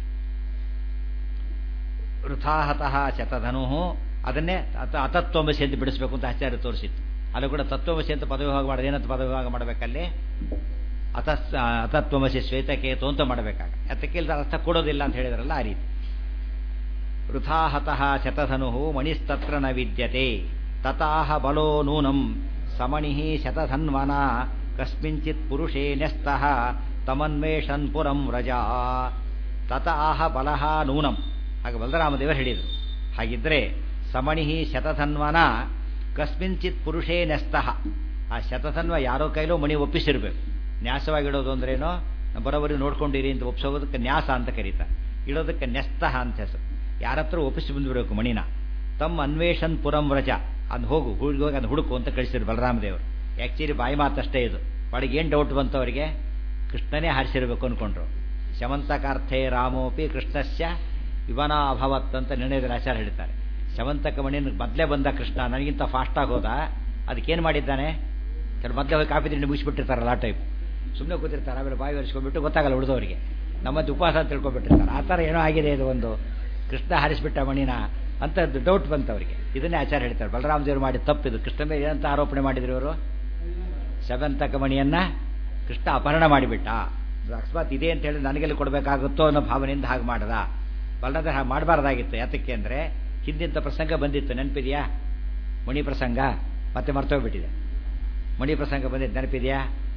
ವೃಥಾಹತಃ ಶತಧನು ಅದನ್ನೇ ಅತ ಅತತ್ವಮಸಿ ಅಂತ ಬಿಡಿಸ್ಬೇಕು ಅಂತ ಆಚಾರ್ಯ ತೋರಿಸಿತ್ತು ಅಲ್ಲೂ ಕೂಡ ತತ್ವಮಸಿ ಅಂತ ಪದವಿಭಾಗ ಮಾಡೋದು ಏನಂತ ಪದವಿಭಾಗ ಮಾಡಬೇಕಲ್ಲಿ ಅತ ಅತತ್ವಮಸಿ ಶ್ವೇತಕೇತು ಅಂತ ಮಾಡಬೇಕಾಗ ಅದಕ್ಕೆ ಇಲ್ದ ಅರ್ಥ ಕೊಡೋದಿಲ್ಲ ಅಂತ ಹೇಳಿದ್ರಲ್ಲ ಆ ರೀತಿ ವೃಥಾಹತಃ ಶತಧನು ಮಣಿಸ್ತತ್ರ ನ ವಿದ್ಯತೆ ತತಾಹ ಬಲೋ ನೂನಂ ಸಮಣಿ ಶತಧನ್ವನ ಕಸ್ಮಿಂಚಿತ್ ಪುರುಷೇ ನ್ಯಸ್ತಃ ತಮನ್ವೇಷನ್ ಪುರಂ ವ್ರಜಾ ತತ ಆಹ ಬಲಹ ನೂನಂ ಹಾಗೆ ಬಲರಾಮದೇವರು ಹೇಳಿದರು ಹಾಗಿದ್ರೆ ಸಮಣಿ ಶತಧನ್ವನ ಕಸ್ಮಿಂಚಿತ್ ಪುರುಷೇ ನೆಸ್ತಃ ಆ ಶತಧನ್ವ ಯಾರೋ ಕೈಲೋ ಮಣಿ ಒಪ್ಪಿಸಿರ್ಬೇಕು ನ್ಯಾಸವಾಗಿಡೋದು ಅಂದ್ರೇನೋ ಬರೋಬರಿ ನೋಡ್ಕೊಂಡಿರಿ ಅಂತ ಒಪ್ಸೋದಕ್ಕೆ ನ್ಯಾಸ ಅಂತ ಕರೀತಾರೆ ಇಡೋದಕ್ಕೆ ನೆಸ್ತಃ ಅಂತ ಹೆಸರು ಯಾರ ಹತ್ರ ಒಪ್ಪಿಸಿ ಬಂದ್ಬಿಡ್ಬೇಕು ಮಣಿನ ತಮ್ಮ ಅನ್ವೇಷಣ್ ಪುರಂ ವ್ರಜ ಅದ್ ಹೋಗು ಹುಡುಗಿ ಹೋಗಿ ಅದು ಹುಡುಕು ಅಂತ ಕಳಿಸಿದ್ರು ಬಲರಾಮ ದೇವರು ಆ್ಯಕ್ಚುಲಿ ಬಾಯಿ ಮಾತಷ್ಟೇ ಇದು ಒಳಗೆ ಏನು ಡೌಟ್ ಬಂತು ಅವರಿಗೆ ಕೃಷ್ಣನೇ ಹಾರಿಸಿರ್ಬೇಕು ಅಂದ್ಕೊಂಡ್ರು ಶಮಂತಕಾರ್ಥೇ ರಾಮೋಪಿ ಕೃಷ್ಣಸ್ಯ ಇವನ ಅಭವತ್ ಅಂತ ನಿರ್ಣಯದ ಆಚಾರ ಹೇಳ್ತಾರೆ ಶಮಂತಕ ಮಣಿನ ಮೊದಲೇ ಬಂದ ಕೃಷ್ಣ ನನಗಿಂತ ಫಾಸ್ಟಾಗಿ ಹೋದ ಅದಕ್ಕೇನು ಮಾಡಿದ್ದಾನೆ ಕೆಲವು ಮೊದಲೇ ಹೋಗಿ ಕಾಫಿ ತಿಂಡಿ ಮುಗಿಸ್ಬಿಟ್ಟಿರ್ತಾರಲ್ಲ ಆ ಟೈಪ್ ಸುಮ್ಮನೆ ಕೂತಿರ್ತಾರೆ ಆಮೇಲೆ ಬಾಯಿ ಒರೆಸ್ಕೊಂಡ್ಬಿಟ್ಟು ಗೊತ್ತಾಗಲ್ಲ ಉಳಿದವರಿಗೆ ನಮ್ಮದು ಉಪವಾಸ ಅಂತ ತಿಳ್ಕೊಬಿಟ್ಟಿರ್ತಾರೆ ಆ ಥರ ಏನೋ ಆಗಿದೆ ಇದು ಒಂದು ಕೃಷ್ಣ ಹಾರಿಸ್ಬಿಟ್ಟ ಮಣಿನ ಅಂತ ಡೌಟ್ ಬಂತು ಅವರಿಗೆ ಇದನ್ನೇ ಆಚಾರ ಹೇಳ್ತಾರೆ ಬಲರಾಮ ದೇವರು ಮಾಡಿ ತಪ್ಪಿದು ಕೃಷ್ಣ ಮೇಲೆ ಏನಂತ ಆರೋಪಣೆ ಮಾಡಿದ್ರು ಇವರು ಶವಂತಕ ಮಣಿಯನ್ನ ಕೃಷ್ಣ ಅಪಹರಣ ಮಾಡಿಬಿಟ್ಟ ಅಕಸ್ಮಾತ್ ಇದೆ ಅಂತ ಹೇಳಿ ನನಗೆಲ್ಲಿ ಕೊಡಬೇಕಾಗುತ್ತೋ ಅನ್ನೋ ಭಾವನೆಯಿಂದ ಹಾಗೆ ಮಾಡದ ಬಲರಾಮ ಹಾಗೆ ಮಾಡಬಾರ್ದಾಗಿತ್ತು ಯಾತಕ್ಕೆ ಅಂದರೆ ಹಿಂದಿಂತ ಪ್ರಸಂಗ ಬಂದಿತ್ತು ನೆನಪಿದೆಯಾ ಮಣಿ ಪ್ರಸಂಗ ಮತ್ತೆ ಮರ್ತೋಗ್ಬಿಟ್ಟಿದೆ ಮಣಿ ಪ್ರಸಂಗ ಬಂದಿದ್ದು ನೆನಪಿದೆಯಾ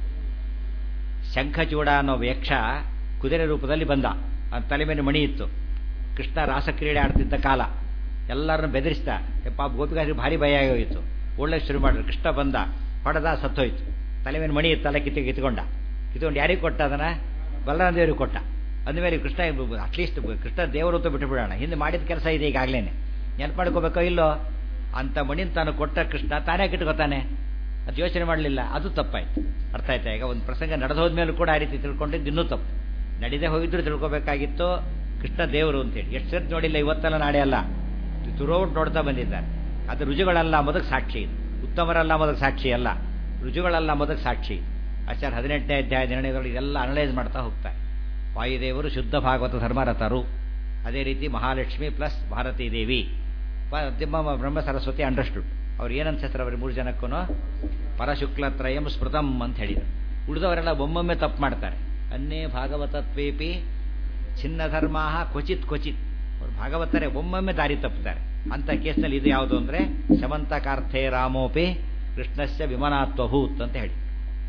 ಶಂಖಚೂಡ ಅನ್ನೋ ಯಕ್ಷ ಕುದುರೆ ರೂಪದಲ್ಲಿ ಬಂದ ಆ ತಲೆ ಮೇಲೆ ಮಣಿ ಇತ್ತು ಕೃಷ್ಣ ರಾಸಕ್ರೀಡೆ ಆಡ್ತಿದ್ದ ಕಾಲ ಎಲ್ಲರನ್ನು ಬೆದರಿಸ್ದ ಪಾಪ ಗೋಪಿಗಾರಿಗೆ ಭಾರಿ ಭಯ ಆಗೋಯಿತು ಒಳ್ಳೆ ಶುರು ಮಾಡಿದ್ರು ಕೃಷ್ಣ ಬಂದ ಹೊಡೆದ ಸತ್ತೋಯ್ತು ತಲೆ ಮೇಲೆ ಮಣಿ ತಲೆ ಕಿತ್ತು ಕಿತ್ಕೊಂಡ ಕಿತ್ಕೊಂಡು ಯಾರಿಗೆ ಕೊಟ್ಟ ಅದನ್ನ ಬಲರಾಮ ದೇವರಿಗೆ ಕೊಟ್ಟ ಅಂದಮೇಲೆ ಕೃಷ್ಣ ಅಟ್ಲೀಸ್ಟ್ ಕೃಷ್ಣ ದೇವರು ಅಂತ ಬಿಟ್ಟು ಬಿಡೋಣ ಹಿಂದೆ ಮಾಡಿದ ಕೆಲಸ ಇದೆ ಈಗಾಗಲೇ ನೆನಪು ಮಾಡ್ಕೋಬೇಕೋ ಇಲ್ಲೋ ಅಂತ ಮಣಿನ ತಾನು ಕೊಟ್ಟ ಕೃಷ್ಣ ತಾನೇ ಕಿಟ್ಕೋತಾನೆ ಅದು ಯೋಚನೆ ಮಾಡಲಿಲ್ಲ ಅದು ತಪ್ಪಾಯ್ತು ಅರ್ಥ ಆಯ್ತಾ ಈಗ ಒಂದು ಪ್ರಸಂಗ ನಡೆದು ಹೋದ್ಮೇಲೂ ಕೂಡ ಆ ರೀತಿ ತಿಳ್ಕೊಂಡಿದ್ದು ಇನ್ನೂ ತಪ್ಪು ನಡೀದೇ ಹೋಗಿದ್ರು ತಿಳ್ಕೊಬೇಕಾಗಿತ್ತು ಕೃಷ್ಣ ದೇವರು ಅಂತೇಳಿ ಎಷ್ಟು ಸರ್ತಿ ನೋಡಿಲ್ಲ ಇವತ್ತೆಲ್ಲ ನಾಳೆ ಅಲ್ಲ ತುರೋಟ್ ನೋಡ್ತಾ ಬಂದಿದ್ದಾರೆ ಅದು ರುಜುಗಳಲ್ಲ ಮೊದಲು ಸಾಕ್ಷಿ ಇದು ಉತ್ತಮರಲ್ಲ ಮೊದಲು ಸಾಕ್ಷಿ ಅಲ್ಲ ರುಜುಗಳಲ್ಲ ಮೊದಲು ಸಾಕ್ಷಿ ಆಚಾರ ಹದಿನೆಂಟನೇ ಅಧ್ಯಾಯ ನಿರ್ಣಯಗಳು ಇದೆಲ್ಲ ಅನಲೈಸ್ ಮಾಡ್ತಾ ಹೋಗ್ತಾರೆ ವಾಯುದೇವರು ಶುದ್ಧ ಭಾಗವತ ಧರ್ಮರಥರು ಅದೇ ರೀತಿ ಮಹಾಲಕ್ಷ್ಮಿ ಪ್ಲಸ್ ಭಾರತೀ ದೇವಿ ತಿಮ್ಮ ಬ್ರಹ್ಮ ಸರಸ್ವತಿ ಅಂಡರ್ಸ್ಟುಡ್ ಅವ್ರು ಏನಂತ ಹೆಸರು ಅವ್ರಿಗೆ ಮೂರು ಜನಕ್ಕೂ ಪರಶುಕ್ಲತ್ರಯಂ ಸ್ಮೃತಂ ಅಂತ ಹೇಳಿದರು ಉಳಿದವರೆಲ್ಲ ಒಮ್ಮೊಮ್ಮೆ ತಪ್ಪು ಮಾಡ್ತಾರೆ ಅನ್ನೇ ಭಾಗವತತ್ವೇಪಿ ಚಿನ್ನ ಧರ್ಮ ಕ್ವಚಿತ್ ಕ್ವಚಿತ್ ಅವ್ರು ಭಾಗವತರೇ ಒಮ್ಮೊಮ್ಮೆ ದಾರಿ ತಪ್ಪುತ್ತಾರೆ ಅಂತ ಕೇಸ್ನಲ್ಲಿ ಇದು ಯಾವುದು ಅಂದರೆ ಶಮಂತಕಾರ್ಥೇ ರಾಮೋಪಿ ಕೃಷ್ಣಸ್ಯ ವಿಮನಾತ್ವಭೂತ್ ಅಂತ ಹೇಳಿ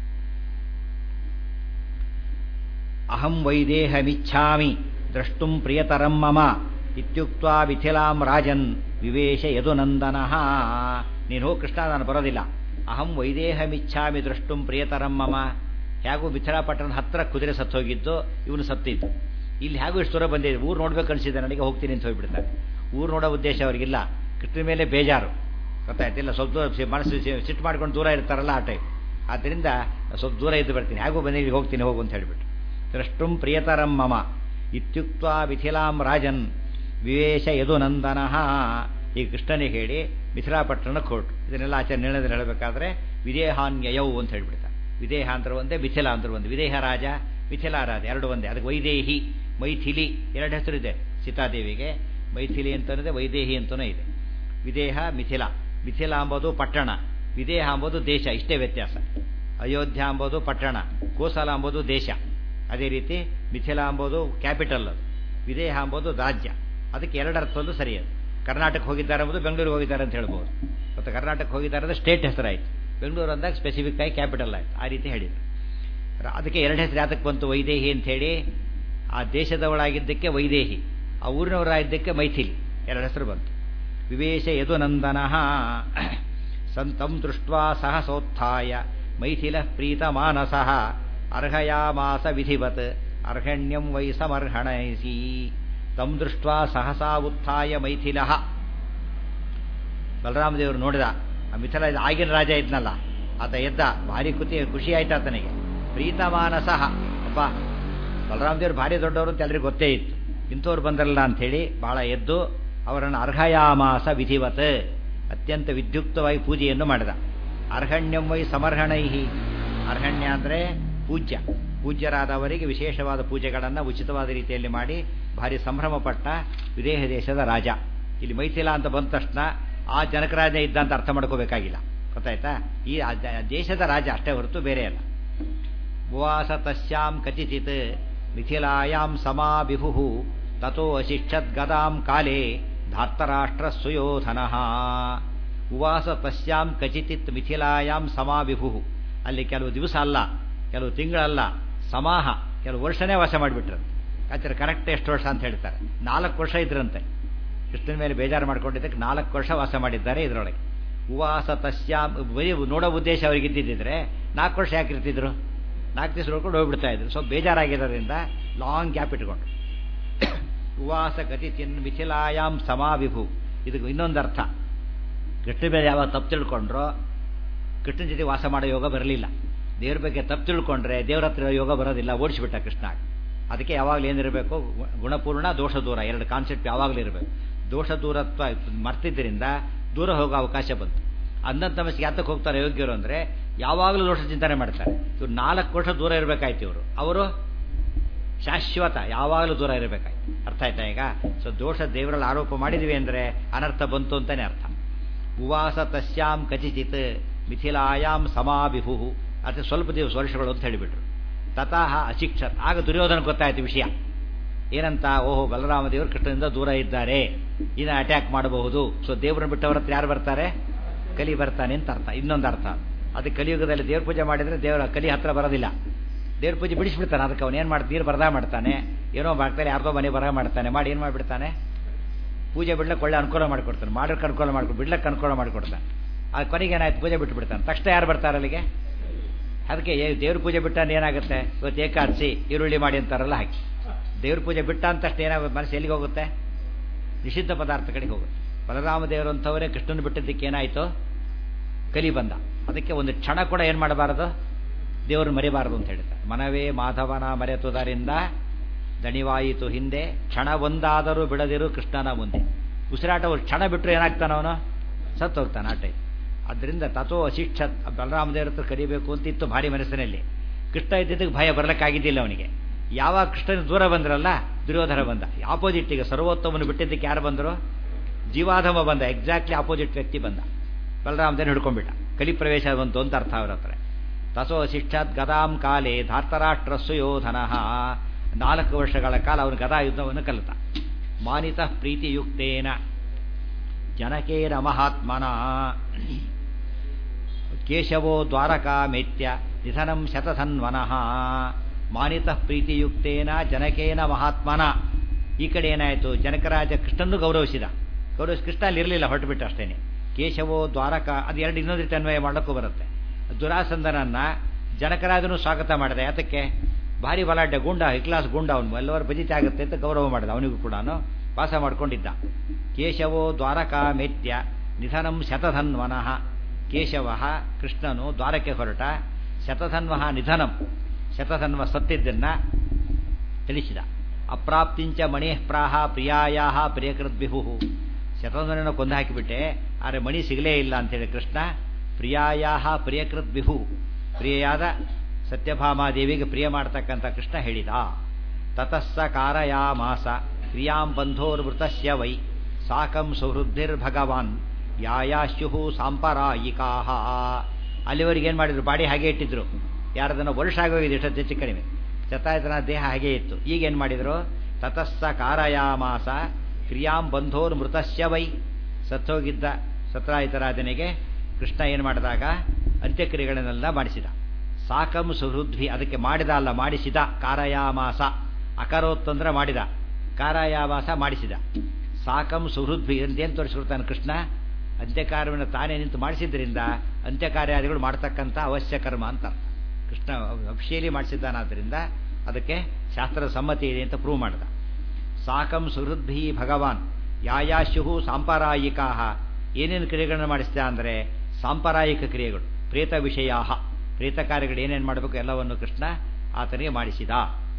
ಅಹಂ ವೈದೇಹಮಿಚ್ಛಾಮಿ ದ್ರಷ್ಟುಂ ಪ್ರಿಯತರಂ ಮಮ ಇತ್ಯುಕ್ತ ಮಿಥಿಲಾಂ ರಾಜನ್ ವಿವೇಶ ಯದುನಂದನಃ ನೀನು ಹೋಗಿ ಕೃಷ್ಣ ನಾನು ಬರೋದಿಲ್ಲ ಅಹಂ ವೈದೇಹಮಿಚ್ಛಾಮಿ ದ್ರಷ್ಟುಂ ಪ್ರಿಯತರಂ ಮಮ ಹೇಗೂ ಮಿಥಿಲಾಪಟ್ಟಣದ ಹತ್ರ ಕುದುರೆ ಸತ್ತೋಗಿದ್ದು ಇವನು ಸತ್ತಿದ್ದು ಇಲ್ಲಿ ಹೇಗೂ ಇಷ್ಟು ದೂರ ಬಂದಿದೆ ಊರು ನೋಡ್ಬೇಕು ಅನಿಸಿದೆ ನನಗೆ ಹೋಗ್ತೀನಿ ಅಂತ ಹೋಗ್ಬಿಡ್ತಾರೆ ಊರು ನೋಡೋ ಉದ್ದೇಶ ಅವರಿಗಿಲ್ಲ ಕೃಷ್ಣ ಮೇಲೆ ಬೇಜಾರು ಗೊತ್ತಾಯ್ತಿಲ್ಲ ಸ್ವಲ್ಪ ದೂರ ಮನಸ್ಸು ಸಿಟ್ಟು ಮಾಡ್ಕೊಂಡು ದೂರ ಇರ್ತಾರಲ್ಲ ಆ ಟೈಪ್ ಆದ್ದರಿಂದ ಸ್ವಲ್ಪ ದೂರ ಇದ್ದು ಬರ್ತೀನಿ ಹೇಗೂ ಬಂದಿಗೆ ಹೋಗ್ತೀನಿ ಹೋಗು ಅಂತ ಹೇಳಿಬಿಟ್ಟು ದ್ರಷ್ಟುಂ ಪ್ರಿಯತರಂ ಮಮ ಇತ್ಯುಕ್ತ ಮಿಥಿಲಾಂ ರಾಜನ್ ವಿವೇಶ ಯದುನಂದನಃ ಈ ಕೃಷ್ಣನಿಗೆ ಹೇಳಿ ಮಿಥಿಲಾಪಟ್ಟಣಕ್ಕೆ ಹೊರಟು ಇದನ್ನೆಲ್ಲ ಆಚಾರ್ಯ ನಿರ್ಣಯದಲ್ಲಿ ಹೇಳಬೇಕಾದ್ರೆ ವಿದೇಹಾನ್ಯಯವು ಅಂತ ಹೇಳ್ಬಿಡ್ತಾರೆ ವಿದೇಹ ಅಂದ್ರೆ ಒಂದೇ ಮಿಥಿಲ ಅಂದ್ರೆ ಒಂದು ವಿದೇಹ ರಾಜ ಮಿಥಿಲಾ ರಾಜ ಎರಡು ಒಂದೇ ಅದಕ್ಕೆ ವೈದೇಹಿ ಮೈಥಿಲಿ ಎರಡು ಹೆಸರಿದೆ ಸೀತಾದೇವಿಗೆ ಮೈಥಿಲಿ ಅಂತನೂ ವೈದೇಹಿ ಅಂತನೂ ಇದೆ ವಿದೇಹ ಮಿಥಿಲ ಮಿಥಿಲ ಅಂಬೋದು ಪಟ್ಟಣ ವಿದೇಹ ಅಂಬೋದು ದೇಶ ಇಷ್ಟೇ ವ್ಯತ್ಯಾಸ ಅಯೋಧ್ಯ ಅಂಬೋದು ಪಟ್ಟಣ ಕೋಸಲ ಅಂಬೋದು ದೇಶ ಅದೇ ರೀತಿ ಮಿಥಿಲ ಅಂಬೋದು ಕ್ಯಾಪಿಟಲ್ ಅದು ವಿದೇಹ ಅಂಬೋದು ರಾಜ್ಯ ಅದಕ್ಕೆ ಎರಡು ಅರ್ಥದಲ್ಲೂ ಸರಿಯದು ಕರ್ನಾಟಕ ಹೋಗಿದ್ದಾರೆ ಎಂಬುದು ಬೆಂಗಳೂರಿಗೆ ಹೋಗಿದ್ದಾರೆ ಅಂತ ಹೇಳ್ಬೋದು ಮತ್ತು ಕರ್ನಾಟಕ ಹೋಗಿದ್ದಾರೆ ಅಂದರೆ ಸ್ಟೇಟ್ ಹೆಸರಾಯಿತು ಬೆಂಗಳೂರು ಅಂದಾಗ ಸ್ಪೆಸಿಫಿಕ್ ಆಗಿ ಕ್ಯಾಪಿಟಲ್ ಆಯಿತು ಆ ರೀತಿ ಹೇಳಿದರು ಅದಕ್ಕೆ ಎರಡು ಹೆಸರು ಯಾತಕ್ಕೆ ಬಂತು ವೈದೇಹಿ ಅಂತ ಹೇಳಿ ಆ ದೇಶದವಳಾಗಿದ್ದಕ್ಕೆ ವೈದೇಹಿ ಆ ಊರಿನವರಾಗಿದ್ದಕ್ಕೆ ಮೈಥಿಲಿ ಎರಡು ಹೆಸರು ಬಂತು ವಿವೇಶ ಯದುನಂದನಃ ಸಂತಂ ದೃಷ್ಟ್ವಾ ಸಹಸೋತ್ಥಾಯ ಮೈಥಿಲ ಪ್ರೀತಮಾನಸಃ ಅರ್ಹಯಾಮಾಸ ವಿಧಿವತ್ ಅರ್ಹಣ್ಯಂ ವೈ ಸಮರ್ಹಣೈಸಿ ತಂ ದೃಷ್ಟ್ವಾ ಸಹಸಾ ಉತ್ಥಾಯ ಮೈಥಿಲ ಬಲರಾಮದೇವರು ನೋಡಿದ ಆ ಮಿಥಿಲ ಆಗಿನ ರಾಜ ಇದ್ನಲ್ಲ ಆತ ಎದ್ದ ಭಾರಿ ಖುಷಿ ಖುಷಿ ಆಯ್ತು ಆತನಿಗೆ ಪ್ರೀತಮಾನಸಃ ಅಪ್ಪ ಬಲರಾಮದೇವರು ಭಾರಿ ದೊಡ್ಡವರು ಅಂತ ಎಲ್ರಿಗೂ ಗೊತ್ತೇ ಇತ್ತು ಇಂಥವ್ರು ಬಂದರಲ್ಲ ಅಂಥೇಳಿ ಬಹಳ ಎದ್ದು ಅವರನ್ನು ಅರ್ಹಯಾಮಾಸ ವಿಧಿವತ್ ಅತ್ಯಂತ ವಿದ್ಯುಕ್ತವಾಗಿ ಪೂಜೆಯನ್ನು ಮಾಡಿದ ಅರ್ಹಣ್ಯಂ ವೈ ಸಮರ್ಹಣೈಹಿ ಅರ್ಹಣ್ಯ ಅಂದರೆ ಪೂಜ್ಯ ಪೂಜ್ಯರಾದವರಿಗೆ ವಿಶೇಷವಾದ ಪೂಜೆಗಳನ್ನು ಉಚಿತವಾದ ರೀತಿಯಲ್ಲಿ ಮಾಡಿ ಭಾರಿ ಸಂಭ್ರಮಪಟ್ಟ ವಿದೇಹ ದೇಶದ ರಾಜ ಇಲ್ಲಿ ಮೈಥಿಲ ಅಂತ ಬಂದ ತಕ್ಷಣ ಆ ಜನಕರಾಜ ಇದ್ದ ಅಂತ ಅರ್ಥ ಮಾಡ್ಕೋಬೇಕಾಗಿಲ್ಲ ಗೊತ್ತಾಯ್ತಾ ಈ ದೇಶದ ರಾಜ ಅಷ್ಟೇ ಹೊರತು ಬೇರೆ ಅಲ್ಲ ಉವಾಸ ತಸ್ಯಾಂ ಕಚಿಚಿತ್ ಮಿಥಿಲಾಯಾಂ ಸಮಾಬಿಭು ತಥೋ ಅಶಿಕ್ಷತ್ ಗದಾಂ ಕಾಲೇ ಧಾರ್ತರಾಷ್ಟ್ರ ಸುಯೋಧನ ಉವಾಸ ತಸ್ಯಾಂ ಕಚಿತಿತ್ ಮಿಥಿಲಾಯಾಂ ಸಮಾವಿಭು ಅಲ್ಲಿ ಕೆಲವು ದಿವಸ ಅಲ್ಲ ಕೆಲವು ತಿಂಗಳಲ್ಲ ಸಮಾಹ ಕೆಲವು ವರ್ಷನೇ ವಾಸ ಮಾಡಿಬಿಟ್ರಂತೆ ಆಚಾರ ಕರೆಕ್ಟ್ ಎಷ್ಟು ವರ್ಷ ಅಂತ ಹೇಳ್ತಾರೆ ನಾಲ್ಕು ವರ್ಷ ಇದ್ರಂತೆ ಕೃಷ್ಣನ ಮೇಲೆ ಬೇಜಾರು ಮಾಡ್ಕೊಂಡಿದ್ದಕ್ಕೆ ನಾಲ್ಕು ವರ್ಷ ವಾಸ ಮಾಡಿದ್ದಾರೆ ಇದರೊಳಗೆ ಉವಾಸ ತಸ್ಯಾಂ ಬರೀ ನೋಡೋ ಉದ್ದೇಶ ಅವ್ರಿಗೆ ಇದ್ದಿದ್ದಿದ್ರೆ ನಾಲ್ಕು ವರ್ಷ ಯಾಕೆ ಇರ್ತಿದ್ರು ನಾಲ್ಕು ದಿವಸ ನೋಡ್ಕೊಂಡು ಹೋಗ್ಬಿಡ್ತಾ ಇದ್ರು ಸೊ ಬೇಜಾರಾಗಿರೋದ್ರಿಂದ ಲಾಂಗ್ ಗ್ಯಾಪ್ ಇಟ್ಕೊಂಡು ಉವಾಸ ಗತಿ ಚಿನ್ ಮಿಥಿಲಾಯಾಮ್ ಸಮಾವಿಭು ಇದಕ್ಕೆ ಇನ್ನೊಂದು ಅರ್ಥ ಕೃಷ್ಣ ಮೇಲೆ ಯಾವಾಗ ತಪ್ಪು ತಿಳ್ಕೊಂಡ್ರೋ ಕೃಷ್ಣನ ಜೊತೆ ವಾಸ ಮಾಡೋ ಯೋಗ ಬರಲಿಲ್ಲ ದೇವ್ರ ಬಗ್ಗೆ ತಪ್ಪು ತಿಳ್ಕೊಂಡ್ರೆ ದೇವ್ರ ಹತ್ರ ಯೋಗ ಬರೋದಿಲ್ಲ ಓಡಿಸಿಬಿಟ್ಟ ಕೃಷ್ಣ ಅದಕ್ಕೆ ಯಾವಾಗಲೂ ಏನಿರಬೇಕು ಗುಣಪೂರ್ಣ ದೋಷ ದೂರ ಎರಡು ಕಾನ್ಸೆಪ್ಟ್ ಯಾವಾಗಲೂ ಇರಬೇಕು ದೋಷ ದೂರತ್ವ ಮರ್ತಿದ್ದರಿಂದ ದೂರ ಹೋಗೋ ಅವಕಾಶ ಬಂತು ಅಂದಂತ ತಮಸ್ಗೆ ಯಾತಕ್ಕೆ ಹೋಗ್ತಾರೆ ಯೋಗ್ಯರು ಅಂದರೆ ಯಾವಾಗಲೂ ದೋಷ ಚಿಂತನೆ ಮಾಡ್ತಾರೆ ಇವ್ರು ನಾಲ್ಕು ವರ್ಷ ದೂರ ಇರಬೇಕಾಯ್ತು ಇವರು ಅವರು ಶಾಶ್ವತ ಯಾವಾಗಲೂ ದೂರ ಇರಬೇಕಾಯ್ತು ಅರ್ಥ ಆಯ್ತಾ ಈಗ ಸೊ ದೋಷ ದೇವರಲ್ಲಿ ಆರೋಪ ಮಾಡಿದ್ವಿ ಅಂದರೆ ಅನರ್ಥ ಬಂತು ಅಂತಾನೆ ಅರ್ಥ ಉವಾಸ ತಸ್ಯಾಂ ಕಚಿಚಿತ್ ಮಿಥಿಲಾಯಾಮ್ ಸಮಾಭಿಭು ಅಥವಾ ಸ್ವಲ್ಪ ದಿವಸ ವರ್ಷಗಳು ಅಂತ ಹೇಳಿಬಿಟ್ರು ತತಃ ಅಶಿಕ್ಷತ್ ಆಗ ದುರ್ಯೋಧನ ಗೊತ್ತಾಯ್ತು ವಿಷಯ ಏನಂತ ಓಹೋ ಬಲರಾಮ ದೇವರು ಕೃಷ್ಣನಿಂದ ದೂರ ಇದ್ದಾರೆ ಇನ್ನು ಅಟ್ಯಾಕ್ ಮಾಡಬಹುದು ಸೊ ದೇವರನ್ನು ಬಿಟ್ಟವ್ರ ಹತ್ರ ಯಾರು ಬರ್ತಾರೆ ಕಲಿ ಬರ್ತಾನೆ ಅಂತ ಅರ್ಥ ಇನ್ನೊಂದು ಅರ್ಥ ಅದಕ್ಕೆ ಕಲಿಯುಗದಲ್ಲಿ ದೇವ್ರ ಪೂಜೆ ಮಾಡಿದರೆ ದೇವರ ಕಲಿ ಹತ್ರ ಬರೋದಿಲ್ಲ ದೇವ್ರ ಪೂಜೆ ಬಿಡಿಸ್ಬಿಡ್ತಾನೆ ಅದಕ್ಕೆ ಅವನು ಏನು ಮಾಡ್ತೀರಿ ಬರದ ಮಾಡ್ತಾನೆ ಏನೋ ಮಾಡ್ತಾರೆ ಯಾರ್ದೋ ಮನೆ ಬರ ಮಾಡ್ತಾನೆ ಮಾಡಿ ಏನು ಮಾಡಿಬಿಡ್ತಾನೆ ಪೂಜೆ ಬಿಡ್ಲಕ್ಕೆ ಒಳ್ಳೆ ಅನುಕೂಲ ಮಾಡಿಕೊಡ್ತಾನೆ ಮಾಡೋಕ್ಕೆ ಅನುಕೂಲ ಮಾಡ್ಕೊಡು ಬಿಡ್ಲಕ್ಕೆ ಅನುಕೂಲ ಮಾಡಿಕೊಡ್ತಾನೆ ಆ ಕೊನೆಗೆ ಏನಾಯ್ತು ಪೂಜೆ ಬಿಟ್ಟು ಬಿಡ್ತಾನೆ ತಕ್ಷಣ ಯಾರು ಬರ್ತಾರೆ ಅಲ್ಲಿಗೆ ಅದಕ್ಕೆ ದೇವ್ರ ಪೂಜೆ ಬಿಟ್ಟಾನೆ ಏನಾಗುತ್ತೆ ಇವತ್ತು ಏಕಾದಶಿ ಈರುಳ್ಳಿ ಮಾಡಿ ಅಂತಾರಲ್ಲ ಹಾಕಿ ದೇವ್ರ ಪೂಜೆ ಬಿಟ್ಟ ಅಂತ ತಕ್ಷಣ ಏನಾಗುತ್ತೆ ಮನಸ್ಸು ಎಲ್ಲಿಗೆ ಹೋಗುತ್ತೆ ನಿಷಿದ್ಧ ಪದಾರ್ಥ ಕಡೆಗೆ ಹೋಗುತ್ತೆ ಬಲರಾಮ ದೇವರು ಅಂತವರೇ ಕೃಷ್ಣನ ಬಿಟ್ಟಿದ್ದಕ್ಕೆ ಏನಾಯಿತು ಕಲಿ ಬಂದ ಅದಕ್ಕೆ ಒಂದು ಕ್ಷಣ ಕೂಡ ಏನು ಮಾಡಬಾರದು ದೇವರು ಮರಿಬಾರದು ಅಂತ ಹೇಳ್ತಾರೆ ಮನವೇ ಮಾಧವನ ಮರೆತುದರಿಂದ ದಣಿವಾಯಿತು ಹಿಂದೆ ಕ್ಷಣ ಒಂದಾದರೂ ಬಿಡದಿರು ಕೃಷ್ಣನ ಮುಂದೆ ಉಸಿರಾಟ ಒಂದು ಕ್ಷಣ ಬಿಟ್ಟರೆ ಏನಾಗ್ತಾನವನು ಸತ್ತು ಹೋಗ್ತಾನೆ ಆಟ ಅದರಿಂದ ತಥೋ ಅಶಿಕ್ಷ ಬಲರಾಮದೇವ್ರ ಹತ್ರ ಕರಿಬೇಕು ಅಂತ ಇತ್ತು ಭಾರಿ ಮನಸ್ಸಿನಲ್ಲಿ ಕೃಷ್ಣ ಇದ್ದಿದ್ದಕ್ಕೆ ಭಯ ಬರಲಿಕ್ಕಾಗಿದ್ದಿಲ್ಲ ಅವನಿಗೆ ಯಾವಾಗ ಕೃಷ್ಣನ ದೂರ ಬಂದ್ರಲ್ಲ ದುರ್ಯೋಧನ ಬಂದ ಆಪೋಸಿಟ್ಟಿಗೆ ಸರ್ವೋತ್ತಮನು ಬಿಟ್ಟಿದ್ದಕ್ಕೆ ಯಾರು ಬಂದರು ಜೀವಾಧಮ ಬಂದ ಎಕ್ಸಾಕ್ಟ್ಲಿ ಆಪೋಸಿಟ್ ವ್ಯಕ್ತಿ ಬಂದ ಬಲರಾಮದೇವ್ನ ಹಿಡ್ಕೊಂಡ್ಬಿಟ್ಟ ಕಲಿ ಪ್ರವೇಶ ಬಂತು ಅಂತ ಅರ್ಥ ಅವ್ರ ಹತ್ರ ತಥೋ ಶಿಕ್ಷಾತ್ ಗದಾಂ ಕಾಲೇ ಧಾರ್ತರಾಷ್ಟ್ರ ಸುಯೋಧನ ನಾಲ್ಕು ವರ್ಷಗಳ ಕಾಲ ಅವನು ಗದಾ ಯುದ್ಧವನ್ನು ಕಲಿತ ಮಾನಿತ ಪ್ರೀತಿಯುಕ್ತೇನ ಜನಕೇನ ಮಹಾತ್ಮನ ಕೇಶವೋ ದ್ವಾರಕಾ ಮೇತ್ಯ ನಿಧನಂ ಶತಧನ್ವನಃ ಮಾನಿತ ಪ್ರೀತಿಯುಕ್ತೇನ ಜನಕೇನ ಮಹಾತ್ಮನ ಈ ಕಡೆ ಏನಾಯಿತು ಜನಕರಾಜ ಕೃಷ್ಣನ್ನು ಗೌರವಿಸಿದ ಗೌರವಿಸಿ ಕೃಷ್ಣ ಅಲ್ಲಿ ಇರಲಿಲ್ಲ ಹೊರಟುಬಿಟ್ಟು ಅಷ್ಟೇನೆ ಕೇಶವೋ ದ್ವಾರಕ ಅದು ಎರಡು ಇನ್ನೊಂದು ರೀತಿ ಅನ್ವಯ ಮಾಡೋಕ್ಕೂ ಬರುತ್ತೆ ದುರಾಸಂದನನ್ನ ಜನಕರಾಜನು ಸ್ವಾಗತ ಮಾಡಿದೆ ಯಾತಕ್ಕೆ ಭಾರಿ ಬಲಾಢ್ಯ ಗುಂಡ ಕ್ಲಾಸ್ ಗುಂಡ ಅವನು ಎಲ್ಲವರು ಬಜಿತೆ ಆಗುತ್ತೆ ಅಂತ ಗೌರವ ಮಾಡಿದ ಅವನಿಗೂ ಕೂಡ ವಾಸ ಮಾಡ್ಕೊಂಡಿದ್ದ ಕೇಶವೋ ದ್ವಾರಕಾ ಮೇತ್ಯ ನಿಧನಂ ಶತಧನ್ವನಃ ಕೇಶವ ಕೃಷ್ಣನು ದ್ವಾರಕ್ಕೆ ಹೊರಟ ಶತಧನ್ವ ನಿಧನಂ ಶತಧನ್ವ ಸತ್ತಿದ್ದನ್ನ ತಿಳಿಸಿದ ಅಪ್ರಾಪ್ತಿಂಚ ಮಣೇಃ ಪ್ರಾಹ ಪ್ರಿಯಾಯಾ ಪ್ರಿಯಕೃದ್ವಿಹು ಶತಧನ್ವನ ಕೊಂದು ಹಾಕಿಬಿಟ್ಟೆ ಆದರೆ ಮಣಿ ಸಿಗಲೇ ಇಲ್ಲ ಅಂತೇಳಿ ಕೃಷ್ಣ ಪ್ರಿಯಾಯಾ ಪ್ರಿಯಕೃತ್ ವಿಹು ಪ್ರಿಯಾದ ಸತ್ಯಭಾಮಾದೇವಿಗೆ ಪ್ರಿಯ ಮಾಡ್ತಕ್ಕಂಥ ಕೃಷ್ಣ ಹೇಳಿದ ತತಸ್ಸ ಕಾರಯಾಮಾಸ ಕ್ರಿಯಾಂ ಬಂಧೋರ್ವೃತಸ್ಯ ವೈ ಸಾಕಂ ಸುಹೃದ್ಧಿರ್ಭಗವಾನ್ ಯಾಯಾಶ್ಯು ಸಾಂಪರಾಯಿಕಾ ಅಲ್ಲಿವರೆಗೆ ಏನು ಮಾಡಿದ್ರು ಬಾಡಿ ಹಾಗೆ ಇಟ್ಟಿದ್ರು ಯಾರದನ್ನು ವರ್ಷ ಆಗೋಗಿದೆ ಇಷ್ಟೊತ್ತು ಹೆಚ್ಚು ಕಡಿಮೆ ಚತಾಯತನ ದೇಹ ಹಾಗೆ ಇತ್ತು ಈಗೇನು ಮಾಡಿದ್ರು ತತಸ್ಸ ಕಾರಯಾಮಾಸ ಕ್ರಿಯಾಂ ಬಂಧೋರ್ ಮೃತಸ್ಯ ವೈ ಸತ್ತೋಗಿದ್ದ ಸತ್ರಾಯಿತರಾಜನಿಗೆ ಕೃಷ್ಣ ಏನು ಮಾಡಿದಾಗ ಅಂತ್ಯಕ್ರಿಯೆಗಳನ್ನೆಲ್ಲ ಮಾಡಿಸಿದ ಸಾಕಂ ಸುಹೃದ್ವಿ ಅದಕ್ಕೆ ಮಾಡಿದ ಅಲ್ಲ ಮಾಡಿಸಿದ ಕಾರಯಾಮಾಸ ಅಕರೋತ್ತಂದ್ರೆ ಮಾಡಿದ ಕಾರಯಾಮಾಸ ಮಾಡಿಸಿದ ಸಾಕಂ ಸುಹೃದ್ವಿ ಅಂತೇನು ತೋರಿಸ್ಕೊಡ್ತಾನೆ ಕೃಷ್ಣ ಅಂತ್ಯಕಾರ್ಯವನ್ನು ತಾನೇ ನಿಂತು ಮಾಡಿಸಿದ್ರಿಂದ ಅಂತ್ಯಕಾರ್ಯಾದಿಗಳು ಮಾಡ್ತಕ್ಕಂಥ ಅವಶ್ಯ ಕರ್ಮ ಅಂತ ಕೃಷ್ಣ ಅಫಿಷಿಯಲಿ ಮಾಡಿಸಿದ್ದಾನಾದ್ದರಿಂದ ಅದಕ್ಕೆ ಶಾಸ್ತ್ರದ ಸಮ್ಮತಿ ಇದೆ ಅಂತ ಪ್ರೂವ್ ಮಾಡಿದ ಸಾಕಂ ಸುಹೃದ್ಭಿ ಭಗವಾನ್ ಯಾಯಾಶು ಸಾಂಪರಾಯಿಕಾ ಏನೇನು ಕ್ರಿಯೆಗಳನ್ನು ಮಾಡಿಸ್ತಾ ಅಂದರೆ ಸಾಂಪರಾಯಿಕ ಕ್ರಿಯೆಗಳು ಪ್ರೇತ ವಿಷಯಾ ಪ್ರೇತ ಕಾರ್ಯಗಳು ಏನೇನು ಮಾಡಬೇಕು ಎಲ್ಲವನ್ನು ಕೃಷ್ಣ ಆತನಿಗೆ ಮಾಡಿಸಿದ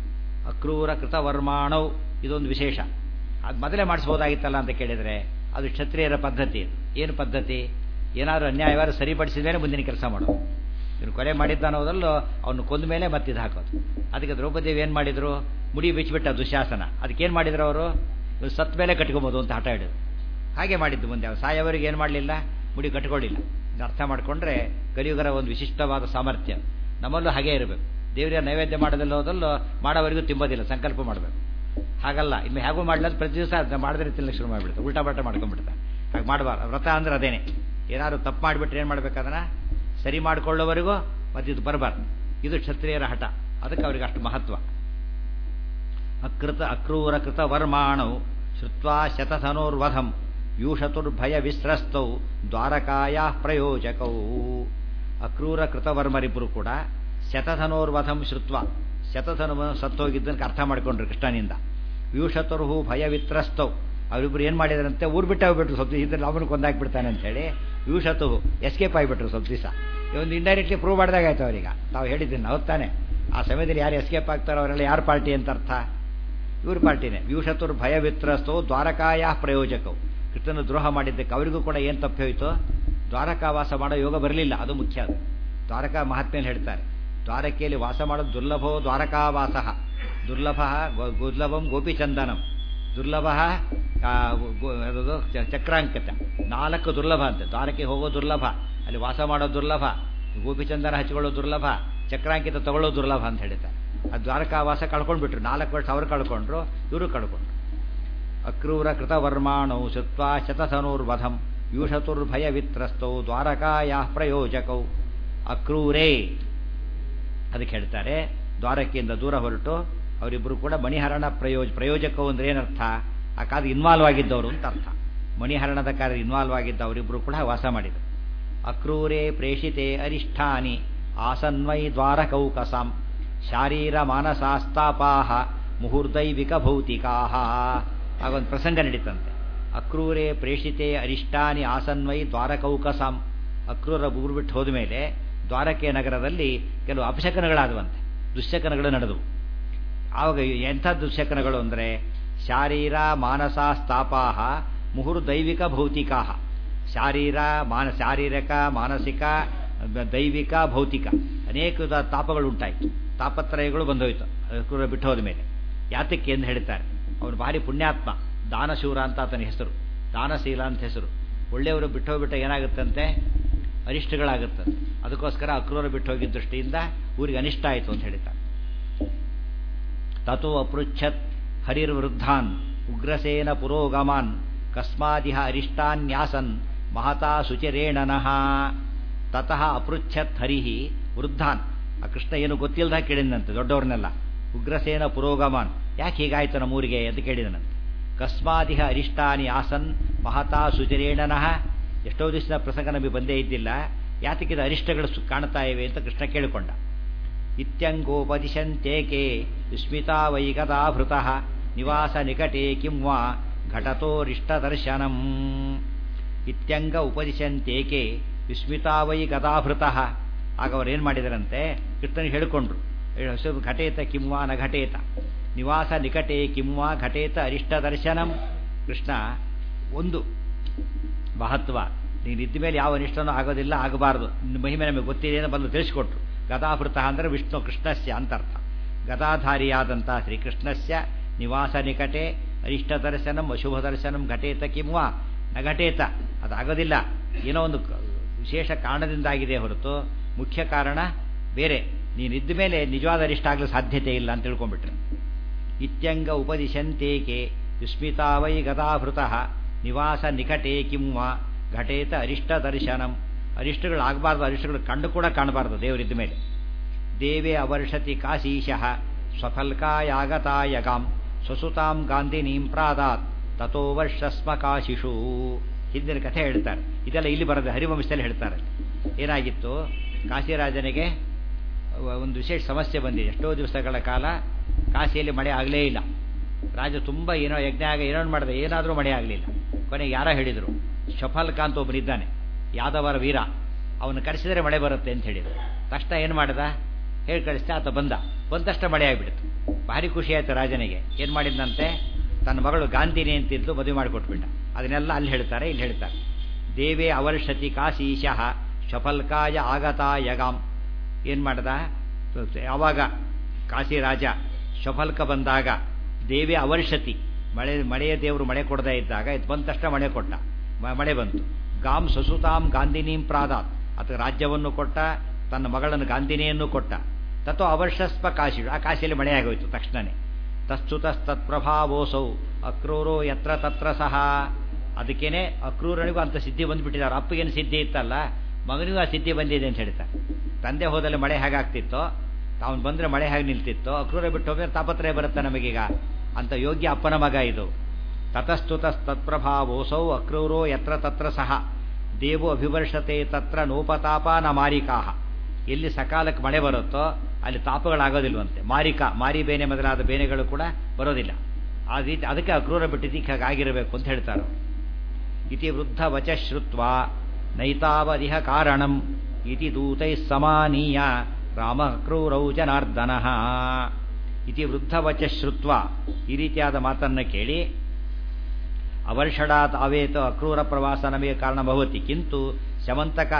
ಅಕ್ರೂರ ಕೃತವರ್ಮಾಣವು ಇದೊಂದು ವಿಶೇಷ ಅದು ಮೊದಲೇ ಮಾಡಿಸ್ಬೋದಾಗಿತ್ತಲ್ಲ ಅಂತ ಕೇಳಿದರೆ ಅದು ಕ್ಷತ್ರಿಯರ ಪದ್ಧತಿ ಏನು ಪದ್ಧತಿ ಏನಾದರೂ ಅನ್ಯಾಯವಾದ ಸರಿಪಡಿಸಿದ ಮೇಲೆ ಮುಂದಿನ ಕೆಲಸ ಮಾಡೋದು ಇವನು ಕೊಲೆ ಮಾಡಿದ್ದಾನೋದಲ್ಲೋ ಅವನು ಕೊಂದ ಮೇಲೆ ಮತ್ತಿದು ಹಾಕೋದು ಅದಕ್ಕೆ ದ್ರೌಪದೇವಿ ಏನು ಮಾಡಿದರು ಮುಡಿ ಬಿಚ್ಚಿಬಿಟ್ಟ ದುಶಾಸನ ಅದಕ್ಕೇನು ಮಾಡಿದ್ರು ಅವರು ಇವ್ರು ಸತ್ ಮೇಲೆ ಕಟ್ಕೊಬೋದು ಅಂತ ಹಠ ಹಿಡಿದು ಹಾಗೆ ಮಾಡಿದ್ದು ಮುಂದೆ ಅವ್ರು ಸಾಯವರಿಗೆ ಏನು ಮಾಡಲಿಲ್ಲ ಮುಡಿ ಕಟ್ಕೊಳ್ಳಿಲ್ಲ ಇದು ಅರ್ಥ ಮಾಡಿಕೊಂಡ್ರೆ ಕಲಿಯುಗರ ಒಂದು ವಿಶಿಷ್ಟವಾದ ಸಾಮರ್ಥ್ಯ ನಮ್ಮಲ್ಲೂ ಹಾಗೇ ಇರಬೇಕು ದೇವರ ನೈವೇದ್ಯ ಮಾಡೋದಲ್ಲ ಹೋದಲ್ಲೋ ಮಾಡೋವರೆಗೂ ತಿಂಬೋದಿಲ್ಲ ಸಂಕಲ್ಪ ಮಾಡಬೇಕು ಹಾಗಲ್ಲ ಇನ್ನು ಹೇಗೂ ಮಾಡಲ್ಲ ಪ್ರತಿ ದಿವಸ ಅದನ್ನ ಮಾಡಿದ್ರೆ ತಿನ್ನಕ್ಕೆ ಶುರು ಮಾಡಿಬಿಡ್ತಾರೆ ಉಲ್ಟಾ ಬಲ್ಟಾ ಮಾಡ್ಕೊಂಡ್ಬಿಡ್ತಾರೆ ಹಾಗೆ ಮಾಡಬಾರ್ದು ವ್ರತ ಅಂದ್ರೆ ಅದೇನೆ ಏನಾದ್ರು ತಪ್ಪು ಮಾಡಿಬಿಟ್ರೆ ಏನು ಮಾಡ್ಬೇಕು ಅದನ್ನು ಸರಿ ಮಾಡಿಕೊಳ್ಳೋವರೆಗೂ ಮತ್ತು ಇದು ಬರಬಾರ್ದು ಇದು ಕ್ಷತ್ರಿಯರ ಹಠ ಅದಕ್ಕೆ ಅವ್ರಿಗೆ ಅಷ್ಟು ಮಹತ್ವ ಅಕೃತ ಅಕ್ರೂರ ಕೃತ ವರ್ಮಾಣವು ಶ್ರುತ್ವಾ ಶತಧನುರ್ವಧಂ ಯೂಷತುರ್ಭಯ ವಿಸ್ರಸ್ತೌ ದ್ವಾರಕಾಯ ಪ್ರಯೋಜಕೌ ಅಕ್ರೂರ ಕೃತವರ್ಮರಿಬ್ಬರು ಕೂಡ ಶತಧನೋರ್ವಧಂ ಶ್ರುತ್ವ ಶತಧನು ಸತ್ತೋಗಿದ್ದಕ್ಕೆ ಅರ್ಥ ಮಾಡಿಕೊಂಡ್ರು ಕೃಷ್ಣನಿಂದ ವ್ಯೂಷತುರ್ಹು ಭಯ ವಿತ್ರಸ್ತೌ ಅವರಿಬ್ಬರು ಏನು ಮಾಡಿದಾರಂತೆ ಊರು ಬಿಟ್ಟು ಹೋಗ್ಬಿಟ್ರು ಸ್ವಲ್ಪ ಇದ್ರೆ ಅವನು ಕೊಂದಾಕ್ಬಿಡ್ತಾನೆ ಅಂತೇಳಿ ವ್ಯೂಷತು ಎಸ್ಕೇಪ್ ಆಗಿಬಿಟ್ರು ಸ್ವಲ್ಪ ದಿವಸ ಒಂದು ಇಂಡೈರೆಕ್ಟ್ಲಿ ಪ್ರೂವ್ ಮಾಡಿದಾಗಾಯ್ತು ಅವರೀಗ ತಾವು ಹೇಳಿದ್ದೀನಿ ನಾವು ತಾನೆ ಆ ಸಮಯದಲ್ಲಿ ಯಾರು ಎಸ್ಕೇಪ್ ಆಗ್ತಾರೋ ಅವರೆಲ್ಲ ಯಾರು ಪಾರ್ಟಿ ಅಂತ ಅರ್ಥ ಇವ್ರ ಪಾರ್ಟಿನೇ ವ್ಯೂಷತುರ್ ಭಯ ವಿತ್ರಸ್ತೋ ದ್ವಾರಕಾಯ ಪ್ರಯೋಜಕವು ಕೃಷ್ಣನ ದ್ರೋಹ ಮಾಡಿದ್ದಕ್ಕೆ ಅವರಿಗೂ ಕೂಡ ಏನು ತಪ್ಪಿ ಹೋಯಿತು ದ್ವಾರಕಾವಾಸ ಮಾಡೋ ಯೋಗ ಬರಲಿಲ್ಲ ಅದು ಮುಖ್ಯ ಅದು ದ್ವಾರಕಾ ಮಹಾತ್ಮೆಯಲ್ಲಿ ಹೇಳ್ತಾರೆ ದ್ವಾರಕೆಯಲ್ಲಿ ವಾಸ ಮಾಡೋದು ದುರ್ಲಭೋ ದ್ವಾರಕಾವಾಸ ದುರ್ಲಭ ದುರ್ಲಭಂ ಗೋಪಿಚಂದನಂ ದುರ್ಲಭ ಅದು ಚಕ್ರಾಂಕಿತ ನಾಲ್ಕು ದುರ್ಲಭ ಅಂತೆ ದ್ವಾರಕ್ಕೆ ಹೋಗೋ ದುರ್ಲಭ ಅಲ್ಲಿ ವಾಸ ಮಾಡೋ ದುರ್ಲಭ ಗೋಪಿಚಂದನ ಹಚ್ಕೊಳ್ಳೋ ದುರ್ಲಭ ಚಕ್ರಾಂಕಿತ ತಗೊಳ್ಳೋ ದುರ್ಲಭ ಅಂತ ಹೇಳ್ತಾರೆ ಆ ದ್ವಾರಕಾವಾಸ ಕಳ್ಕೊಂಡ್ಬಿಟ್ರು ನಾಲ್ಕು ವರ್ಷ ಅವ್ರು ಕಳ್ಕೊಂಡ್ರು ಇವರು ಕಳ್ಕೊಂಡ್ರು ಅಕ್ರೂರ ಕೃತವರ್ಮಾಣೌ ಶುತ್ವಾ ಶತಧನುರ್ವಧಂ ಯೂಷತುರ್ಭಯ ವಿತ್ರಸ್ತೌ ದ್ವಾರಕಾಯ ಪ್ರಯೋಜಕೌ ಅಕ್ರೂರೇ ಅದಕ್ಕೆ ಹೇಳ್ತಾರೆ ದ್ವಾರಕೆಯಿಂದ ದೂರ ಹೊರಟು ಅವರಿಬ್ಬರು ಕೂಡ ಮಣಿಹರಣ ಪ್ರಯೋಜ ಪ್ರಯೋಜಕವು ಅಂದ್ರೆ ಏನರ್ಥ ಆ ಕಾದ ಇನ್ವಾಲ್ವ್ ಆಗಿದ್ದವರು ಅಂತ ಅರ್ಥ ಮಣಿಹರಣದ ಕಾರ್ಯ ಇನ್ವಾಲ್ವ್ ಆಗಿದ್ದ ಅವರಿಬ್ಬರು ಕೂಡ ವಾಸ ಮಾಡಿದರು ಅಕ್ರೂರೇ ಪ್ರೇಷಿತೆ ಅರಿಷ್ಠಾನಿ ಆಸನ್ವೈ ದ್ವಾರಕೌಕಸಾಂ ಶಾರೀರ ಮಾನಸಾಸ್ತಾಪಾಹ ಮುಹುರ್ದೈವಿಕ ಭೌತಿಕಾಹ ಆಗೊಂದು ಪ್ರಸಂಗ ನಡೀತಂತೆ ಅಕ್ರೂರೇ ಪ್ರೇಷಿತೆ ಅರಿಷ್ಟಾನಿ ಆಸನ್ವೈ ದ್ವಾರಕೌಕಸಾಂ ಅಕ್ರೂರ ಊರು ಬಿಟ್ಟು ಹೋದ ಮೇಲೆ ದ್ವಾರಕೆ ನಗರದಲ್ಲಿ ಕೆಲವು ಅಪಶಕನಗಳಾದವಂತೆ ದುಶ್ಶಕನಗಳು ನಡೆದವು ಆವಾಗ ಎಂಥ ದುಶ್ಶಕನಗಳು ಅಂದರೆ ಶಾರೀರ ಮಾನಸಾಸ್ತಾಪಾಹ ಮುಹುರ್ದೈವಿಕ ಭೌತಿಕಾಹ ಶಾರೀರ ಮಾನ ಶಾರೀರಿಕ ಮಾನಸಿಕ ದೈವಿಕ ಭೌತಿಕ ಅನೇಕ ತಾಪಗಳು ಉಂಟಾಯಿತು ತಾಪತ್ರಯಗಳು ಬಂದೋಯ್ತು ಕ್ರೂರ ಬಿಟ್ಟು ಹೋದ ಮೇಲೆ ಯಾತಕ್ಕೆ ಎಂದು ಹೇಳ್ತಾರೆ ಅವನು ಭಾರಿ ಪುಣ್ಯಾತ್ಮ ದಾನಶೂರ ಅಂತ ಆತನ ಹೆಸರು ದಾನಶೀಲ ಅಂತ ಹೆಸರು ಒಳ್ಳೆಯವರು ಬಿಟ್ಟು ಹೋಗ್ಬಿಟ್ಟ ಏನಾಗುತ್ತಂತೆ ಅನಿಷ್ಟಗಳಾಗುತ್ತಂತೆ ಅದಕ್ಕೋಸ್ಕರ ಅಕ್ರೂರ ಬಿಟ್ಟು ಹೋಗಿದ್ದ ದೃಷ್ಟಿಯಿಂದ ಊರಿಗೆ ಅನಿಷ್ಟ ಆಯಿತು ಅಂತ ಹೇಳ್ತಾರೆ ತಥೋ ಅಪೃಚ್ಛತ್ ಹರಿರ್ವೃದ್ಧಾನ್ ಉಗ್ರಸೇನ ಪುರೋಗಮಾನ್ ಕಸ್ಮಾದಿಹ ಅರಿಷ್ಟಾನ್ಯಾಸನ್ ಮಹತಾ ಶುಚಿರೇಣನಃ ತತಃ ಅಪೃಚ್ಛತ್ ಹರಿಹಿ ವೃದ್ಧಾನ್ ಆ ಕೃಷ್ಣ ಏನು ಗೊತ್ತಿಲ್ಲದ ಕೇಳಿದಂತೆ ದೊಡ್ಡವ್ರನ್ನೆಲ್ಲ ಉಗ್ರಸೇನ ಪುರೋಗಮಾನ್ ಯಾಕೆ ಹೀಗಾಯ್ತು ನಮ್ಮೂರಿಗೆ ಅಂತ ಕೇಳಿದನಂತೆ ಕಸ್ಮಾದಿಹ ಅರಿಷ್ಟಾನಿ ಆಸನ್ ಮಹತಾ ಸುಚಿರೇಣನಃ ಎಷ್ಟೋ ದಿವಸದ ಪ್ರಸಂಗ ನಮಗೆ ಬಂದೇ ಇದ್ದಿಲ್ಲ ಯಾತಕ್ಕಿದ ಅರಿಷ್ಟಗಳು ಕಾಣ್ತಾ ಇವೆ ಅಂತ ಕೃಷ್ಣ ಕೇಳಿಕೊಂಡ ಇತ್ಯಂಗೋಪದಿಶಂತೇಕೆ ವಿಸ್ಮಿತಾ ವೈಗದಾಭೃತಃ ನಿವಾಸ ನಿಕಟೆ ಕಿಂವಾ ಘಟತೋರಿಷ್ಟದರ್ಶನಂ ಇತ್ಯಂಗ ಉಪದಿಶಂತೇಕೆ ವಿಸ್ಮಿತಾ ವೈ ಗದಾಭೃತಃ ಆಗ ಅವ್ರು ಏನು ಮಾಡಿದರಂತೆ ಕೃಷ್ಣನಿಗೆ ಹೇಳಿಕೊಂಡ್ರು ಹೆಸರು ಘಟೇತ ಕಿಂವಾ ನ ಘಟೇತ ನಿವಾಸ ನಿಕಟೆ ಕಿಂವಾ ಘಟೇತ ಅರಿಷ್ಟ ದರ್ಶನಂ ಕೃಷ್ಣ ಒಂದು ಮಹತ್ವ ನೀನು ಇದ್ದ ಮೇಲೆ ಯಾವ ಅನಿಷ್ಟನೂ ಆಗೋದಿಲ್ಲ ಆಗಬಾರ್ದು ನಿನ್ನ ಮಹಿಮೆ ನಮಗೆ ಗೊತ್ತಿದೆ ಅಂತ ಬಂದು ತಿಳಿಸಿಕೊಟ್ರು ಗದಾಭೃತ ಅಂದರೆ ವಿಷ್ಣು ಕೃಷ್ಣಸ್ಯ ಅಂತರ್ಥ ಗದಾಧಾರಿಯಾದಂಥ ಶ್ರೀಕೃಷ್ಣಸ್ಯ ನಿವಾಸ ನಿಕಟೆ ಅರಿಷ್ಟ ದರ್ಶನಂ ಅಶುಭ ದರ್ಶನಂ ಘಟೇತ ಕಿಂವಾ ನ ಘಟೇತ ಅದಾಗೋದಿಲ್ಲ ಏನೋ ಒಂದು ವಿಶೇಷ ಕಾರಣದಿಂದಾಗಿದೆ ಹೊರತು ಮುಖ್ಯ ಕಾರಣ ಬೇರೆ ನೀನಿದ್ದ ಮೇಲೆ ನಿಜವಾದ ಅರಿಷ್ಟ ಆಗಲು ಸಾಧ್ಯತೆ ಇಲ್ಲ ಅಂತ ತಿಳ್ಕೊಂಡ್ಬಿಟ್ರೆ ಇತ್ಯಂಗ ಉಪದಿಶಂತೇಕೆ ವಿಸ್ಮಿತಾ ವೈ ಗದಾಭೃತಃ ನಿವಾಸ ನಿಕಟೆ ಕಿಂವಾ ಘಟೇತ ಅರಿಷ್ಟ ದರ್ಶನಂ ಅರಿಷ್ಟಗಳಾಗಬಾರ್ದು ಅರಿಷ್ಟಗಳು ಕಂಡು ಕೂಡ ಕಾಣಬಾರ್ದು ದೇವರಿದ್ದ ಮೇಲೆ ದೇವೇ ಅವರ್ಷತಿ ಕಾಶೀಶಃ ಸ್ವಫಲ್ಕಾಯಾಗತಾಯಗಾಂ ಸ್ವಸುತಾಂ ಗಾಂಧಿನೀಂ ಪ್ರಾದಾತ್ ತಥೋ ವರ್ಷಸ್ಮ ಕಾಶಿಷು ಹಿಂದಿನ ಕಥೆ ಹೇಳ್ತಾರೆ ಇದೆಲ್ಲ ಇಲ್ಲಿ ಬರೋದು ಹರಿವಂಶದಲ್ಲಿ ಹೇಳ್ತಾರೆ ಏನಾಗಿತ್ತು ಕಾಶಿರಾಜನಿಗೆ ಒಂದು ವಿಶೇಷ ಸಮಸ್ಯೆ ಬಂದಿದೆ ಎಷ್ಟೋ ದಿವಸಗಳ ಕಾಲ ಕಾಶಿಯಲ್ಲಿ ಮಳೆ ಆಗಲೇ ಇಲ್ಲ ರಾಜ ತುಂಬ ಏನೋ ಯಜ್ಞ ಆಗ ಏನೋ ಮಾಡಿದೆ ಏನಾದರೂ ಮಳೆ ಆಗಲಿಲ್ಲ ಕೊನೆಗೆ ಯಾರೋ ಹೇಳಿದರು ಶಫಲ್ಕ ಅಂತ ಒಬ್ಬನಿದ್ದಾನೆ ಯಾದವರ ವೀರ ಅವನು ಕರೆಸಿದರೆ ಮಳೆ ಬರುತ್ತೆ ಅಂತ ಹೇಳಿದರು ತಕ್ಷಣ ಏನು ಮಾಡಿದ ಹೇಳಿ ಕಳಿಸ್ತಾ ಆತ ಬಂದ ಬಂದ ತಕ್ಷಣ ಮಳೆ ಆಗಿಬಿಡ್ತು ಭಾರಿ ಖುಷಿ ಆಯಿತು ರಾಜನಿಗೆ ಏನು ಮಾಡಿದಂತೆ ತನ್ನ ಮಗಳು ಗಾಂಧಿನಿ ಅಂತಿದ್ದು ಮದುವೆ ಮಾಡಿಕೊಟ್ಬಿಟ್ಟ ಅದನ್ನೆಲ್ಲ ಅಲ್ಲಿ ಹೇಳ್ತಾರೆ ಇಲ್ಲಿ ಹೇಳ್ತಾರೆ ದೇವೇ ಅವರ್ಷತಿ ಕಾಶೀಶಃ ಶಫಲ್ಕಾಯ ಆಗತಾ ಯಗಾಂ ಏನು ಮಾಡ್ದ ಯಾವಾಗ ಕಾಶಿ ರಾಜ ಶಫಲ್ಕ ಬಂದಾಗ ದೇವಿ ಅವರ್ಷತಿ ಮಳೆ ಮಳೆಯ ದೇವರು ಮಳೆ ಕೊಡದೇ ಇದ್ದಾಗ ಇದು ಬಂದ ತಕ್ಷಣ ಮಳೆ ಕೊಟ್ಟ ಮಳೆ ಬಂತು ಗಾಂ ಸಸುತಾಂ ಗಾಂಧಿನೀಂ ಪ್ರಾದಾತ್ ಆತ ರಾಜ್ಯವನ್ನು ಕೊಟ್ಟ ತನ್ನ ಮಗಳನ್ನು ಗಾಂಧಿನಿಯನ್ನು ಕೊಟ್ಟ ತತ್ವ ಅವರ್ಷಸ್ಪ ಕಾಶಿ ಆ ಕಾಶಿಯಲ್ಲಿ ಮಳೆ ಆಗೋಯ್ತು ತಕ್ಷಣನೇ ತತ್ಸುತಸ್ತತ್ಪ್ರಭಾವೋಸೌ ಅಕ್ರೂರೋ ಯತ್ರ ತತ್ರ ಸಹ ಅದಕ್ಕೇನೆ ಅಕ್ರೂರನಿಗೂ ಅಂತ ಸಿದ್ಧಿ ಬಂದುಬಿಟ್ಟಿದ್ದಾರೆ ಅಪ್ಪಗೇನು ಸಿದ್ಧಿ ಇತ್ತಲ್ಲ ಮಗನಿಗೂ ಆ ಸಿದ್ಧಿ ಬಂದಿದೆ ಅಂತ ಹೇಳ್ತಾರೆ ತಂದೆ ಹೋದಲ್ಲಿ ಮಳೆ ಹೇಗಾಗ್ತಿತ್ತೋ ಅವನು ಬಂದರೆ ಮಳೆ ಹೇಗೆ ನಿಲ್ತಿತ್ತೋ ಅಕ್ರೂರ ಬಿಟ್ಟು ಹೋದ್ರೆ ತಾಪತ್ರಯ ಬರುತ್ತೆ ನಮಗೀಗ ಅಂತ ಯೋಗ್ಯ ಅಪ್ಪನ ಮಗ ಇದು ತತಸ್ತುತಸ್ತತ್ಪ್ರಭಾವೋಸೌ ಅಕ್ರೂರೋ ಯತ್ರ ತತ್ರ ಸಹ ದೇವೋ ಅಭಿವರ್ಷತೆ ತತ್ರ ನೋಪತಾಪ ನ ಮಾರಿಕಾಹ ಎಲ್ಲಿ ಸಕಾಲಕ್ಕೆ ಮಳೆ ಬರುತ್ತೋ ಅಲ್ಲಿ ತಾಪಗಳಾಗೋದಿಲ್ವಂತೆ ಮಾರಿಕ ಮಾರಿ ಬೇನೆ ಮೊದಲಾದ ಬೇನೆಗಳು ಕೂಡ ಬರೋದಿಲ್ಲ ಆ ರೀತಿ ಅದಕ್ಕೆ ಅಕ್ರೂರ ಬಿಟ್ಟಿದ್ದಕ್ಕೆ ಹಾಗಾಗಿರಬೇಕು ಅಂತ ಹೇಳ್ತಾರೆ ಇತಿ ವೃದ್ಧ ವಚ ಶ್ರುತ್ವ ನೈತಾವದಿಹ ಕಾರಣಂ ಇತಿ ದೂತೈ ಸಮಾನೀಯ ರಾಮ ಕ್ರೂರೌ ಜನಾರ್ದನ ಇತಿ ವೃದ್ಧ ವಚ ಶ್ರುತ್ವ ಈ ರೀತಿಯಾದ ಮಾತನ್ನು ಕೇಳಿ ಅವರ್ಷಡಾತ್ ಅವೇತ ಅಕ್ರೂರ ಪ್ರವಾಸ ನಮಗೆ ಕಾರಣ ಭವತಿ ಕಿಂತು ಶಮಂತಕ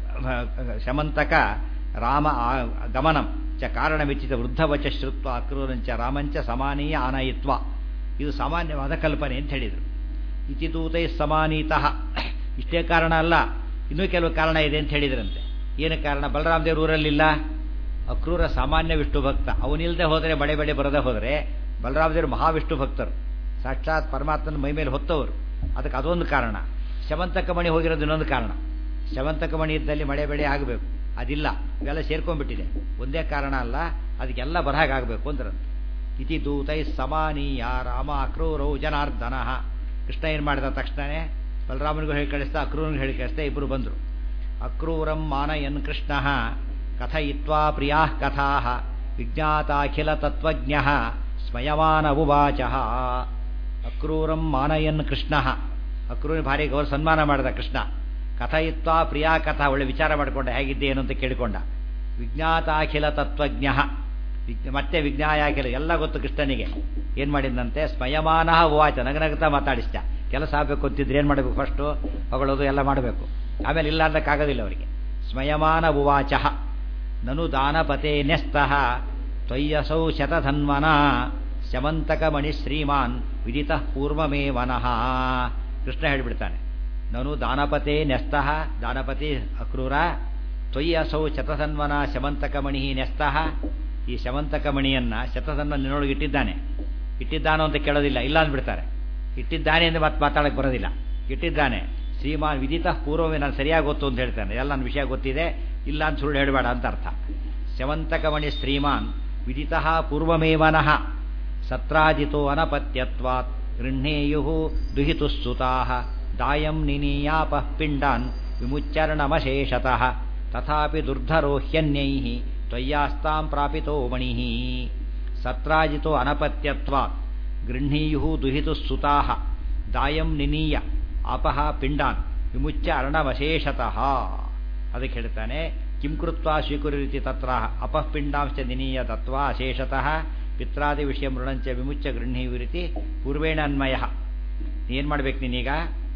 ಶಮಂತಕ ರಾಮ ಗಮನಂ ಚ ಕಾರಣವಿಚ್ಚಿತ ವೃದ್ಧವಚ ಶ್ರುತ್ವ ಅಕ್ರೂರಂಚ ರಾಮಂಚ ಸಮಾನೀಯ ಆನಯಿತ್ವ ಇದು ಸಾಮಾನ್ಯವಾದ ಕಲ್ಪನೆ ಅಂತ ಹೇಳಿದರು ಇತಿ ದೂತೈ ಸಮಾನೀತಃ ಇಷ್ಟೇ ಕಾರಣ ಅಲ್ಲ ಇನ್ನೂ ಕೆಲವು ಕಾರಣ ಇದೆ ಅಂತ ಹೇಳಿದ್ರಂತೆ ಏನು ಕಾರಣ ಬಲರಾಮ ದೇವ್ರ ಊರಲ್ಲಿಲ್ಲ ಅಕ್ರೂರ ಸಾಮಾನ್ಯ ವಿಷ್ಣು ಭಕ್ತ ಅವನಿಲ್ಲದೆ ಹೋದರೆ ಬಡೆ ಬಡೆ ಬರದೆ ಹೋದರೆ ಬಲರಾಮದೇವರು ಮಹಾವಿಷ್ಣು ಭಕ್ತರು ಸಾಕ್ಷಾತ್ ಪರಮಾತ್ಮನ ಮೈ ಮೇಲೆ ಹೊತ್ತವರು ಅದಕ್ಕೆ ಅದೊಂದು ಕಾರಣ ಶವಂತಕ ಮಣಿ ಹೋಗಿರೋದು ಇನ್ನೊಂದು ಕಾರಣ ಶವಂತಕ ಮಣಿ ಇದ್ದಲ್ಲಿ ಮಳೆ ಬೆಳೆ ಆಗಬೇಕು ಅದಿಲ್ಲ ಇವೆಲ್ಲ ಸೇರ್ಕೊಂಡ್ಬಿಟ್ಟಿದೆ ಒಂದೇ ಕಾರಣ ಅಲ್ಲ ಅದಕ್ಕೆಲ್ಲ ಬರಹಾಗಬೇಕು ಅಂದ್ರಂತೆ ಇತಿ ದೂತೈ ಸಮಾನೀಯ ರಾಮ ಅಕ್ರೂರೌ ಜನಾರ್ದನ ಕೃಷ್ಣ ಏನು ಮಾಡಿದ ತಕ್ಷಣನೇ ಬಲರಾಮನಿಗೂ ಹೇಳಿ ಕಳಿಸ್ತಾ ಅಕ್ರೂರನಿಗೂ ಹೇಳಿ ಕಳಿಸ್ತಾ ಇಬ್ಬರು ಬಂದರು ಅಕ್ರೂರಂ ಮಾನಯನ್ ಕೃಷ್ಣ ಕಥಯಿತ್ವಾ ಪ್ರಿಯಾ ಕಥಾ ವಿಜ್ಞಾತಾಖಿಲ ತತ್ವಜ್ಞ ಸ್ಮಯಮಾನ ಉವಾಚ ಅಕ್ರೂರಂ ಮಾನಯನ್ ಕೃಷ್ಣ ಅಕ್ರೂರಿ ಭಾರಿ ಗೌರ ಸನ್ಮಾನ ಮಾಡಿದ ಕೃಷ್ಣ ಕಥಯಿತ್ವ ಪ್ರಿಯಾ ಕಥಾ ಒಳ್ಳೆ ವಿಚಾರ ಮಾಡಿಕೊಂಡ ಹೇಗಿದ್ದೆ ಏನು ಅಂತ ಕೇಳಿಕೊಂಡ ವಿಜ್ಞಾತಾಖಿಲ ತತ್ವಜ್ಞ ಮತ್ತೆ ವಿಜ್ಞಾಯಾಖಿಲ ಎಲ್ಲ ಗೊತ್ತು ಕೃಷ್ಣನಿಗೆ ಏನು ಮಾಡಿದಂತೆ ಸ್ಮಯಮಾನ ಉವಾಚ ನಗನಗ್ತಾ ಮಾತಾಡಿಸ್ತ ಕೆಲಸ ಆಗಬೇಕು ಅಂತಿದ್ರೆ ಏನು ಮಾಡಬೇಕು ಫಸ್ಟು ಹೊಗಳೋದು ಎಲ್ಲ ಮಾಡಬೇಕು ಆಮೇಲೆ ಇಲ್ಲ ಅನ್ನಕ್ಕಾಗೋದಿಲ್ಲ ಅವರಿಗೆ ಸ್ಮಯಮಾನ ಉವಾಚ ನನು ದಾನಪತೆ ನ್ಯಸ್ತಃ ತ್ವಯ್ಯಸೌ ಶತಧನ್ವನ ಶಮಂತಕಮಣಿ ಶ್ರೀಮಾನ್ ವಿದಿತ ಪೂರ್ವಮೇವನಃ ಕೃಷ್ಣ ಹೇಳಿಬಿಡ್ತಾನೆ ನಾನು ದಾನಪತೆ ನ್ಯಸ್ತಃ ದಾನಪತಿ ಅಕ್ರೂರ ತ್ವಯ್ಯಸೌ ಶತಧನ್ವನ ಶಮಂತಕಮಣಿ ನ್ಯಸ್ತಃ ಈ ಶಮಂತಕಮಣಿಯನ್ನ ಶತಧನ್ವ ನಿನ್ನೊಳಗೆ ಇಟ್ಟಿದ್ದಾನೆ ಇಟ್ಟಿದ್ದಾನೋ ಅಂತ ಕೇಳೋದಿಲ್ಲ ಇಲ್ಲ ಅಂದ್ಬಿಡ್ತಾರೆ ಇಟ್ಟಿದ್ದಾನೆ ಎಂದು ಮತ್ತೆ ಮಾತಾಡಕ್ಕೆ ಬರೋದಿಲ್ಲ ಇಟ್ಟಿದ್ದಾನೆ ಶ್ರೀಮಾನ್ ವಿದಿತ ಪೂರ್ವವೇ ನಾನು ಸರಿಯಾಗಿ ಗೊತ್ತು ಅಂತ ಹೇಳ್ತಾನೆ ಎಲ್ಲ ನನ್ನ ವಿಷಯ ಗೊತ್ತಿದೆ ಇಲ್ಲ ಅಂತ ಸುಳ್ಳು ಹೇಳಬೇಡ ಅಂತ ಅರ್ಥ ಶವಂತಕಮಣಿ ಶ್ರೀಮಾನ್ ವಿದಿತ ಪೂರ್ವಮೇವನಃ ಸತ್ರಾಜಿತೋ ಅನಪತ್ಯತ್ವಾತ್ ಗೃಹ್ಣೇಯು ದುಹಿತುಸ್ತುತಾ ದಾಯಂ ನಿನೀಯಾಪಃ ಪಿಂಡಾನ್ ವಿಮುಚ್ಚರಣಮಶೇಷತಃ ತಥಾಪಿ ದುರ್ಧರೋ ಹ್ಯನ್ಯೈ ತ್ವಯ್ಯಾಸ್ತಾಂ ಪ್ರಾಪಿತೋ ಮಣಿ ಸತ್ರಾಜಿತೋ ಅನಪತ್ಯತ್ವಾತ್ ಗೃಹ್ಣೀಯು ದುಹಿತುಸ್ತುತಾ ದಾಯಂ ನಿನೀಯ ಅಪಹ ಪಿಂಡಾನ್ ವಿಮುಚ್ಚ ಅರ್ಣವಶೇಷತಃ ಅದಕ್ಕೆ ಹೇಳ್ತಾನೆ ಕಿಂ ಕೃತ್ವ ಸ್ವೀಕುರೀತಿ ತತ್ರ ಅಪಃಪಿಂಡಾಂಶ ನಿನೀಯ ತತ್ವ ಅಶೇಷತಃ ಪಿತ್ರಾದಿ ವಿಷಯ ಮೃಣಂಚ ವಿಮುಚ್ಚ ಗೃಹೀವಿರಿತಿ ಪೂರ್ವೇಣ ಅನ್ವಯ ಏನು ಮಾಡ್ಬೇಕು ನೀನೀಗ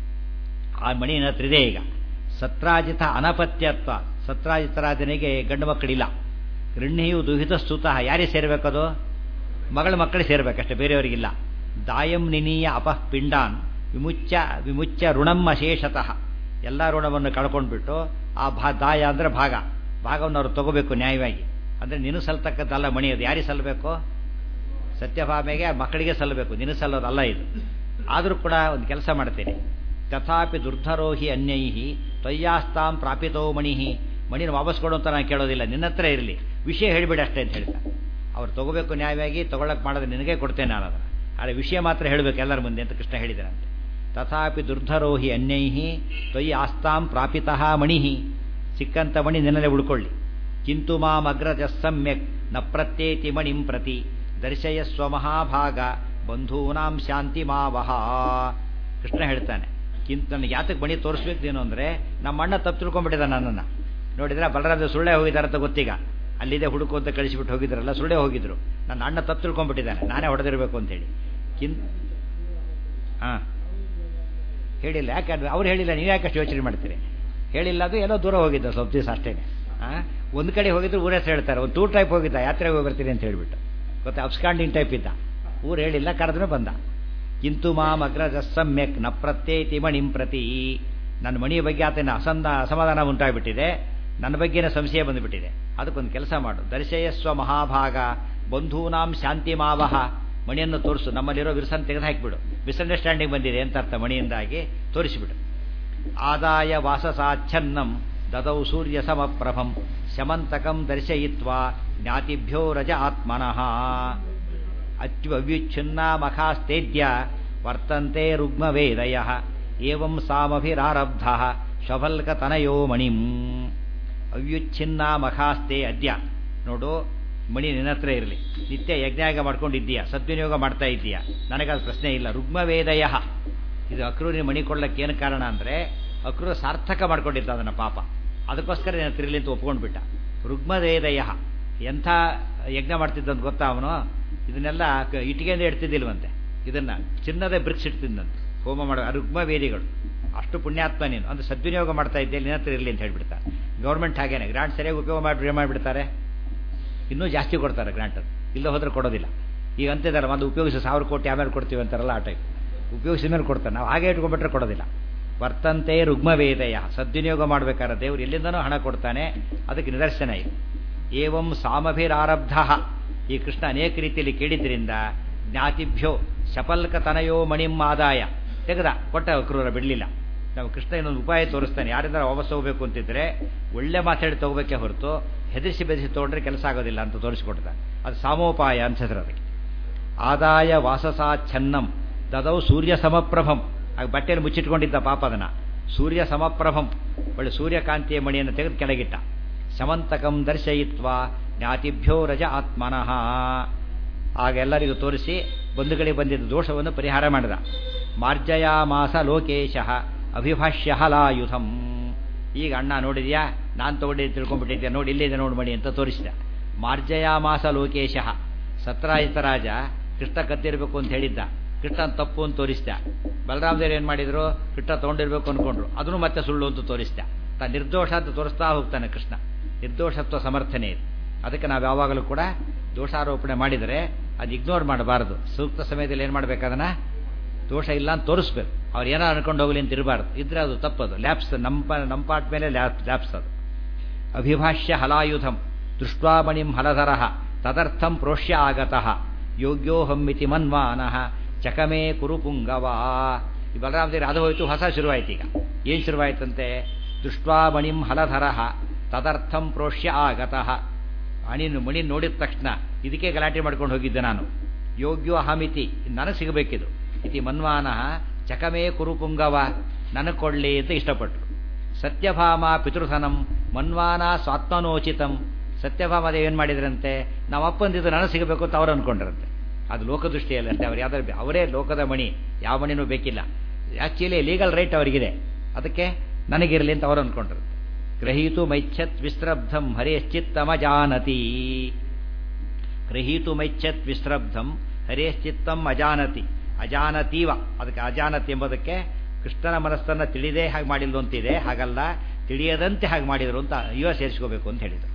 ಆ ಮಣಿ ಹತ್ರಿದೆ ಈಗ ಸತ್ರಾಜಿತ ಅನಪತ್ಯತ್ವ ಸತ್ರಾಜಿತರಾಜನಿಗೆ ಗಂಡು ಮಕ್ಕಳಿಲ್ಲ ಗೃಹಿಣಿಯು ದುಹಿತ ಸ್ತುತಃ ಯಾರಿಗೆ ಸೇರಬೇಕದು ಮಗಳ ಮಕ್ಕಳಿಗೆ ಸೇರಬೇಕಷ್ಟೇ ಬೇರೆಯವರಿಗಿಲ್ಲ ದಾಯಂ ನಿನೀಯ ಅಪಃ ಪಿಂಡಾನ್ ವಿಮುಚ್ಚ ವಿಮುಚ್ಚ ಋಣಂ ಅಶೇಷತಃ ಎಲ್ಲ ಋಣವನ್ನು ಕಳ್ಕೊಂಡ್ಬಿಟ್ಟು ಆ ಭಾ ದಾಯ ಅಂದರೆ ಭಾಗ ಭಾಗವನ್ನು ಅವರು ತಗೋಬೇಕು ನ್ಯಾಯವಾಗಿ ಅಂದರೆ ನೀನು ಸಲ್ತಕ್ಕದ್ದಲ್ಲ ಮಣಿ ಅದು ಯಾರಿಗೆ ಸಲ್ಲಬೇಕು ಸತ್ಯಭಾಮೆಗೆ ಮಕ್ಕಳಿಗೆ ಸಲ್ಲಬೇಕು ನಿನ್ನ ಸಲ್ಲೋದಲ್ಲ ಇದು ಆದರೂ ಕೂಡ ಒಂದು ಕೆಲಸ ಮಾಡ್ತೇನೆ ತಥಾಪಿ ದುರ್ಧರೋಹಿ ಅನ್ಯೈಹಿ ತ್ವಯ್ಯಾಸ್ತಾಂ ಪ್ರಾಪಿತೋ ಮಣಿಹಿ ಮಣಿನ ವಾಪಸ್ ಕೊಡು ಅಂತ ನಾನು ಕೇಳೋದಿಲ್ಲ ನಿನ್ನ ಹತ್ರ ಇರಲಿ ವಿಷಯ ಹೇಳಿಬಿಡಿ ಅಷ್ಟೇ ಅಂತ ಹೇಳ್ತಾ ಅವ್ರು ತಗೋಬೇಕು ನ್ಯಾಯವಾಗಿ ತಗೊಳಕ್ಕೆ ಮಾಡೋದು ನಿನಗೆ ಕೊಡ್ತೇನೆ ನಾನು ಅದನ್ನು ಆದರೆ ವಿಷಯ ಮಾತ್ರ ಹೇಳಬೇಕು ಎಲ್ಲರ ಮುಂದೆ ಅಂತ ಕೃಷ್ಣ ಹೇಳಿದರಂತೆ ತಥಾಪಿ ದುರ್ಧರೋಹಿ ಅನ್ಯೈಹಿ ತ್ವಯಿ ಆಸ್ತಾಂ ಪ್ರಾಪಿತಃ ಮಣಿಹಿ ಸಿಕ್ಕಂತ ಮಣಿ ನಿನ್ನಲ್ಲೇ ಉಳ್ಕೊಳ್ಳಿ ಕಿಂತು ಮಾಮಗ್ರಜ ಸಮ್ಯಕ್ ನ ಪ್ರತ್ಯೇತಿ ಮಣಿಂ ಪ್ರತಿ ದರ್ಶಯಸ್ವ ಮಹಾಭಾಗ ಬಂಧೂನಾಂ ಶಾಂತಿ ಮಾವಹ ಕೃಷ್ಣ ಹೇಳ್ತಾನೆ ಕಿಂತ ನನಗೆ ಯಾತಕ್ಕೆ ಮಣಿ ತೋರಿಸ್ಬೇಕು ನೀನು ಅಂದರೆ ನಮ್ಮ ಅಣ್ಣ ತಪ್ಪು ತಿಳ್ಕೊಂಡ್ಬಿಟ್ಟಿದ್ದ ನನ್ನನ್ನು ನೋಡಿದ್ರೆ ಬಲರಾಜ ಸುಳ್ಳೆ ಹೋಗಿದ್ದಾರೆ ಅಂತ ಗೊತ್ತೀಗ ಅಲ್ಲಿದೆ ಹುಡುಕು ಅಂತ ಕಳಿಸಿಬಿಟ್ಟು ಹೋಗಿದ್ರಲ್ಲ ಸುಳ್ಳೆ ಹೋಗಿದ್ರು ನನ್ನ ಅಣ್ಣ ತಪ್ಪು ತಿಳ್ಕೊಂಡ್ಬಿಟ್ಟಿದ್ದಾನೆ ನಾನೇ ಹೊಡೆದಿರಬೇಕು ಅಂತೇಳಿ ಕಿಂತ ಹಾಂ ಹೇಳಿಲ್ಲ ಯಾಕೆ ಅವ್ರು ಹೇಳಿಲ್ಲ ನೀವು ಯಾಕಷ್ಟು ಯೋಚನೆ ಮಾಡ್ತೀರಿ ಹೇಳಿಲ್ಲ ಅದು ಏನೋ ದೂರ ಹೋಗಿದ್ದ ಸ್ವಲ್ಪ ದಿವಸ ಅಷ್ಟೇ ಹಾಂ ಒಂದು ಕಡೆ ಹೋಗಿದ್ರು ಊರ ಹೆಸರು ಹೇಳ್ತಾರೆ ಒಂದು ಟೂರ್ ಟೈಪ್ ಹೋಗಿದ್ದ ಯಾತ್ರೆಗೆ ಹೋಗಿ ಬರ್ತೀನಿ ಅಂತ ಹೇಳಿಬಿಟ್ಟು ಗೊತ್ತಾ ಅಬ್ಸ್ಕಾಂಡಿಂಗ್ ಟೈಪ್ ಇದ್ದ ಊರು ಹೇಳಿಲ್ಲ ಕರೆದ್ರೆ ಬಂದ ಕಿಂತು ಮಾಮ್ ಅಗ್ರಜ ಸಮ್ಯಕ್ ನ ಪ್ರತ್ಯೇತಿ ಮಣಿಂ ಪ್ರತಿ ನನ್ನ ಮಣಿಯ ಬಗ್ಗೆ ಆತನ ಅಸಂದ ಅಸಮಾಧಾನ ಉಂಟಾಗ್ಬಿಟ್ಟಿದೆ ನನ್ನ ಬಗ್ಗೆನೇ ಸಂಶಯ ಬಂದುಬಿಟ್ಟಿದೆ ಅದಕ್ಕೊಂದು ಕೆಲಸ ಮಾಡು ದರ್ಶಯಸ್ವ ಮಹಾಭಾಗ ಬಂಧೂನಾಂ ಶಾಂತಿ ಮಾವಹ ಮಣಿಯನ್ನು ತೋರಿಸು ನಮ್ಮಲ್ಲಿರೋ ವಿರ್ಸನ್ ತೆಗೆದು ಹಾಕಿಬಿಡು ಮಿಸ್ಅಂಡರ್ಸ್ಟ್ಯಾಂಡಿಂಗ್ ಬಂದಿದೆ ಅಂತ ಅರ್ಥ ಮಣಿಯಿಂದಾಗಿ ತೋರಿಸಿಬಿಡು ಆದಾಯ ವಾಸಸಾಚ್ಛನ್ನಂ ದದೌ ಸೂರ್ಯ ಸಮಪ್ರಭಂ ಶಮಂತಕಂ ದರ್ಶಯಿತ್ವಾ ಜ್ಞಾತಿಭ್ಯೋ ರಜ ಆತ್ಮನಃ ಅತ್ಯವ್ಯುಚ್ಛಿನ್ನ ಮಖಾಸ್ತೇದ್ಯ ವರ್ತಂತೆ ರುಗ್ಮವೇದಯ ಏವಂ ಸಾಮಭಿರಾರಬ್ಧ ಶಫಲ್ಕತನಯೋ ಮಣಿಂ ಅವ್ಯುಚ್ಛಿನ್ನ ಮಖಾಸ್ತೆ ಅದ್ಯ ನೋಡು ಮಣಿ ನಿನ್ನ ಹತ್ರ ಇರಲಿ ನಿತ್ಯ ಯಜ್ಞಾಗ ಮಾಡ್ಕೊಂಡಿದ್ದೀಯಾ ಸದ್ವಿನಿಯೋಗ ಮಾಡ್ತಾ ಇದ್ದೀಯಾ ನನಗದು ಪ್ರಶ್ನೆ ಇಲ್ಲ ರುಗ್ಮವೇದಯ ಇದು ಅಕ್ರೂರಿನ ಮಣಿ ಕೊಡ್ಲಕ್ಕೆ ಏನು ಕಾರಣ ಅಂದರೆ ಅಕ್ರೂರ ಸಾರ್ಥಕ ಮಾಡ್ಕೊಂಡಿದ್ದ ಅದನ್ನು ಪಾಪ ಅದಕ್ಕೋಸ್ಕರ ನಾನು ತಿರ್ಲಿ ಅಂತ ಒಪ್ಕೊಂಡ್ಬಿಟ್ಟ ರುಗ್ಮವೇದಯ ಎಂಥ ಯಜ್ಞ ಮಾಡ್ತಿದ್ದಂತ ಗೊತ್ತಾ ಅವನು ಇದನ್ನೆಲ್ಲ ಕ- ಇಟ್ಟಿಗೆಯಿಂದ ಇಡ್ತಿದ್ದಿಲ್ವಂತೆ ಇದನ್ನ ಚಿನ್ನದ ಬ್ರಿಕ್ಸ್ ಇಡ್ತಿದ್ದಂತೆ ಹೋಮ ಮಾಡೋ ರುಗ್ಮ ವೇದಿಗಳು ಅಷ್ಟು ಪುಣ್ಯಾತ್ಮ ನೀನು ಅಂದ್ರೆ ಸದ್ವಿನಿಯೋಗ ಮಾಡ್ತಾ ಇದ್ದೆ ನಿನ್ನ ಹತ್ರ ಇರಲಿ ಅಂತ ಹೇಳ್ಬಿಡ್ತಾರೆ ಗೌರ್ಮೆಂಟ್ ಹಾಗೇನೆ ಗ್ರಾಂಟ್ ಸರಿಯಾಗಿ ಉಪಯೋಗ ಮಾಡಿ ಮಾಡಿಬಿಡ್ತಾರೆ ಇನ್ನೂ ಜಾಸ್ತಿ ಕೊಡ್ತಾರೆ ಗ್ರಾಂಟ್ ಇಲ್ಲ ಹೋದ್ರೆ ಕೊಡೋದಿಲ್ಲ ಈಗ ಅಂತಿದ್ದಾರೆ ಒಂದು ಉಪಯೋಗಿಸಿ ಸಾವಿರ ಕೋಟಿ ಆಮೇಲೆ ಕೊಡ್ತೀವಿ ಅಂತಾರಲ್ಲ ಆ ಟೈಪ್ ಉಪಯೋಗಿಸಿದ ಮೇಲೆ ಕೊಡ್ತಾರೆ ನಾವು ಹಾಗೆ ಇಟ್ಕೊಂಡ್ಬಿಟ್ರೆ ಕೊಡೋದಿಲ್ಲ ವರ್ತಂತೆ ರುಗ್ಮವೇದಯ ಸದ್ವಿನಿಯೋಗ ಮಾಡಬೇಕಾದ್ರೆ ದೇವರು ಎಲ್ಲಿಂದನೂ ಹಣ ಕೊಡ್ತಾನೆ ಅದಕ್ಕೆ ನಿದರ್ಶನ ಇದೆ ಏವಂ ಸಾಮಭಿರಾರಬ್ಧ ಈ ಕೃಷ್ಣ ಅನೇಕ ರೀತಿಯಲ್ಲಿ ಕೇಳಿದ್ರಿಂದ ಜ್ಞಾತಿಭ್ಯೋ ಶಪಲ್ಕತನಯೋ ಮಣಿಂ ಆದಾಯ ತೆಗೆದ ಕೊಟ್ಟ ಕ್ರೂರ ಬಿಡಲಿಲ್ಲ ನಾವು ಕೃಷ್ಣ ಇನ್ನೊಂದು ಉಪಾಯ ತೋರಿಸ್ತಾನೆ ಯಾರಿಂದ ವಾಪಸ್ ಹೋಗ್ಬೇಕು ಅಂತಿದ್ರೆ ಒಳ್ಳೆ ಮಾತಾಡಿ ತಗೋಬೇಕೇ ಹೊರತು ಹೆದರಿಸಿ ಬೆದರಿಸಿ ತಗೊಂಡ್ರೆ ಕೆಲಸ ಆಗೋದಿಲ್ಲ ಅಂತ ತೋರಿಸ್ಕೊಡ್ತಾನೆ ಅದು ಸಾಮೋಪಾಯ ಅಂತ ಹೆಸರು ಅದಕ್ಕೆ ಆದಾಯ ವಾಸಸಾ ಛನ್ನಂ ದದೌ ಸೂರ್ಯ ಸಮಪ್ರಭಂ ಆಗ ಬಟ್ಟೆಯನ್ನು ಮುಚ್ಚಿಟ್ಕೊಂಡಿದ್ದ ಪಾಪ ಅದನ್ನ ಸೂರ್ಯ ಸಮಪ್ರಭಂ ಒಳ್ಳೆ ಸೂರ್ಯಕಾಂತಿಯ ಮಣಿಯನ್ನು ತೆಗೆದು ಕೆಳಗಿಟ್ಟ ಸಮಂತಕಂ ದರ್ಶಯಿತ್ವ ಜ್ಞಾತಿಭ್ಯೋ ರಜ ಆತ್ಮನಃ ಆಗ ಎಲ್ಲರಿಗೂ ತೋರಿಸಿ ಬಂಧುಗಳಿಗೆ ಬಂದಿದ್ದ ದೋಷವನ್ನು ಪರಿಹಾರ ಮಾಡಿದ ಮಾರ್ಜಯಾಮಾಸ ಲೋಕೇಶಃ ಅಭಿಭಾಷ್ಯ ಹಲಾಯುಧಂ ಈಗ ಅಣ್ಣ ನೋಡಿದ್ಯಾ ನಾನು ತಗೊಂಡಿದ್ದು ತಿಳ್ಕೊಂಡ್ಬಿಟ್ಟಿದ್ದೆ ನೋಡಿ ಇಲ್ಲಿದೆ ನೋಡಿ ಮಣಿ ಅಂತ ತೋರಿಸಿದ ಮಾರ್ಜಯಾಮಾಸ ಲೋಕೇಶಃ ಸತ್ರಾಜಿತ ರಾಜ ಕೃಷ್ಣ ಕತ್ತಿರಬೇಕು ಅಂತ ಹೇಳಿದ್ದ ಕೃಷ್ಣ ತಪ್ಪು ಅಂತ ತೋರಿಸ್ದ ಬಲರಾಮದೇವ್ರು ಏನು ಮಾಡಿದ್ರು ಕೃಷ್ಣ ತಗೊಂಡಿರ್ಬೇಕು ಅನ್ಕೊಂಡ್ರು ಅದನ್ನು ಮತ್ತೆ ಸುಳ್ಳು ಅಂತ ತೋರಿಸ್ದ ತಾ ನಿರ್ದೋಷ ಅಂತ ತೋರಿಸ್ತಾ ಹೋಗ್ತಾನೆ ಕೃಷ್ಣ ನಿರ್ದೋಷತ್ವ ಸಮರ್ಥನೆ ಇದೆ ಅದಕ್ಕೆ ನಾವು ಯಾವಾಗಲೂ ಕೂಡ ದೋಷಾರೋಪಣೆ ಮಾಡಿದರೆ ಅದು ಇಗ್ನೋರ್ ಮಾಡಬಾರದು ಸೂಕ್ತ ಸಮಯದಲ್ಲಿ ಏನು ಮಾಡ್ಬೇಕದನ್ನ ದೋಷ ಇಲ್ಲ ಅಂತ ತೋರಿಸ್ಬೇಕು ಅವ್ರು ಏನೋ ಅನ್ಕೊಂಡು ಹೋಗ್ಲಿ ಅಂತ ಇರಬಾರ್ದು ಇದ್ರೆ ಅದು ತಪ್ಪದು ಲ್ಯಾಪ್ಸ್ ನಮ್ಮ ನಮ್ಮ ಪಾಟ್ ಮೇಲೆ ಲ್ಯಾಪ್ ಲ್ಯಾಪ್ಸ್ ಅದು ಅಭಿಭಾಷ್ಯ ಹಲಾಯುಧಂ ದೃಷ್ಟ್ವಾಮಣಿಂ ಹಲಧರಃ ತದರ್ಥಂ ಪ್ರೋಷ್ಯ ಆಗತಃ ಯೋಗ್ಯೋಹಮ್ಮಿತಿ ಮನ್ಮಾನಃ ಚಕಮೇ ಕುರುಪುಂಗವಾ ಈ ಬಲರಾಮದೇವ್ರು ಅದು ಹೋಯ್ತು ಹೊಸ ಶುರುವಾಯ್ತು ಈಗ ಏನು ಶುರುವಾಯ್ತಂತೆ ದೃಷ್ಟ್ವಾಮಣಿಂ ಹಲಧರಃ ತದರ್ಥಂ ಪ್ರೋಷ್ಯ ಆಗತಃ ಅಣಿನ ಮಣಿ ನೋಡಿದ ತಕ್ಷಣ ಇದಕ್ಕೆ ಗಲಾಟೆ ಮಾಡ್ಕೊಂಡು ಹೋಗಿದ್ದೆ ನಾನು ಯೋಗ್ಯೋ ಅಹಮಿತಿ ನನಗೆ ಸಿಗಬೇಕಿದು ಇತಿ ಮನ್ವಾನಃ ಚಕಮೇ ಕುರುಪುಂಗವ ನನಗೆ ಕೊಡಲಿ ಅಂತ ಇಷ್ಟಪಟ್ಟರು ಸತ್ಯಭಾಮ ಪಿತೃಧನಂ ಮನ್ವಾನ ಸ್ವಾತ್ಮನೋಚಿತಂ ಸತ್ಯಭಾಮ ಏನು ಮಾಡಿದ್ರಂತೆ ನಾವು ಅಪ್ಪಂದಿದ್ದು ನನಗೆ ಸಿಗಬೇಕು ಅಂತ ಅವ್ರು ಅನ್ಕೊಂಡ್ರಂತೆ ಅದು ಲೋಕದೃಷ್ಟಿಯಲ್ಲಿ ಅಷ್ಟೇ ಅವ್ರು ಯಾವ್ದಾದ್ರು ಅವರೇ ಲೋಕದ ಮಣಿ ಯಾವ ಮಣಿನೂ ಬೇಕಿಲ್ಲ ಆ್ಯಕ್ಚುಲಿ ಲೀಗಲ್ ರೈಟ್ ಅವರಿಗಿದೆ ಅದಕ್ಕೆ ನನಗಿರಲಿ ಅಂತ ಅವರು ಅನ್ಕೊಂಡ್ರು ಗ್ರಹೀತು ಮೈಚ್ಛತ್ ವಿಸ್ರಬ್ಧಂ ಹರೇಶ್ಚಿತ್ತಮ ಜಾನತಿ ಗ್ರಹೀತು ಮೈಚ್ಛತ್ ವಿಸ್ರಬ್ಧಂ ಹರೇಶ್ಚಿತ್ತಂ ಅಜಾನತಿ ಅಜಾನತೀವ ಅದಕ್ಕೆ ಅಜಾನತಿ ಎಂಬುದಕ್ಕೆ ಕೃಷ್ಣನ ಮನಸ್ಸನ್ನು ತಿಳಿದೇ ಹಾಗೆ ಮಾಡಿಲ್ಲ ಅಂತಿದೆ ಹಾಗಲ್ಲ ತಿಳಿಯದಂತೆ ಹಾಗೆ ಮಾಡಿದರು ಅಂತ ಇವ ಸೇರಿಸ್ಕೋಬೇಕು ಅಂತ ಹೇಳಿದರು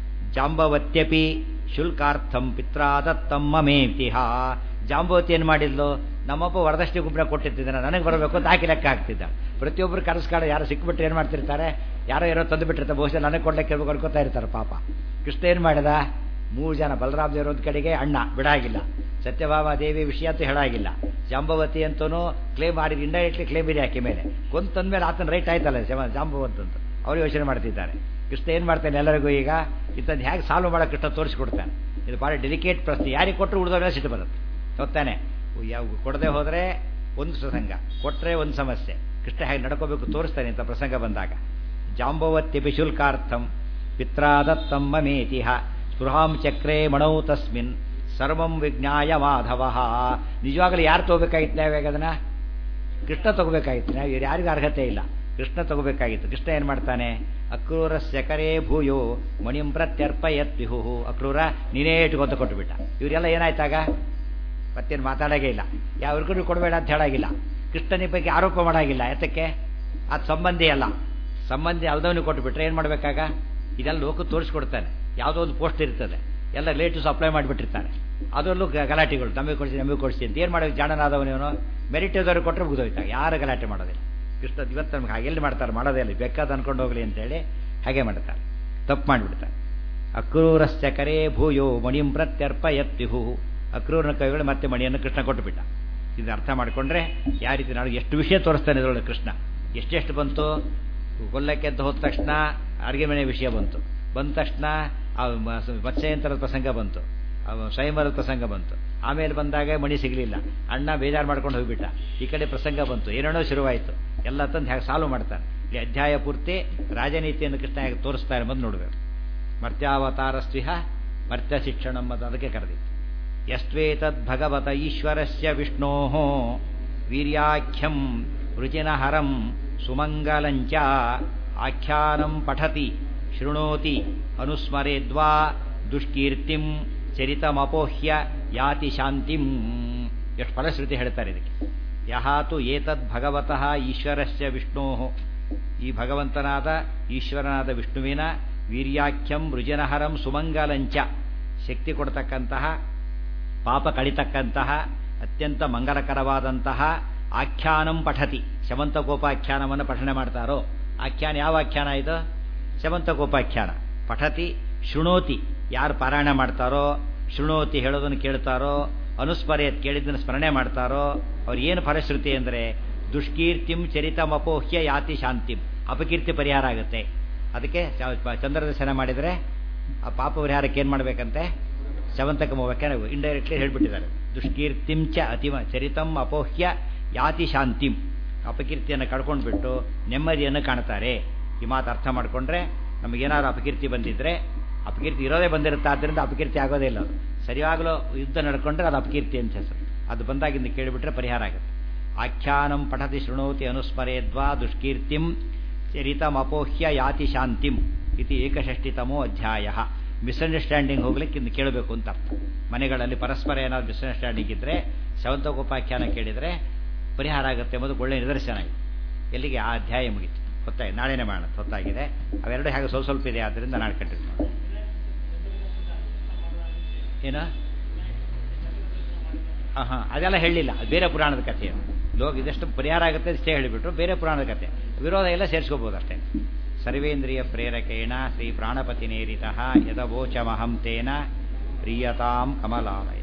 ಜಾಂಬವತ್ಯಪಿ ಶುಲ್ಕಾರ್ಥಂ ಪಿತ್ರಾದತ್ತಂ ಮಮೇತಿಹ ಜಾಂಬವತಿ ಏನು ಮಾಡಿದ್ಲು ನಮ್ಮಪ್ಪ ವರದಕ್ಷಿಣೆ ಗುಬ್ಬನ ಕೊಟ್ಟಿದ್ದಾನೆ ನನಗೆ ಬರಬೇಕು ಅಂತ ಆಕೆ ಲೆಕ್ಕ ಹಾಕ್ತಿದ್ದ ಪ್ರತಿಯೊಬ್ಬರು ಕನಸ್ಕಾಡ ಯಾರು ಸಿಕ್ಬಿಟ್ರೆ ಏನು ಮಾಡ್ತಿರ್ತಾರೆ ಯಾರೋ ಏನೋ ತಂದು ಬಿಟ್ಟಿರ್ತಾರೆ ಬಹುಶಃ ನನಗೆ ಕೊಡ್ಲಿಕ್ಕೆ ಕೇಳ್ಬೇಕು ಅನ್ಕೋತಾ ಇರ್ತಾರೆ ಪಾಪ ಕೃಷ್ಣ ಏನು ಮಾಡಿದ ಮೂರು ಜನ ಬಲರಾಮ ದೇವರು ಒಂದು ಕಡೆಗೆ ಅಣ್ಣ ಬಿಡಾಗಿಲ್ಲ ಸತ್ಯಭಾಮ ದೇವಿ ವಿಷಯ ಅಂತ ಹೇಳಾಗಿಲ್ಲ ಜಾಂಬವತಿ ಅಂತೂ ಕ್ಲೇಮ್ ಮಾಡಿ ಇಂಡೈರೆಕ್ಟ್ಲಿ ಕ್ಲೇಮ್ ಇದೆ ಆಕೆ ಮೇಲೆ ಕೊಂತಂದ ಮೇಲೆ ಆತನ ರೈಟ್ ಆಯ್ತಲ್ಲ ಜಮ ಜಾಂಬವಂತ ಅಂತ ಅವರು ಯೋಚನೆ ಮಾಡ್ತಿದ್ದಾರೆ ಕೃಷ್ಣ ಏನು ಮಾಡ್ತಾನೆ ಎಲ್ಲರಿಗೂ ಈಗ ಇಂಥದ್ದು ಹೇಗೆ ಸಾಲ್ವ್ ಮಾಡೋ ಕೃಷ್ಣ ತೋರಿಸ್ಕೊಡ್ತಾನೆ ಇದು ಭಾಳ ಡೆಲಿಕೇಟ್ ಪ್ರಶ್ನೆ ಯಾರಿಗೆ ಕೊಟ್ಟರು ಉಳಿದವ್ರ ಸಿಟ್ಟು ಬರುತ್ತೆ ಗೊತ್ತಾನೆ ಯಾವ ಕೊಡದೆ ಹೋದರೆ ಒಂದು ಪ್ರಸಂಗ ಕೊಟ್ಟರೆ ಒಂದು ಸಮಸ್ಯೆ ಕೃಷ್ಣ ಹೇಗೆ ನಡ್ಕೋಬೇಕು ತೋರಿಸ್ತಾನೆ ಇಂಥ ಪ್ರಸಂಗ ಬಂದಾಗ ಜಾಂಬವತ್ಯಪಿ ಶುಲ್ಕಾರ್ಥಂ ಪಿತ್ರಾದತ್ತಂ ಮಮೇತಿಹ ಸ್ಪೃಹಾಂ ಚಕ್ರೇ ಮಣೌ ತಸ್ಮಿನ್ ಸರ್ವಂ ವಿಜ್ಞಾಯ ಮಾಧವ ನಿಜವಾಗಲೂ ಯಾರು ತಗೋಬೇಕಾಗಿತ್ತು ನಾವಾಗ ಅದನ್ನ ಕೃಷ್ಣ ತಗೋಬೇಕಾಗಿತ್ತು ನಾವು ಇವ್ರು ಯಾರಿಗೂ ಅರ್ಹತೆ ಇಲ್ಲ ಕೃಷ್ಣ ತಗೋಬೇಕಾಗಿತ್ತು ಕೃಷ್ಣ ಏನು ಮಾಡ್ತಾನೆ ಅಕ್ರೂರ ಸೆಕರೇ ಭೂಯೋ ಮಣಿಂ ಪ್ರತ್ಯರ್ಪಯತ್ ವಿಹು ಅಕ್ರೂರ ನೀನೇ ಇಟ್ಕೊಂತ ಕೊಟ್ಟುಬಿಟ್ಟ ಇವರೆಲ್ಲ ಏನಾಯ್ತಾಗ ಮತ್ತೇನು ಮಾತಾಡೋಂಗೇ ಇಲ್ಲ ಯಾವ್ರಿಗೂ ಕೊಡಬೇಡ ಅಂತ ಹೇಳಾಗಿಲ್ಲ ಕೃಷ್ಣನ ಬಗ್ಗೆ ಆರೋಪ ಮಾಡಾಗಿಲ್ಲ ಯಾತಕ್ಕೆ ಅದು ಸಂಬಂಧಿ ಅಲ್ಲ ಸಂಬಂಧಿ ಅಲ್ದವನಿಗೆ ಕೊಟ್ಟುಬಿಟ್ರೆ ಏನು ಮಾಡಬೇಕಾಗ ಇದೆಲ್ಲ ಲೋಕ ತೋರಿಸ್ಕೊಡ್ತಾನೆ ಯಾವುದೋ ಒಂದು ಪೋಸ್ಟ್ ಇರ್ತದೆ ಎಲ್ಲ ಲೇಟಸ್ ಅಪ್ಲೈ ಮಾಡಿಬಿಟ್ಟಿರ್ತಾನೆ ಅದರಲ್ಲೂ ಗ- ಗಲಾಟೆಗಳು ನಮಗೆ ಕೊಡಿಸಿ ನಮಗೆ ಕೊಡಿಸಿ ಅಂತ ಏನು ಮಾಡೋದು ಜಾಣನಾದವನೇವನು ಮೆರಿಟ್ ಇದ್ದವ್ರಿಗೆ ಕೊಟ್ಟರೆ ಮುಗಿದೋಯ್ತಾಗ ಯಾರು ಗಲಾಟೆ ಮಾಡೋದಿಲ್ಲ ಕೃಷ್ಣ ಇವತ್ತು ನಮ್ಗೆ ಹಾಗೆಲ್ಲಿ ಮಾಡ್ತಾರೆ ಮಾಡೋದೇ ಇಲ್ಲ ಬೇಕಾದ ಅನ್ಕೊಂಡು ಹೋಗಲಿ ಅಂತೇಳಿ ಹಾಗೆ ಮಾಡ್ತಾರೆ ತಪ್ಪು ಮಾಡಿಬಿಡ್ತಾರೆ ಅಕ್ರೂರಸ್ಯ ಕರೇ ಭೂಯೋ ಮಣಿಂ ಪ್ರತ್ಯರ್ಪಯತ್ಯುಹು ಅಕ್ರೂರನ ಕೈಗಳು ಮತ್ತೆ ಮಣಿಯನ್ನು ಕೃಷ್ಣ ಕೊಟ್ಟುಬಿಟ್ಟ ಇದನ್ನ ಅರ್ಥ ಮಾಡಿಕೊಂಡ್ರೆ ಯಾವ ರೀತಿ ನಾನು ಎಷ್ಟು ವಿಷಯ ತೋರಿಸ್ತಾನೆ ಇದರೊಳಗೆ ಕೃಷ್ಣ ಎಷ್ಟೆಷ್ಟು ಬಂತು ಕೊಲ್ಲಕ್ಕೆ ಅಂತ ಹೋದ ತಕ್ಷಣ ಅಡುಗೆ ಮನೆ ವಿಷಯ ಬಂತು ಬಂದ ತಕ್ಷಣ ಆ ಮ- ಮತ್ಸ್ಯಂತರದ ಪ್ರಸಂಗ ಬಂತು ಅವ ಸ್ವಯಂವರದ ಪ್ರಸಂಗ ಬಂತು ಆಮೇಲೆ ಬಂದಾಗ ಮಣಿ ಸಿಗಲಿಲ್ಲ ಅಣ್ಣ ಬೇಜಾರು ಮಾಡ್ಕೊಂಡು ಹೋಗ್ಬಿಟ್ಟ ಈ ಕಡೆ ಪ್ರಸಂಗ ಬಂತು ಏನೇನೋ ಶುರುವಾಯಿತು ಎಲ್ಲ ತಂದು ಹೇಗೆ ಸಾಲ್ವ್ ಮಾಡ್ತಾನೆ ಇಲ್ಲಿ ಅಧ್ಯಾಯ ಪೂರ್ತಿ ರಾಜನೀತಿಯನ್ನು ಕೃಷ್ಣ ಹೇಗೆ ತೋರಿಸ್ತಾರೆ ಬಂದು ನೋಡಬೇಕು ಮರ್ತ್ಯಾವತಾರ ಸ್ವಿಹ ಮರ್ತ್ಯ ಶಿಕ್ಷಣಂ ಅಂತ ಅದಕ್ಕೆ ಕರೆದಿತ್ತು ಯಸ್ತ್ವೇತದ್ ಭಗವತ ಈಶ್ವರಸ್ಯ ವಿಷ್ಣೋ ವೀರ್ಯಾಖ್ಯಂ ರುಚಿನಹರಂ ಸುಮಂಗಲಂಚ ಆಖ್ಯಾನಂ ಪಠತಿ ಶೃಣೋತಿ ಅನುಸ್ಮರೇದ್ವಾ ದುಷ್ಕೀರ್ತಿಂ ಚರಿತಮಪೋಹ್ಯ ಯಾತಿ ಶಾಂತಿಂ ಎಷ್ಟು ಫಲಶ್ರುತಿ ಹೇಳ್ತಾರೆ ಇದಕ್ಕೆ ಯಹಾತು ಏತದ್ ಭಗವತಃ ಈಶ್ವರಸ್ಯ ವಿಷ್ಣೋ ಈ ಭಗವಂತನಾದ ಈಶ್ವರನಾದ ವಿಷ್ಣುವಿನ ವೀರ್ಯಾಖ್ಯಂ ರುಜನಹರಂ ಸುಮಂಗಲಂಚ ಶಕ್ತಿ ಕೊಡ್ತಕ್ಕಂತಹ ಪಾಪ ಕಳಿತಕ್ಕಂತಹ ಅತ್ಯಂತ ಮಂಗಲಕರವಾದಂತಹ ಆಖ್ಯಾನಂ ಪಠತಿ ಶಮಂತಕೋಪಾಖ್ಯಾನವನ್ನು ಪಠನೆ ಮಾಡ್ತಾರೋ ಆಖ್ಯಾನ ಯಾವ ಆಖ್ಯಾನ ಇದು ಶಮಂತಕೋಪಾಖ್ಯಾನ ಪಠತಿ ಶೃಣೋತಿ ಯಾರು ಪಾರಾಯಣ ಮಾಡ್ತಾರೋ ಶೃಣೋತಿ ಹೇಳೋದನ್ನು ಕೇಳ್ತಾರೋ ಅನುಸ್ಮರೆಯತ್ ಕೇಳಿದ್ದನ್ನು ಸ್ಮರಣೆ ಮಾಡ್ತಾರೋ ಅವ್ರು ಏನು ಫಲಶ್ರುತಿ ಅಂದರೆ ದುಷ್ಕೀರ್ತಿಂ ಚರಿತಮಪೋಹ್ಯ ಯಾತಿ ಶಾಂತಿಂ ಅಪಕೀರ್ತಿ ಪರಿಹಾರ ಆಗುತ್ತೆ ಅದಕ್ಕೆ ಚಂದ್ರದರ್ಶನ ಮಾಡಿದರೆ ಆ ಪಾಪ ಪರಿಹಾರಕ್ಕೆ ಏನು ಮಾಡಬೇಕಂತೆ ಶವಂತಕ ವ್ಯಾಖ್ಯಾನ ಇಂಡೈರೆಕ್ಟ್ಲಿ ಹೇಳ್ಬಿಟ್ಟಿದ್ದಾರೆ ದುಷ್ಕೀರ್ತಿಂಚ ಅತಿಮ ಚರಿತಂ ಅಪೋಹ್ಯ ಯಾತಿ ಶಾಂತಿಂ ಅಪಕೀರ್ತಿಯನ್ನು ಕಳ್ಕೊಂಡ್ಬಿಟ್ಟು ನೆಮ್ಮದಿಯನ್ನು ಕಾಣ್ತಾರೆ ಈ ಮಾತು ಅರ್ಥ ಮಾಡಿಕೊಂಡ್ರೆ ನಮಗೇನಾದ್ರು ಅಪಕೀರ್ತಿ ಬಂದಿದ್ರೆ ಅಪಕೀರ್ತಿ ಇರೋದೇ ಬಂದಿರುತ್ತೆ ಆದ್ದರಿಂದ ಅಪಕೀರ್ತಿ ಆಗೋದೇ ಇಲ್ಲ ಅದು ಸರಿಯಾಗಲೂ ಯುದ್ಧ ನಡ್ಕೊಂಡ್ರೆ ಅದು ಅಪಕೀರ್ತಿ ಅಂತ ಹೆಸರು ಅದು ಬಂದಾಗಿಂದ ಕೇಳಿಬಿಟ್ರೆ ಪರಿಹಾರ ಆಗುತ್ತೆ ಆಖ್ಯಾನಂ ಪಠತಿ ಶೃಣೋತಿ ಅನುಸ್ಮರೇದ್ವಾ ದುಷ್ಕೀರ್ತಿಂ ಚರಿತಮಪೋಹ್ಯ ಯಾತಿ ಶಾಂತಿಂ ಇತಿ ಏಕಷಷ್ಟಿತಮೋ ಅಧ್ಯಾಯ ಮಿಸ್ಅಂಡರ್ಸ್ಟ್ಯಾಂಡಿಂಗ್ ಹೋಗ್ಲಿಕ್ಕೆ ಇನ್ನು ಕೇಳಬೇಕು ಅಂತ ಅರ್ಥ ಮನೆಗಳಲ್ಲಿ ಪರಸ್ಪರ ಏನಾದ್ರು ಮಿಸ್ಅಂಡರ್ಸ್ಟ್ಯಾಂಡಿಂಗ್ ಇದ್ದರೆ ಶವಂತಕೋಪಾಖ್ಯಾನ ಕೇಳಿದರೆ ಪರಿಹಾರ ಆಗುತ್ತೆ ಎಂಬುದು ಒಳ್ಳೆಯ ನಿದರ್ಶನ ಇದೆ ಎಲ್ಲಿಗೆ ಆ ಅಧ್ಯಾಯ ಮುಗಿತು ಗೊತ್ತಾಗಿದೆ ನಾಳೆನೇ ಮಾಡೋಣ ಹೊತ್ತಾಗಿದೆ ಅವೆರಡು ಹಾಗೆ ಸ್ವಲ್ಪ ಸ್ವಲ್ಪ ಇದೆ ಆದ್ದರಿಂದ ನಾಳೆ ಕಟ್ಟಿರ್ತೀವಿ ಏನು ಹಾಂ ಹಾಂ ಅದೆಲ್ಲ ಹೇಳಲಿಲ್ಲ ಅದು ಬೇರೆ ಪುರಾಣದ ಕಥೆ ಲೋಕ ಇದೆಷ್ಟು ಪರಿಹಾರ ಆಗುತ್ತೆ ಅಷ್ಟೇ ಹೇಳಿಬಿಟ್ರು ಬೇರೆ ಪುರಾಣದ ಕಥೆ ವಿರೋಧ ಎಲ್ಲ ಸೇರಿಸ್ಕೋಬೋದು ಅಷ್ಟೇ ಸರ್ವೇಂದ್ರಿಯ ಪ್ರೇರಕೇಣ ಶ್ರೀ ಪ್ರಾಣಪತಿ ನೇರಿತ ಯದವೋಚಮಹಂ ತೇನ ಪ್ರಿಯತಾಂ ಕಮಲಾಲಯ